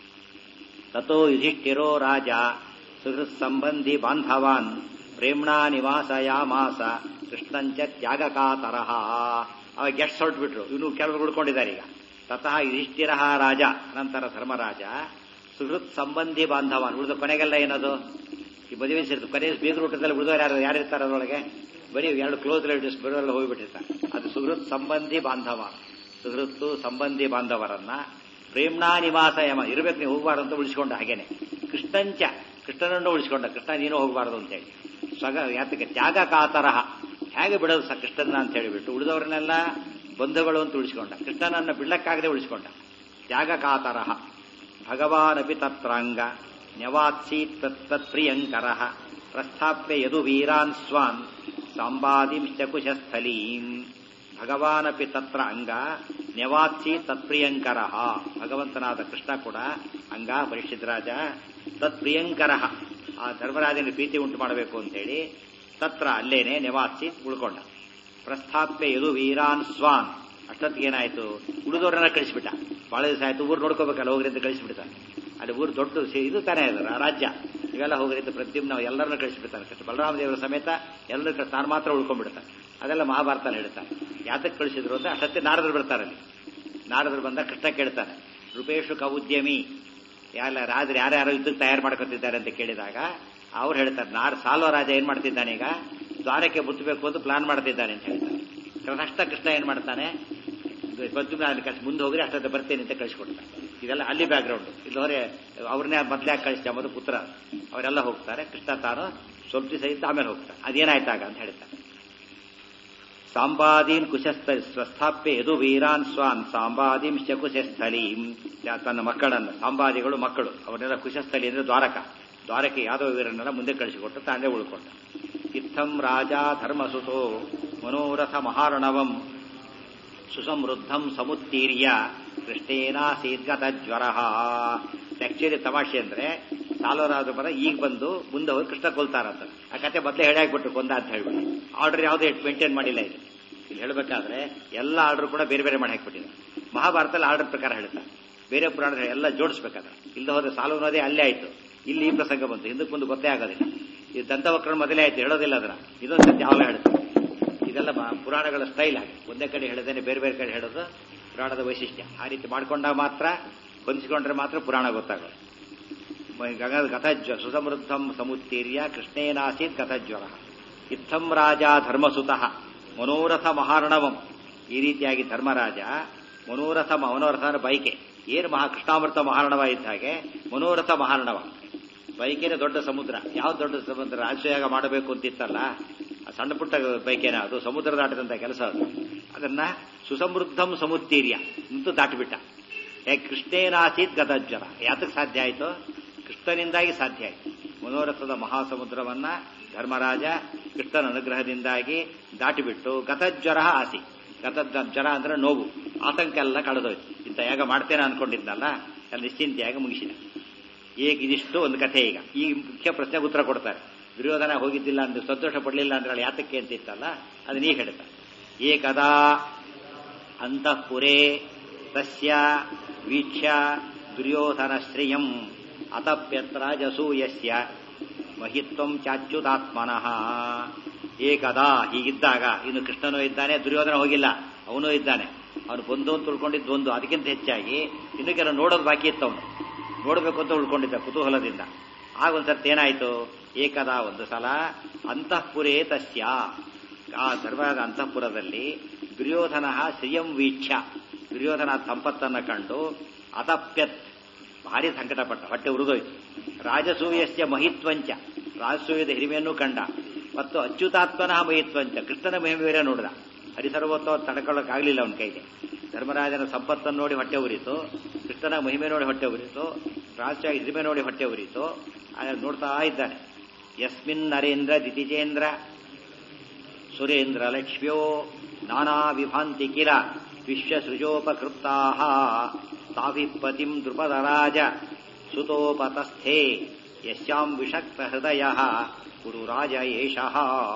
ತಥೋ ಯುಧಿಷ್ಠಿರೋ ರಾಜ ಸುಹೃತ್ ಸಂಬಂಧಿ ಬಾಂಧವಾನ್ ಪ್ರೇಮ್ಣಾ ನಿವಾಸಯಾಮಾಸ ಕೃಷ್ಣಂಚ ತ್ಯಾಗಕಾತರಹ ಅವಾಗ ಗೆಟ್ಸ್ ಹೊರಟ್ಬಿಟ್ರು ಇನ್ನು ಕೆಲವರು ಉಳ್ಕೊಂಡಿದ್ದಾರೆ ಈಗ ತತಃ ಯುಧಿಷ್ಠಿರ ರಾಜ ಅನಂತರ ಧರ್ಮರಾಜ ಸುಹೃತ್ ಸಂಬಂಧಿ ಬಾಂಧವ ಉಳಿದ ಕೊನೆಗೆಲ್ಲ ಏನದು ಈ ಮದುವೆ ಸೇರಿತು ಕೊನೆ ಬೀಗರು ಊಟದಲ್ಲಿ ಉಳಿದವರು ಯಾರು ಯಾರಿರ್ತಾರೆ ಅದರೊಳಗೆ ಬರೀ ಎರಡು ಕ್ಲೋಸ್ ರಿಲೇಟಿವ್ಸ್ ಬರೋಲ್ಲ ಹೋಗ್ಬಿಟ್ಟಿರ್ತಾರೆ ಅದು ಸುಹೃತ್ ಸಂಬಂಧಿ ಬಾಂಧವ ಸುಹೃತ್ತು ಸಂಬಂಧಿ ಬಾಂಧವರನ್ನ ಪ್ರೇಮ್ನಾ ನಿವಾಸ ಯಮ ಇರಬೇಕು ನೀವು ಹೋಗಬಾರ್ದು ಅಂತ ಉಳಿಸ್ಕೊಂಡ ಹಾಗೇನೆ ಕೃಷ್ಣಂಚ ಕೃಷ್ಣನನ್ನು ಉಳಿಸ್ಕೊಂಡ ಕೃಷ್ಣ ನೀನು ಹೋಗಬಾರದು ಅಂತೇಳಿ ಸ್ವಗ ಯಾತಕ್ಕೆ ತ್ಯಾಗ ಕಾತರಹ ಹೇಗೆ ಬಿಡೋದು ಸ ಕೃಷ್ಣನ ಅಂತ ಹೇಳಿಬಿಟ್ಟು ಉಳಿದವರನ್ನೆಲ್ಲ ಬಂಧುಗಳು ಅಂತ ಉಳಿಸ್ಕೊಂಡ ಕೃಷ್ಣನನ್ನ ಬಿಡ್ಲಕ್ಕಾಗದೆ ಉಳಿಸ್ಕೊಂಡ ತ್ಯಾಗ ಕಾತರಹ ಭಗವಾನಪಿ ತತ್ರಾಂಗ ನ್ಯವಾತ್ಸೀತ್ ತತ್ಪ್ರಿಯಂಕರ ಪ್ರಸ್ಥಾಪ್ಯ ಯದು ವೀರಾನ್ ಸ್ವಾನ್ ಸಾಂಬಾದಿಂಶ್ಚ ಕುಶಸ್ಥಲೀಂ ಭಗವಾನಪಿ ತತ್ರ ಅಂಗ ನ್ಯವಾತ್ಸಿ ತತ್ಪ್ರಿಯಂಕರ ಭಗವಂತನಾದ ಕೃಷ್ಣ ಕೂಡ ಅಂಗ ಪರಿಷಿದ್ರಾಜ ತತ್ಪ್ರಿಯಂಕರ ಆ ಧರ್ಮರಾಜನ ಪ್ರೀತಿ ಉಂಟು ಮಾಡಬೇಕು ಅಂತೇಳಿ ತತ್ರ ಅಲ್ಲೇನೆ ನೆವಾತ್ಸಿ ಉಳ್ಕೊಂಡ ಪ್ರಸ್ಥಾಪ್ಯ ಯದು ವೀರಾನ್ ಸ್ವಾನ್ ಅಷ್ಟೊತ್ತಿಗೆ ಏನಾಯ್ತು ಉಳಿದವರನ್ನ ಕಳಿಸ್ಬಿಟ್ಟ ಬಹಳ ದಿವಸ ಆಯ್ತು ಊರು ನೋಡ್ಕೋಬೇಕಲ್ಲ ಹೋಗ್ರಿ ಅಂತ ಕಳಿಸ್ಬಿಡ್ತಾನೆ ಅಲ್ಲಿ ಊರು ದೊಡ್ಡ ಸಿ- ಇದು ತಾನೇ ಅದು ರಾಜ್ಯ ಇವೆಲ್ಲ ಹೋಗ್ರಿ ಅಂತ ಪ್ರತಿಯೊಬ್ಬ ನಾವು ಎಲ್ಲರನ್ನ ಕಳಿಸ್ಬಿಡ್ತಾನೆ ಕೃಷ್ಣ ಬಲರಾಮ ದೇವರ ಸಮೇತ ಎಲ್ಲರೂ ಕಳಿಸ್ ತಾನು ಮಾತ್ರ ಉಳ್ಕೊಂಡ್ಬಿಡ್ತಾನೆ ಅದೆಲ್ಲ ಮಹಾಭಾರತ ಹೇಳ್ತಾನೆ ಯಾತಕ್ಕೆ ಕಳಿಸಿದ್ರು ಅಂತ ಅಷ್ಟೊತ್ತೆ ನಾರದರು ಬರ್ತಾರೆ ಅಲ್ಲಿ ನಾರದರು ಬಂದ ಕೃಷ್ಣ ಕೇಳ್ತಾನೆ ರೂಪೇಶು ಕೌದ್ಯಮಿ ಯಾರ ರಾಜರು ಯಾರ್ಯಾರು ಯುದ್ಧಕ್ಕೆ ತಯಾರು ಮಾಡ್ಕೊತಿದ್ದಾರೆ ಅಂತ ಕೇಳಿದಾಗ ಅವ್ರು ಹೇಳ್ತಾರೆ ನಾರ್ ಸಾಲ್ವ ರಾಜ ಏನ್ ಮಾಡ್ತಿದ್ದಾನೆ ಈಗ ದ್ವಾರಕ್ಕೆ ಮುತ್ತಬೇಕು ಅಂತ ಪ್ಲಾನ್ ಮಾಡ್ತಿದ್ದಾನೆ ಅಂತ ಹೇಳ್ತಾರೆ ಕೃಷ್ಣ ಕೃಷ್ಣ ಏನ್ ಮಾಡ್ತಾನೆ ಪದ್ಮ ಕಳಿಸಿ ಮುಂದೆ ಹೋಗ್ರಿ ಅಷ್ಟೊತ್ತೆ ಬರ್ತೇನೆ ಅಂತ ಕಳಿಸ್ಕೊಡ್ತಾರೆ ಇದೆಲ್ಲ ಅಲ್ಲಿ ಬ್ಯಾಕ್ಗ್ರೌಂಡ್ ಇಲ್ಲವರೆ ಅವ್ರನ್ನೇ ಮೊದಲೇ ಕಳಿಸ್ತಾ ಮೊದಲು ಪುತ್ರ ಅವರೆಲ್ಲ ಹೋಗ್ತಾರೆ ಕೃಷ್ಣ ತಾನು ಸ್ವಲ್ಪ ದಿವಸ ಇದ್ದು ಆಮೇಲೆ ಹೋಗ್ತಾರೆ ಅದೇನಾಯ್ತಾಗ ಅಂತ ಹೇಳ್ತಾರೆ ಸಾಂಬಾದೀನ್ ಕುಶಸ್ಥ ಸ್ವಸ್ಥಾಪ್ಯ ಯದು ವೀರಾನ್ ಸ್ವಾನ್ ಸಾಂಬಾದೀಂ ಕುಶಸ್ಥಲೀಂ ತನ್ನ ಮಕ್ಕಳನ್ನು ಸಾಂಬಾದಿಗಳು ಮಕ್ಕಳು ಅವರೆಲ್ಲ ಕುಶಸ್ಥಲಿ ಅಂದ್ರೆ ದ್ವಾರಕ ದ್ವಾರಕೆ ಯಾದವ ವೀರನ್ನೆಲ್ಲ ಮುಂದೆ ಕಳಿಸಿಕೊಟ್ಟು ತಾನೇ ಉಳ್ಕೊಂಡ ಇತ್ತಂ ರಾಜ ಧರ್ಮಸುತೋ ಮನೋರಥ ಮಹಾರಣವಂ ಸುಸಮೃದ್ಧಂ ಸಮುತ್ತೀರ್ಯ ಕೃಷ್ಣೇನಾಸೀದ್ಗತ ಜ್ವರ ಆಕ್ಚುಲಿ ತಮಾಷೆ ಅಂದ್ರೆ ಸಾಲವರಾದ ಬರ ಈಗ ಬಂದು ಮುಂದೆ ಹೋಗಿ ಕೃಷ್ಣ ಕೊಲ್ತಾರಂತ ಆ ಕತೆ ಮೊದಲೇ ಹೇಳಿ ಹಾಕ್ಬಿಟ್ಟು ಕೊಂದ ಅಂತ ಹೇಳ್ಬಿಟ್ಟು ಆರ್ಡರ್ ಯಾವುದೇ ಮೇಂಟೈನ್ ಮಾಡಿಲ್ಲ ಇದು ಇಲ್ಲಿ ಹೇಳಬೇಕಾದ್ರೆ ಎಲ್ಲ ಆರ್ಡರ್ ಕೂಡ ಬೇರೆ ಬೇರೆ ಮಾಡಿ ಹಾಕ್ಬಿಟ್ಟಿದೆ ಮಹಾಭಾರತದಲ್ಲಿ ಆರ್ಡರ್ ಪ್ರಕಾರ ಹೇಳ್ತಾರೆ ಬೇರೆ ಪುರಾಣ ಎಲ್ಲ ಜೋಡಿಸ್ಬೇಕಾದ್ರೆ ಇಲ್ಲದೆ ಹೋದ್ರೆ ಸಾಲವನೋದೇ ಅಲ್ಲೇ ಆಯ್ತು ಇಲ್ಲಿ ಈ ಪ್ರಸಂಗ ಬಂತು ಹಿಂದಕ್ಕೆ ಮುಂದೆ ಗೊತ್ತೇ ಆಗೋದಿಲ್ಲ ಈ ದಂತವಕ್ರಣ ಮೊದಲೇ ಆಯ್ತು ಹೇಳೋದಿಲ್ಲ ಅದನ್ನ ಇದೊಂದು ಸತ್ಯ ಯಾವಾಗ ಹೇಳ್ತಾರೆ ಇದೆಲ್ಲ ಮ- ಪುರಾಣಗಳ ಸ್ಟೈಲ್ ಆಗಿ ಒಂದೇ ಕಡೆ ಹೇಳದೇನೆ ಬೇರೆ ಬೇರೆ ಕಡೆ ಹೇಳೋದು ಪುರಾಣದ ವೈಶಿಷ್ಟ್ಯ ಆ ರೀತಿ ಮಾಡ್ಕೊಂಡಾಗ ಮಾತ್ರ ಹೊಂದಿಸಿಕೊಂಡ್ರೆ ಮಾತ್ರ ಪುರಾಣ ಗೊತ್ತಾಗೋದು ಮ- ಗಗ ಗತಜ್ವ ಸುಸಮೃದ್ಧಂ ಸಮುತ್ತೀರ್ಯ ಕೃಷ್ಣೇನಾಸೀತ್ ಗತಜ್ವರ ಇತ್ತಂ ರಾಜ ಧರ್ಮಸುತಃ ಮನೋರಥ ಮಹಾರ್ಣವಂ ಈ ರೀತಿಯಾಗಿ ಧರ್ಮರಾಜ ಮನೋರಥ ಮನೋರಥ ಅಂದ್ರೆ ಬೈಕೆ ಏನು ಮಹಾ ಕೃಷ್ಣಾಮೃತ ಮಹಾರ್ಣವ ಇದ್ದ ಹಾಗೆ ಮನೋರಥ ಮಹಾರ್ಣವ ಬೈಕೇನೆ ದೊಡ್ಡ ಸಮುದ್ರ ಯಾವ ದೊಡ್ಡ ಸಮುದ್ರ ರಾಜಯಾಗ ಮಾಡಬೇಕು ಅಂತಿತ್ತಲ್ಲ ಆ ಸಣ್ಣ ಪುಟ್ಟ ಬೈಕೇನ ಅದು ಸಮುದ್ರ ದಾಟದಂತ ಕೆಲಸ ಅದು ಅದನ್ನ ಸುಸಮೃದ್ಧಂ ಸಮುತ್ತೀರ್ಯ ನಿಂತು ದಾಟಿಬಿಟ್ಟ ಹೇಗೆ ಕೃಷ್ಣೇನಾಸೀತ್ ಗತಜ್ವರ ಯಾತಕ್ಕೆ ಸಾಧ್ಯ ಆಯಿತು ಕೃಷ್ಣನಿಂದಾಗಿ ಸಾಧ್ಯ ಆಯಿತು ಮನೋರಥದ ಮಹಾಸಮುದ್ರವನ್ನ ಧರ್ಮರಾಜ ಕೃಷ್ಣನ ಅನುಗ್ರಹದಿಂದಾಗಿ ದಾಟಿಬಿಟ್ಟು ಗತಜ್ವರ ಆಸಿ ಗತ ಜ್ವರ ಅಂದ್ರೆ ನೋವು ಆತಂಕ ಎಲ್ಲ ಕಳೆದೋಯ್ತು ಇಂಥ ಯಾಗ ಮಾಡ್ತೇನೆ ಅನ್ಕೊಂಡಿದ್ನಲ್ಲ ಅಲ್ಲಿ ನಿಶ್ಚಿಂತೆಯಾಗಿ ಮುಗಿಸಿದ ಈಗ ಇದಿಷ್ಟು ಒಂದು ಕಥೆ ಈಗ ಈ ಮುಖ್ಯ ಪ್ರಶ್ನೆಗೆ ಉತ್ತರ ಕೊಡ್ತಾರೆ ದುರ್ಯೋಧನ ಹೋಗಿದ್ದಿಲ್ಲ ಅಂದ್ರೆ ಸಂತೋಷ ಪಡಲಿಲ್ಲ ಅಂದ್ರೆ ಯಾತಕ್ಕೆ ಅಂತಿತ್ತಲ್ಲ ಅದನ್ನ ಈಗ ಹೇಳ್ತಾರೆ ಏಕದಾ ಅಂತಃಪುರೇ ತಸ್ಯ ವೀಕ್ಷ್ಯ ದುರ್ಯೋಧನ ಶ್ರಿಯಂ ಅತಪ್ಯತ್ರಾಜಸೂಯಸ್ಯ ಮಹಿತ್ವಂ ಚಾಚ್ಯುತಾತ್ಮನಃ ಏಕದಾ ಹೀಗಿದ್ದಾಗ ಇನ್ನು ಕೃಷ್ಣನೂ ಇದ್ದಾನೆ ದುರ್ಯೋಧನ ಹೋಗಿಲ್ಲ ಅವನೂ ಇದ್ದಾನೆ ಅವನು ಬಂದು ಅಂತ ಉಳ್ಕೊಂಡಿದ್ದು ಒಂದು ಅದಕ್ಕಿಂತ ಹೆಚ್ಚಾಗಿ ಇನ್ನು ಕೆಲವು ನೋಡೋದು ಬಾಕಿ ಇತ್ತು ಅವನು ನೋಡಬೇಕು ಅಂತ ಉಳ್ಕೊಂಡಿದ್ದ ಕುತೂಹಲದಿಂದ ಆಗ ಒಂದ್ಸರ್ತಿ ಏನಾಯ್ತು ಏಕದಾ ಒಂದು ಸಲ ಅಂತಃಪುರೇ ತಸ್ಯ ಆ ಧರ್ಮದ ಅಂತಃಪುರದಲ್ಲಿ ದುರ್ಯೋಧನ ಶ್ರಿಯಂ ವೀಕ್ಷ ದುರ್ಯೋಧನ ಸಂಪತ್ತನ್ನ ಕಂಡು ಅತಪ್ಯತ್ ಭಾರಿ ಸಂಕಟಪಟ್ಟ ಹೊಟ್ಟೆ ಉರಿದೋಯ್ತು ರಾಜಸೂಯಸ್ಯ ಮಹಿತ್ವಂಚ ರಾಜಸೂಯದ ಹಿರಿಮೆಯನ್ನು ಕಂಡ ಮತ್ತು ಅಚ್ಯುತಾತ್ಮನಃ ಮಹಿತ್ವಂಚ ಕೃಷ್ಣನ ಮಹಿಮೆ ಬೇರೆ ನೋಡಿದ ಹರಿಸರ್ವತ್ವ ತಡ್ಕೊಳ್ಳೋಕ್ಕಾಗಲಿಲ್ಲ ಅವನ ಕೈಗೆ ಧರ್ಮರಾಜನ ಸಂಪತ್ತನ್ನು ನೋಡಿ ಹೊಟ್ಟೆ ಉರಿತು ಕೃಷ್ಣನ ಮಹಿಮೆ ನೋಡಿ ಹೊಟ್ಟೆ ಉರಿತು ರಾಜ ಹಿರಿಮೆ ನೋಡಿ ಹೊಟ್ಟೆ ಉರಿತು ಆಗ ನೋಡ್ತಾ ಇದ್ದಾನೆ ಯಸ್ಮಿನ್ ನರೇಂದ್ರ ದಿತಿಜೇಂದ್ರ ಸುರೇಂದ್ರ ಲಕ್ಷ್ಮ್ಯೋ ನಾನಾ ವಿಭಾಂತಿ ಕಿಲ ವಿಶ್ವಸೃಜೋಪಕೃಪ್ತಾ ತಾಭಿಪತಿಂ ದೃಪದರಾಜ ಸುತೋಪತಸ್ಥೆ ಯಶ್ಯಾಂ ವಿಷಕ್ತ ಹೃದಯ ಗುರುರಾಜ ಏಷಃ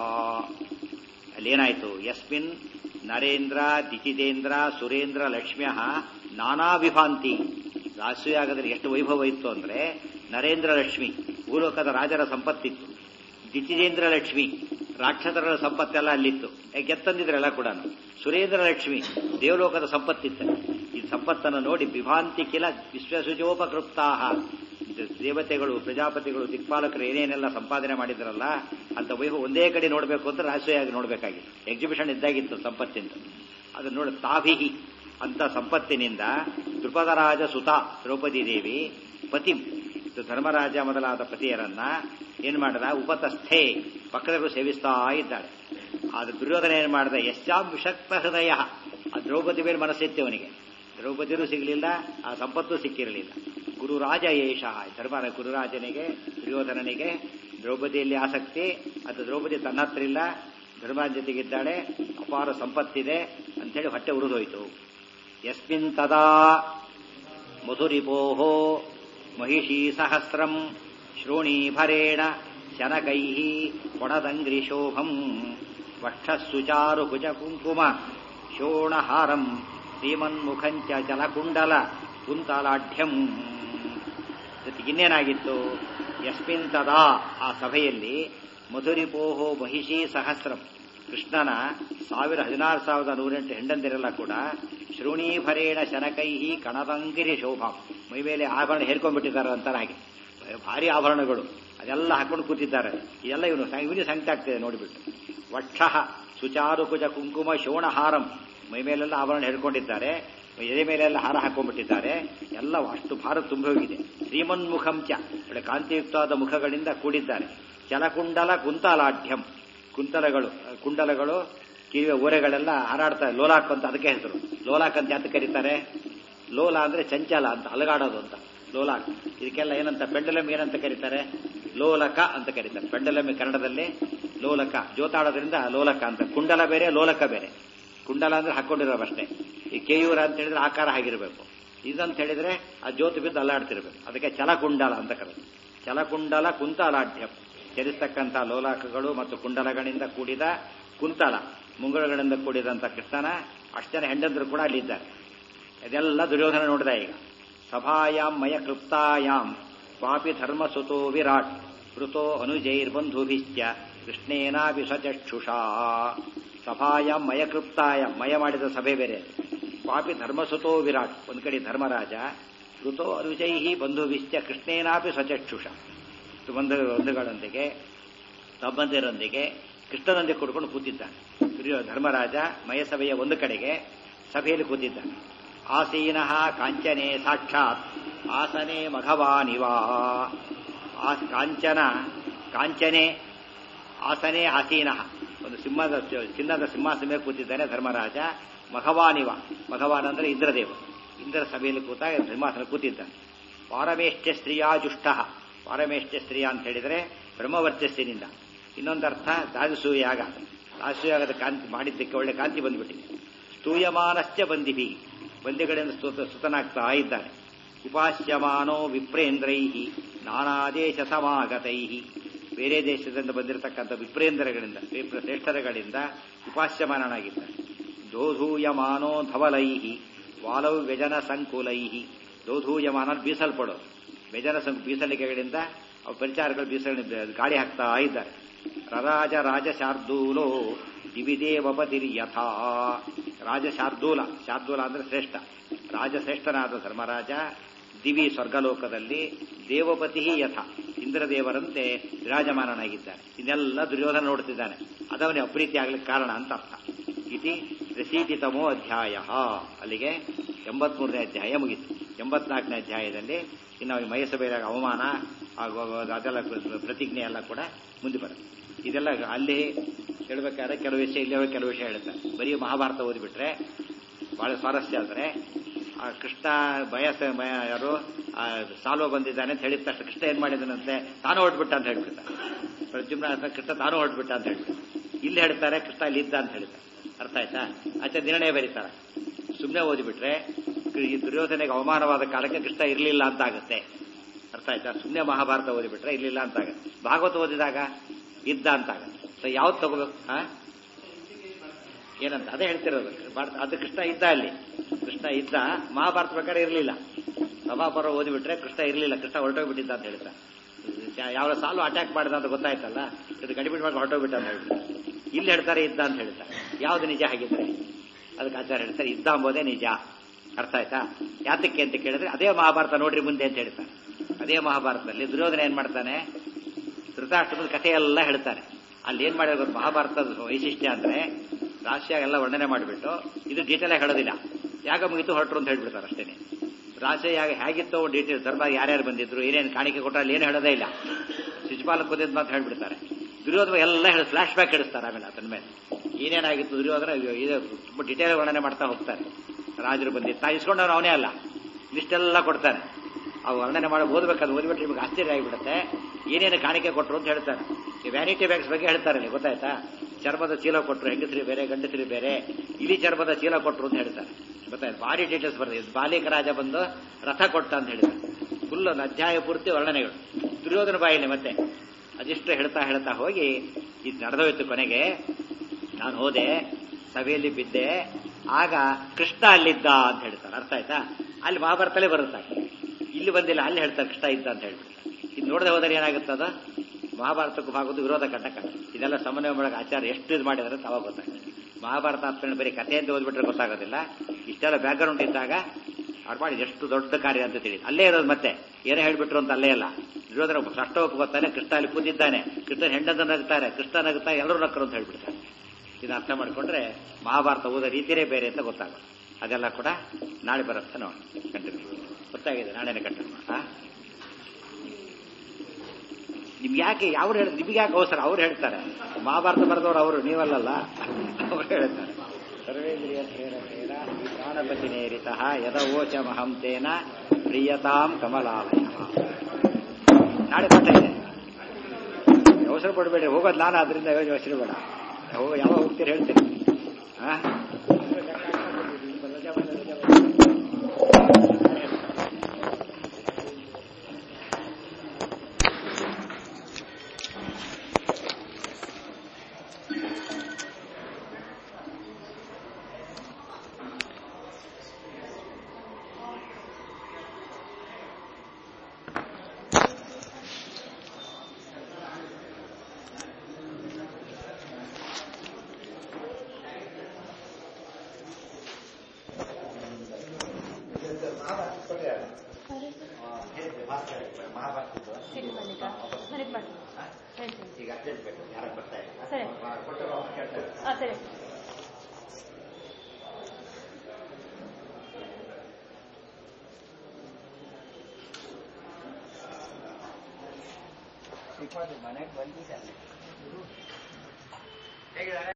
ಅಲ್ಲೇನಾಯ್ತು ಯಸ್ಮಿನ್ ನರೇಂದ್ರ ದಿಚಿತೇಂದ್ರ ಸುರೇಂದ್ರ ಲಕ್ಷ್ಮ್ಯ ನಾನಾ ವಿಭಾಂತಿ ರಾಷ್ಟ್ರೀಯಾಗದಲ್ಲಿ ಎಷ್ಟು ವೈಭವ ಇತ್ತು ಅಂದ್ರೆ ನರೇಂದ್ರ ಲಕ್ಷ್ಮಿ ಭೂಲೋಕದ ರಾಜರ ಸಂಪತ್ತಿತ್ತು ದಿತಿಜೇಂದ್ರ ಲಕ್ಷ್ಮಿ ರಾಕ್ಷಸರ ಸಂಪತ್ತೆಲ್ಲ ಅಲ್ಲಿತ್ತು ಗೆತ್ತಂದಿದ್ರೆಲ್ಲ ಕೂಡ ಸುರೇಂದ್ರ ಲಕ್ಷ್ಮಿ ದೇವಲೋಕದ ಸಂಪತ್ತಿತ್ತು ಈ ಸಂಪತ್ತನ್ನು ನೋಡಿ ವಿಭಾಂತಿ ಕಿಲ ವಿಶ್ವಸುಜೋಪಕೃಪ್ತಾಹ ದೇವತೆಗಳು ಪ್ರಜಾಪತಿಗಳು ದಿಕ್ಪಾಲಕರು ಏನೇನೆಲ್ಲ ಸಂಪಾದನೆ ಮಾಡಿದ್ರಲ್ಲ ಅಂತ ವೈಭವ ಒಂದೇ ಕಡೆ ನೋಡಬೇಕು ಅಂತ ರಾಷ್ಟ್ರೀಯವಾಗಿ ನೋಡಬೇಕಾಗಿತ್ತು ಎಕ್ಸಿಬಿಷನ್ ಇದ್ದಾಗಿತ್ತು ಸಂಪತ್ತಿಂದ ಅದನ್ನು ನೋಡಿ ತಾಭಿಹಿ ಅಂತ ಸಂಪತ್ತಿನಿಂದ ದೃಪದರಾಜ ಸುತ ದ್ರೌಪದಿ ದೇವಿ ಪತಿ ಧರ್ಮರಾಜ ಮೊದಲಾದ ಪತಿಯರನ್ನ ಏನ್ ಮಾಡದ ಉಪತಸ್ಥೆ ಪಕ್ಕದಲ್ಲೂ ಸೇವಿಸ್ತಾ ಇದ್ದಾಳೆ ಆದ್ರೆ ದುರ್ಯೋಧನ ಏನ್ ಮಾಡಿದ ಯಶ್ಚಾಂ ವಿಷಕ್ತ ಹೃದಯ ಆ ದ್ರೌಪದಿ ಮೇಲೆ ಮನಸ್ಸಿತ್ತು ಅವನಿಗೆ ದ್ರೌಪದಿನೂ ಸಿಗಲಿಲ್ಲ ಆ ಸಂಪತ್ತು ಸಿಕ್ಕಿರಲಿಲ್ಲ ಗುರುರಾಜ ಏಷ ಧರ್ಮ ಗುರುರಾಜನಿಗೆ ದುರ್ಯೋಧನನಿಗೆ ದ್ರೌಪದಿಯಲ್ಲಿ ಆಸಕ್ತಿ ಅದು ದ್ರೌಪದಿ ತನ್ನ ಹತ್ರ ಇಲ್ಲ ಧರ್ಮರಾಜ ಜೊತೆಗಿದ್ದಾಳೆ ಅಪಾರ ಸಂಪತ್ತಿದೆ ಅಂಥೇಳಿ ಹೊಟ್ಟೆ ಉರಿದೋಯ್ತು ಯಸ್ಮಿನ್ ತದಾ ಮಧುರಿಪೋಹೋ ಮಹಿಷೀ ಸಹಸ್ರಂ ಶ್ರೋಣೀಭರೇಣ ಶನಕೈ ಕೊಡದಂಗ್ರಿಶೋಭಂ ವಕ್ಷಸ್ಸುಚಾರು ಕುಚ ಕುಂಕುಮ ಶೋಣಹಾರಂ ಶ್ರೀಮನ್ಮುಖಂಚ ಜಲಕುಂಡಲ ಕುಂತಲಾಢ್ಯಂ ಇನ್ನೇನಾಗಿತ್ತು ಯಸ್ಮಿನ್ ತದಾ ಆ ಸಭೆಯಲ್ಲಿ ಮಧುರಿಪೋಹೋ ಮಹಿಷಿ ಸಹಸ್ರಂ ಕೃಷ್ಣನ ಸಾವಿರ ಹದಿನಾರು ಸಾವಿರದ ನೂರೆಂಟು ಹೆಂಡಂದಿರೆಲ್ಲ ಕೂಡ ಶ್ರೋಣೀಭರೇಣ ಶನಕೈಹಿ ಕಣದಂಗಿರಿ ಶೋಭಾಂ ಮೈ ಮೇಲೆ ಆಭರಣ ಹೇರ್ಕೊಂಡ್ಬಿಟ್ಟಿದ್ದಾರೆ ಅಂತಾರೆ ಹಾಗೆ ಭಾರಿ ಆಭರಣಗಳು ಅದೆಲ್ಲ ಹಾಕೊಂಡು ಕೂತಿದ್ದಾರೆ ಇದೆಲ್ಲ ಇವನು ಇವನಿಗೆ ಸಂಕಟ ಆಗ್ತಿದೆ ನೋಡಿಬಿಟ್ಟು ವಕ್ಷ ಸುಚಾರುಕುಜ ಕುಂಕುಮ ಶೋಣಹಾರಂ ಮೈ ಮೇಲೆಲ್ಲ ಆಭರಣ ಹೇರ್ಕೊಂಡಿದ್ದಾರೆ ಎದೆ ಮೇಲೆಲ್ಲ ಹಾರ ಹಾಕೊಂಡ್ಬಿಟ್ಟಿದ್ದಾರೆ ಎಲ್ಲ ಅಷ್ಟು ಭಾರ ತುಂಬಿ ಹೋಗಿದೆ ಶ್ರೀಮನ್ಮುಖಂ ಚ ಒಳ್ಳೆ ಕಾಂತಿಯುಕ್ತವಾದ ಮುಖಗಳಿಂದ ಕೂಡಿದ್ದಾರೆ ಚಲಕುಂಡಲ ಕುಂತಲಾಢ್ಯಂ ಕುಂತಲಗಳು ಕುಂಡಲಗಳು ಕಿವಿಯ ಓರೆಗಳೆಲ್ಲ ಹಾರಾಡ್ತಾರೆ ಲೋಲಾಕ್ ಅಂತ ಅದಕ್ಕೆ ಹೆಸರು ಲೋಲಾಕ್ ಅಂತ ಯಾತ ಕರೀತಾರೆ ಲೋಲ ಅಂದ್ರೆ ಚಂಚಲ ಅಂತ ಅಲಗಾಡೋದು ಅಂತ ಲೋಲಾಕ್ ಇದಕ್ಕೆಲ್ಲ ಏನಂತ ಪೆಂಡಲಮ್ ಏನಂತ ಕರೀತಾರೆ ಲೋಲಕ ಅಂತ ಕರೀತಾರೆ ಪೆಂಡಲಮ್ ಕನ್ನಡದಲ್ಲಿ ಲೋಲಕ ಜೋತಾಡೋದ್ರಿಂದ ಲೋಲಕ ಅಂತ ಕುಂಡಲ ಬೇರೆ ಲೋಲಕ ಬೇರೆ ಕುಂಡಲ ಅಂದ್ರೆ ಹಾಕೊಂಡಿರೋವಷ್ಟೇ ಈ ಕೇಯೂರ ಅಂತ ಹೇಳಿದ್ರೆ ಆಕಾರ ಆಗಿರಬೇಕು ಇದಂತ ಹೇಳಿದ್ರೆ ಆ ಜ್ಯೋತಿ ಬಿದ್ದು ಅಲ್ಲಾಡ್ತಿರ್ಬೇಕು ಅದಕ್ಕೆ ಚಲಕುಂಡಲ ಅಂತ ಕರೆದು ಚಲಕುಂಡಲ ಕುಂತಲಾಢ್ಯಂ ಚರಿಸ್ತಕ್ಕಂಥ ಲೋಲಾಕಗಳು ಮತ್ತು ಕುಂಡಲಗಳಿಂದ ಕೂಡಿದ ಕುಂತಲ ಮುಂಗುಳಗಳಿಂದ ಕೂಡಿದಂಥ ಕೃಷ್ಣನ ಅಷ್ಟನ ಹೆಂಡಂದ್ರು ಕೂಡ ಅಲ್ಲಿದ್ದಾರೆ ಇದೆಲ್ಲ ದುರ್ಯೋಧನ ನೋಡಿದ ಈಗ ಸಭಾಯಾಂ ಮಯ ಕೃಪ್ತಾಯಾಂ ಪಾಪಿ ಧರ್ಮಸುತೋ ವಿರಾಟ್ ಕೃತೋ ಅನುಜೈರ್ಬಂಧುಭಿಶ್ಚ ಕೃಷ್ಣೇನಾಪಿ ಸ್ವಚಕ್ಷುಷಾ ಸಭಾಯಾಂ ಮಯ ಕೃಪ್ತಾಯಾಂ ಮಯ ಮಾಡಿದ ಸಭೆ ಬೇರೆ ಪಾಪಿ ಧರ್ಮಸುತೋ ವಿರಾಟ್ ಒಂದ್ ಕಡೆ ಧರ್ಮರಾಜ ಕೃತೋ ಅನುಜೈಹಿ ಬಂಧುಭಿಶ್ಚ ಕೃಷ್ಣೇನಾಪಿ ಸ್ವಚಕ್ಷುಷ ಬಂಧು ಬಂಧುಗಳೊಂದಿಗೆ ತಮ್ಮಂದಿರೊಂದಿಗೆ ಕೃಷ್ಣನೊಂದಿಗೆ ಕೊಡ್ಕೊಂಡು ಕೂತಿದ್ದಾನೆ ಧರ್ಮರಾಜ ಮಯಸಭೆಯ ಒಂದು ಕಡೆಗೆ ಸಭೆಯಲ್ಲಿ ಕೂತಿದ್ದಾನೆ ಆಸೀನ ಕಾಂಚನೆ ಸಾಕ್ಷಾತ್ ಆಸನೆ ಮಘವಾನಿವಾ ಆ ಕಾಂಚನ ಕಾಂಚನೆ ಆಸನೆ ಆಸೀನ ಒಂದು ಸಿಂಹದ ಚಿನ್ನದ ಸಿಂಹಾಸನ ಮೇಲೆ ಕೂತಿದ್ದಾನೆ ಧರ್ಮರಾಜ ಮಘವಾನಿವ ಮಘವಾನ್ ಅಂದ್ರೆ ಇಂದ್ರದೇವ ಇಂದ್ರ ಸಭೆಯಲ್ಲಿ ಕೂತ ಸಿಂಹಾಸನ ಕೂತಿದ್ದಾನೆ ಪಾರಮೇಷ್ಠ ಸ್ತ್ರೀಯ ಜುಷ್ಟ ಪಾರಮೇಷ್ಠ ಸ್ತ್ರೀಯ ಅಂತ ಹೇಳಿದ್ರೆ ಬ್ರಹ್ಮವರ್ಚಸ್ಸಿನಿಂದ ಇನ್ನೊಂದರ್ಥ ದಾಜಸೂಯಾಗ ದಾಜಸೂಯಾಗದ ಕಾಂತಿ ಮಾಡಿದ್ದಕ್ಕೆ ಒಳ್ಳೆ ಕಾಂತಿ ಬಂದ್ಬಿಟ್ಟಿದೆ ಸ್ತೂಯಮಾನಶ್ಚ ಬಂದಿಭಿ ಬಂದಿಗಳಿಂದ ಸ್ತುತ ಸುತನಾಗ್ತಾ ಇದ್ದಾನೆ ಉಪಾಸ್ಯಮಾನೋ ವಿಪ್ರೇಂದ್ರೈ ನಾನಾದೇಶ ಸಮಾಗತೈ ಬೇರೆ ದೇಶದಿಂದ ಬಂದಿರತಕ್ಕಂಥ ವಿಪ್ರೇಂದ್ರಗಳಿಂದ ವಿಪ್ರ ಶ್ರೇಷ್ಠರಗಳಿಂದ ಉಪಾಸ್ಯಮಾನನಾಗಿದ್ದಾನೆ ದೋಧೂಯಮಾನೋ ಧವಲೈ ವಾಲವ್ ವ್ಯಜನ ಸಂಕುಲೈ ದೋಧೂಯಮಾನ ಬೀಸಲ್ಪಡೋ ವ್ಯಜನ ಸಂಕು ಬೀಸಲಿಕೆಗಳಿಂದ ಅವು ಪರಿಚಾರಗಳು ಬೀಸಲಿ ಗಾಳಿ ಹಾಕ್ತಾ ಇದ್ದಾರೆ ರರಾಜ ರಾಜ ಶಾರ್ದೂಲೋ ದಿವಿದೇವಪತಿರಿ ಯಥಾ ರಾಜ ಶಾರ್ದೂಲ ಶಾರ್ದೂಲ ಅಂದ್ರೆ ಶ್ರೇಷ್ಠ ರಾಜಶ್ರೇಷ್ಠನಾದ ಧರ್ಮರಾಜ ದಿವಿ ಸ್ವರ್ಗಲೋಕದಲ್ಲಿ ದೇವಪತಿ ಯಥ ಇಂದ್ರದೇವರಂತೆ ವಿರಾಜಮಾನನಾಗಿದ್ದಾನೆ ಇದೆಲ್ಲ ದುರ್ಯೋಧನ ನೋಡ್ತಿದ್ದಾನೆ ಅದವನಿಗೆ ಅಪ್ರೀತಿ ಆಗ್ಲಿಕ್ಕೆ ಕಾರಣ ಅಂತ ಅರ್ಥ ಇತಿ ಪ್ರಸೀತಿತಮೋ ಅಧ್ಯಾಯ ಅಲ್ಲಿಗೆ ಎಂಬತ್ಮೂರನೇ ಅಧ್ಯಾಯ ಮುಗಿತು ಎಂಬತ್ನಾಲ್ಕನೇ ಅಧ್ಯಾಯದಲ್ಲಿ ಇನ್ನು ಮಯಸಭೆಯಾಗ ಅವಮಾನ ಅದೆಲ್ಲ ಪ್ರತಿಜ್ಞೆ ಎಲ್ಲ ಕೂಡ ಮುಂದೆ ಬರುತ್ತೆ ಇದೆಲ್ಲ ಅಲ್ಲಿ ಹೇಳ್ಬೇಕಾದ್ರೆ ಕೆಲವು ವಿಷಯ ಇಲ್ಲೇ ಕೆಲವು ವಿಷಯ ಹೇಳ್ತಾರೆ ಬರೀ ಮಹಾಭಾರತ ಓದಿಬಿಟ್ರೆ ಬಹಳ ಸ್ವಾರಸ್ಯ ಆದರೆ ಆ ಕೃಷ್ಣ ಬಯಸ ಯಾರು ಸಾಲ್ವ ಬಂದಿದ್ದಾನೆ ಅಂತ ಹೇಳಿದ ತಕ್ಷಣ ಕೃಷ್ಣ ಏನ್ ಮಾಡಿದಾನಂತೆ ತಾನು ಹೊರಟ್ಬಿಟ್ಟ ಅಂತ ಹೇಳ್ಬಿಡ್ತಾರೆ ಪ್ರದ್ಯುಮ್ನ ಕೃಷ್ಣ ತಾನು ಹೊರಟ್ಬಿಟ್ಟ ಅಂತ ಹೇಳ್ಬಿಡ್ತಾರೆ ಇಲ್ಲಿ ಹೇಳ್ತಾರೆ ಕೃಷ್ಣ ಇಲ್ಲಿ ಇದ್ದ ಅಂತ ಹೇಳ್ತಾರೆ ಅರ್ಥ ಆಯ್ತಾ ಆಚೆ ನಿರ್ಣಯ ಬರೀತಾರೆ ಸುಮ್ಮನೆ ಓದಿಬಿಟ್ರೆ ಈ ದುರ್ಯೋಧನೆಗೆ ಅವಮಾನವಾದ ಕಾಲಕ್ಕೆ ಕೃಷ್ಣ ಇರಲಿಲ್ಲ ಅಂತ ಆಗುತ್ತೆ ಅರ್ಥ ಆಯ್ತಾ ಸುಮ್ಮನೆ ಮಹಾಭಾರತ ಓದಿಬಿಟ್ರೆ ಇರಲಿಲ್ಲ ಅಂತ ಆಗುತ್ತೆ ಭಾಗವತ ಓದಿದಾಗ ಇದ್ದ ಅಂತ ಆಗುತ್ತೆ ಸೊ ಯಾವ್ದು ತಗೋಬೇಕು ಹಾ ಏನಂತ ಅದೇ ಹೇಳ್ತಿರೋದು ಅದು ಕೃಷ್ಣ ಇದ್ದ ಅಲ್ಲಿ ಕೃಷ್ಣ ಇದ್ದ ಮಹಾಭಾರತ ಪ್ರಕಾರ ಇರಲಿಲ್ಲ ಸಭಾಪರ ಓದಿಬಿಟ್ರೆ ಕೃಷ್ಣ ಇರಲಿಲ್ಲ ಕೃಷ್ಣ ಹೊರಟೋಗ್ಬಿಟ್ಟಿದ್ದ ಅಂತ ಹೇಳ್ತಾರೆ ಯಾವ ಸಾಲು ಅಟ್ಯಾಕ್ ಮಾಡಿದ ಅಂತ ಗೊತ್ತಾಯ್ತಲ್ಲ ಇದು ಗಡಿಬಿಡಿ ಮಾಡಿ ಹೊರಟೋಗ್ಬಿಟ್ಟ ಅಂತ ಹೇಳ್ಬಿಟ್ಟು ಇಲ್ಲಿ ಹೇಳ್ತಾರೆ ಇದ್ದ ಅಂತ ಹೇಳ್ತಾರೆ ಯಾವ್ದು ನಿಜ ಹಾಗಿದ್ರೆ ಅದಕ್ಕೆ ಆಚಾರ್ಯ ಹೇಳ್ತಾರೆ ಇದ್ದ ಅಂಬೋದೇ ನಿಜ ಅರ್ಥ ಆಯ್ತಾ ಯಾತಕ್ಕೆ ಅಂತ ಕೇಳಿದ್ರೆ ಅದೇ ಮಹಾಭಾರತ ನೋಡ್ರಿ ಮುಂದೆ ಅಂತ ಹೇಳ್ತಾರೆ ಅದೇ ಮಹಾಭಾರತದಲ್ಲಿ ದುರ್ಯೋಧನ ಏನ್ ಮಾಡ್ತಾನೆ ಧೃತರಾಷ್ಟ್ರದ ಕಥೆ ಎಲ್ಲ ಹೇಳ್ತಾನೆ ಅಲ್ಲಿ ಏನ್ ಮಾಡಿದ್ರೆ ಗೊತ್ತಾ? ಮಹಾಭಾರತದ ವೈಶಿಷ್ಟ್ಯ ಅಂದ್ರೆ ರಾಶಿಯಾಗ ಎಲ್ಲ ವರ್ಣನೆ ಮಾಡಿಬಿಟ್ಟು ಇದು ಡೀಟೇಲ್ ಆಗಿ ಹೇಳೋದಿಲ್ಲ ಯಾಗ ಮುಗಿತು ಹೊರಟ್ರು ಅಂತ ಹೇಳ್ಬಿಡ್ತಾರೆ ಅಷ್ಟೇನೆ ರಾಶಿ ಯಾಗ ಹೇಗಿತ್ತು ಡೀಟೇಲ್ ದರ್ಬಾರ್ ಯಾರ್ಯಾರು ಬಂದಿದ್ರು ಏನೇನು ಕಾಣಿಕೆ ಕೊಟ್ಟರೆ ಅಲ್ಲಿ ಏನು ಹೇಳೋದೇ ಇಲ್ಲ ಶಿಶುಪಾಲ ಕುದಿದ್ ಮಾತು ಹೇಳ್ಬಿಡ್ತಾರೆ ದುರ್ಯೋಧನ ಎಲ್ಲ ಹೇಳಿ ಫ್ಲಾಶ್ ಬ್ಯಾಕ್ ಹಿಡಿಸ್ತಾರೆ ಆಮೇಲೆ ಅದನ್ನ ಮೇಲೆ ಏನೇನಾಗಿತ್ತು ದುರ್ಯೋಧನ ಇದು ಇದು ತುಂಬಾ ಡಿಟೇಲ್ ವರ್ಣನೆ ಮಾಡ್ತಾ ಹೋಗ್ತಾರೆ ರಾಜರು ಬಂದಿದ್ದು ತಾ ಇಸ್ಕೊಂಡವ್ರು ಅವನೇ ಅಲ್ಲ ಇಷ್ಟೆಲ್ಲ ಕೊಡ್ತಾನೆ ಅವು ವರ್ಣನೆ ಮಾಡಿ ಓದ್ಬೇಕಾದ್ರೆ ಓದ್ಬಿಟ್ರೆ ನಿಮಗೆ ಆಶ್ಚರ್ಯ ಆಗಿಬಿಡುತ್ತೆ ಏನೇನು ಕಾಣಿಕೆ ಕೊಟ್ಟರು ಅಂತ ಹೇಳ್ತಾರೆ ಈ ವ್ಯಾನಿಟಿ ಬ್ಯಾಗ್ಸ್ ಬಗ್ಗೆ ಹೇಳ್ತಾರೆ ಇಲ್ಲಿ ಗೊತ್ತಾಯ್ತಾ ಚರ್ಮದ ಚೀಲ ಕೊಟ್ಟರು ಹೆಂಗಸರಿ ಬೇರೆ ಗಂಡಸರಿ ಬೇರೆ ಇಲಿ ಚರ್ಮದ ಚೀಲ ಕೊಟ್ಟರು ಅಂತ ಹೇಳ್ತಾರೆ ಗೊತ್ತಾಯ್ತು ಭಾರಿ ಡೀಟೇಲ್ಸ್ ಬರ್ತದೆ ಬಾಲಿಕ ರಾಜ ಬಂದು ರಥ ಕೊಟ್ಟ ಅಂತ ಹೇಳಿದ್ದಾರೆ ಫುಲ್ ಒಂದು ಅಧ್ಯಾಯ ಪೂರ್ತಿ ವರ್ಣನೆಗಳು ದುರ್ಯೋಧನ ಬಾಯಿಲಿ ಮತ್ತೆ ಅದಿಷ್ಟು ಹೇಳ್ತಾ ಹೇಳ್ತಾ ಹೋಗಿ ಇದು ನಡೆದೋಯ್ತು ಕೊನೆಗೆ ನಾನು ಹೋದೆ ಸಭೆಯಲ್ಲಿ ಬಿದ್ದೆ ಆಗ ಕೃಷ್ಣ ಅಲ್ಲಿದ್ದ ಅಂತ ಹೇಳ್ತಾರೆ ಅರ್ಥ ಆಯ್ತಾ ಅಲ್ಲಿ ಮಹಾಭಾರತಲ್ಲೇ ಬರುತ್ತೆ ಇಲ್ಲಿ ಬಂದಿಲ್ಲ ಅಲ್ಲಿ ಹೇಳ್ತಾರೆ ಕೃಷ್ಣ ಇದ್ದ ಅಂತ ಹೇಳ್ಬಿಡ್ತಾರೆ ಇದು ನೋಡದೆ ಹೋದರೆ ಏನಾಗುತ್ತದ ಮಹಾಭಾರತಕ್ಕೂ ಭಾಗದ್ದು ವಿರೋಧ ಕಂಡಕ ಇದೆಲ್ಲ ಸಮನ್ವಯ ಮಾಡಕ್ಕೆ ಆಚಾರ್ಯ ಎಷ್ಟು ಇದು ಮಾಡಿದ್ರೆ ತಾವಾಗ ಗೊತ್ತಾಗುತ್ತೆ ಮಹಾಭಾರತ ಅಂತ ಬರೀ ಕಥೆ ಅಂತ ಓದ್ಬಿಟ್ರೆ ಗೊತ್ತಾಗೋದಿಲ್ಲ ಇಷ್ಟೆಲ್ಲ ಬ್ಯಾಕ್ಗ್ರೌಂಡ್ ಇದ್ದಾಗ ಅವ್ರು ಮಾಡಿ ಎಷ್ಟು ದೊಡ್ಡ ಕಾರ್ಯ ಅಂತ ತಿಳಿದು ಅಲ್ಲೇ ಇರೋದು ಮತ್ತೆ ಏನೋ ಹೇಳ್ಬಿಟ್ರು ಅಂತ ಅಲ್ಲೇ ಅಲ್ಲ ವಿರೋಧನ ಕಷ್ಟ ಗೊತ್ತಾನೆ ಕೃಷ್ಣ ಅಲ್ಲಿ ಕೂತಿದ್ದಾನೆ ಕೃಷ್ಣ ಹೆಂಡದ ನಗ್ತಾರೆ ಕೃಷ್ಣ ನಗುತ್ತಾ ಎಲ್ಲರೂ ನಕ್ಕರು ಅಂತ ಹೇಳ್ಬಿಡ್ತಾರೆ ಇದನ್ನ ಅರ್ಥ ಮಾಡ್ಕೊಂಡ್ರೆ ಮಹಾಭಾರತ ಓದೋ ರೀತಿಯೇ ಬೇರೆ ಅಂತ ಗೊತ್ತಾಗುತ್ತೆ ಅದೆಲ್ಲ ಕೂಡ ನಾಳೆ ಬರುತ್ತೆ ನೋಡಿ ಕಂಟಿನ್ಯೂ ಗೊತ್ತಾಗಿದೆ ನಾಳೆನೇ ಕಂಟಿನ್ಯೂ ಆ ನಿಮ್ಗೆ ಯಾಕೆ ಯಾವ್ರು ಹೇಳ ನಿಮ್ಗೆ ಯಾಕೆ ಅವಸರ ಅವ್ರು ಹೇಳ್ತಾರೆ ಮಹಾಭಾರತ ಬರೆದವ್ರು ಅವರು ನೀವಲ್ಲಲ್ಲ ಅವ್ರು ಹೇಳ್ತಾರೆ ಸರ್ವೇಂದ್ರಿಯ ಪ್ರೇರಕೇನ ಈ ಪ್ರಾಣಪತಿ ನೇರಿತಃ ಯದವೋಚ ಮಹಂತೇನ ಪ್ರಿಯತಾಂ ಕಮಲಾಲಯ ನಾಳೆ ಪಾಠ ಇದೆ ಅವಸರ ಪಡಬೇಡಿ ಹೋಗೋದು ನಾನು ಅದರಿಂದ ಯೋಚನೆ ಬೇಡ ಹೋಗ ಯಾವಾಗ ಹೋಗ್ತೀರಿ ಹೇಳ್ತೀನಿ ಆ? ಸರಿ ಮಲ್ಲಿಕಾ ಸರಿ ಮಾಡಿ ಹೇಳ್ತೀನಿ ಈಗ ಅರ್ಜೆಂಟ್ ಬೇಕು ಯಾರು ಬರ್ತಾ ಇಲ್ಲ ಸರಿ ಕೊಟ್ಟು ಅವ್ರು ಕೇಳ್ತಾರೆ ಹಾಂ ಸರಿ ಮನೆಗೆ ಬಂದಿದ್ದಾರೆ ಹೇಗಿದ್ದಾರೆ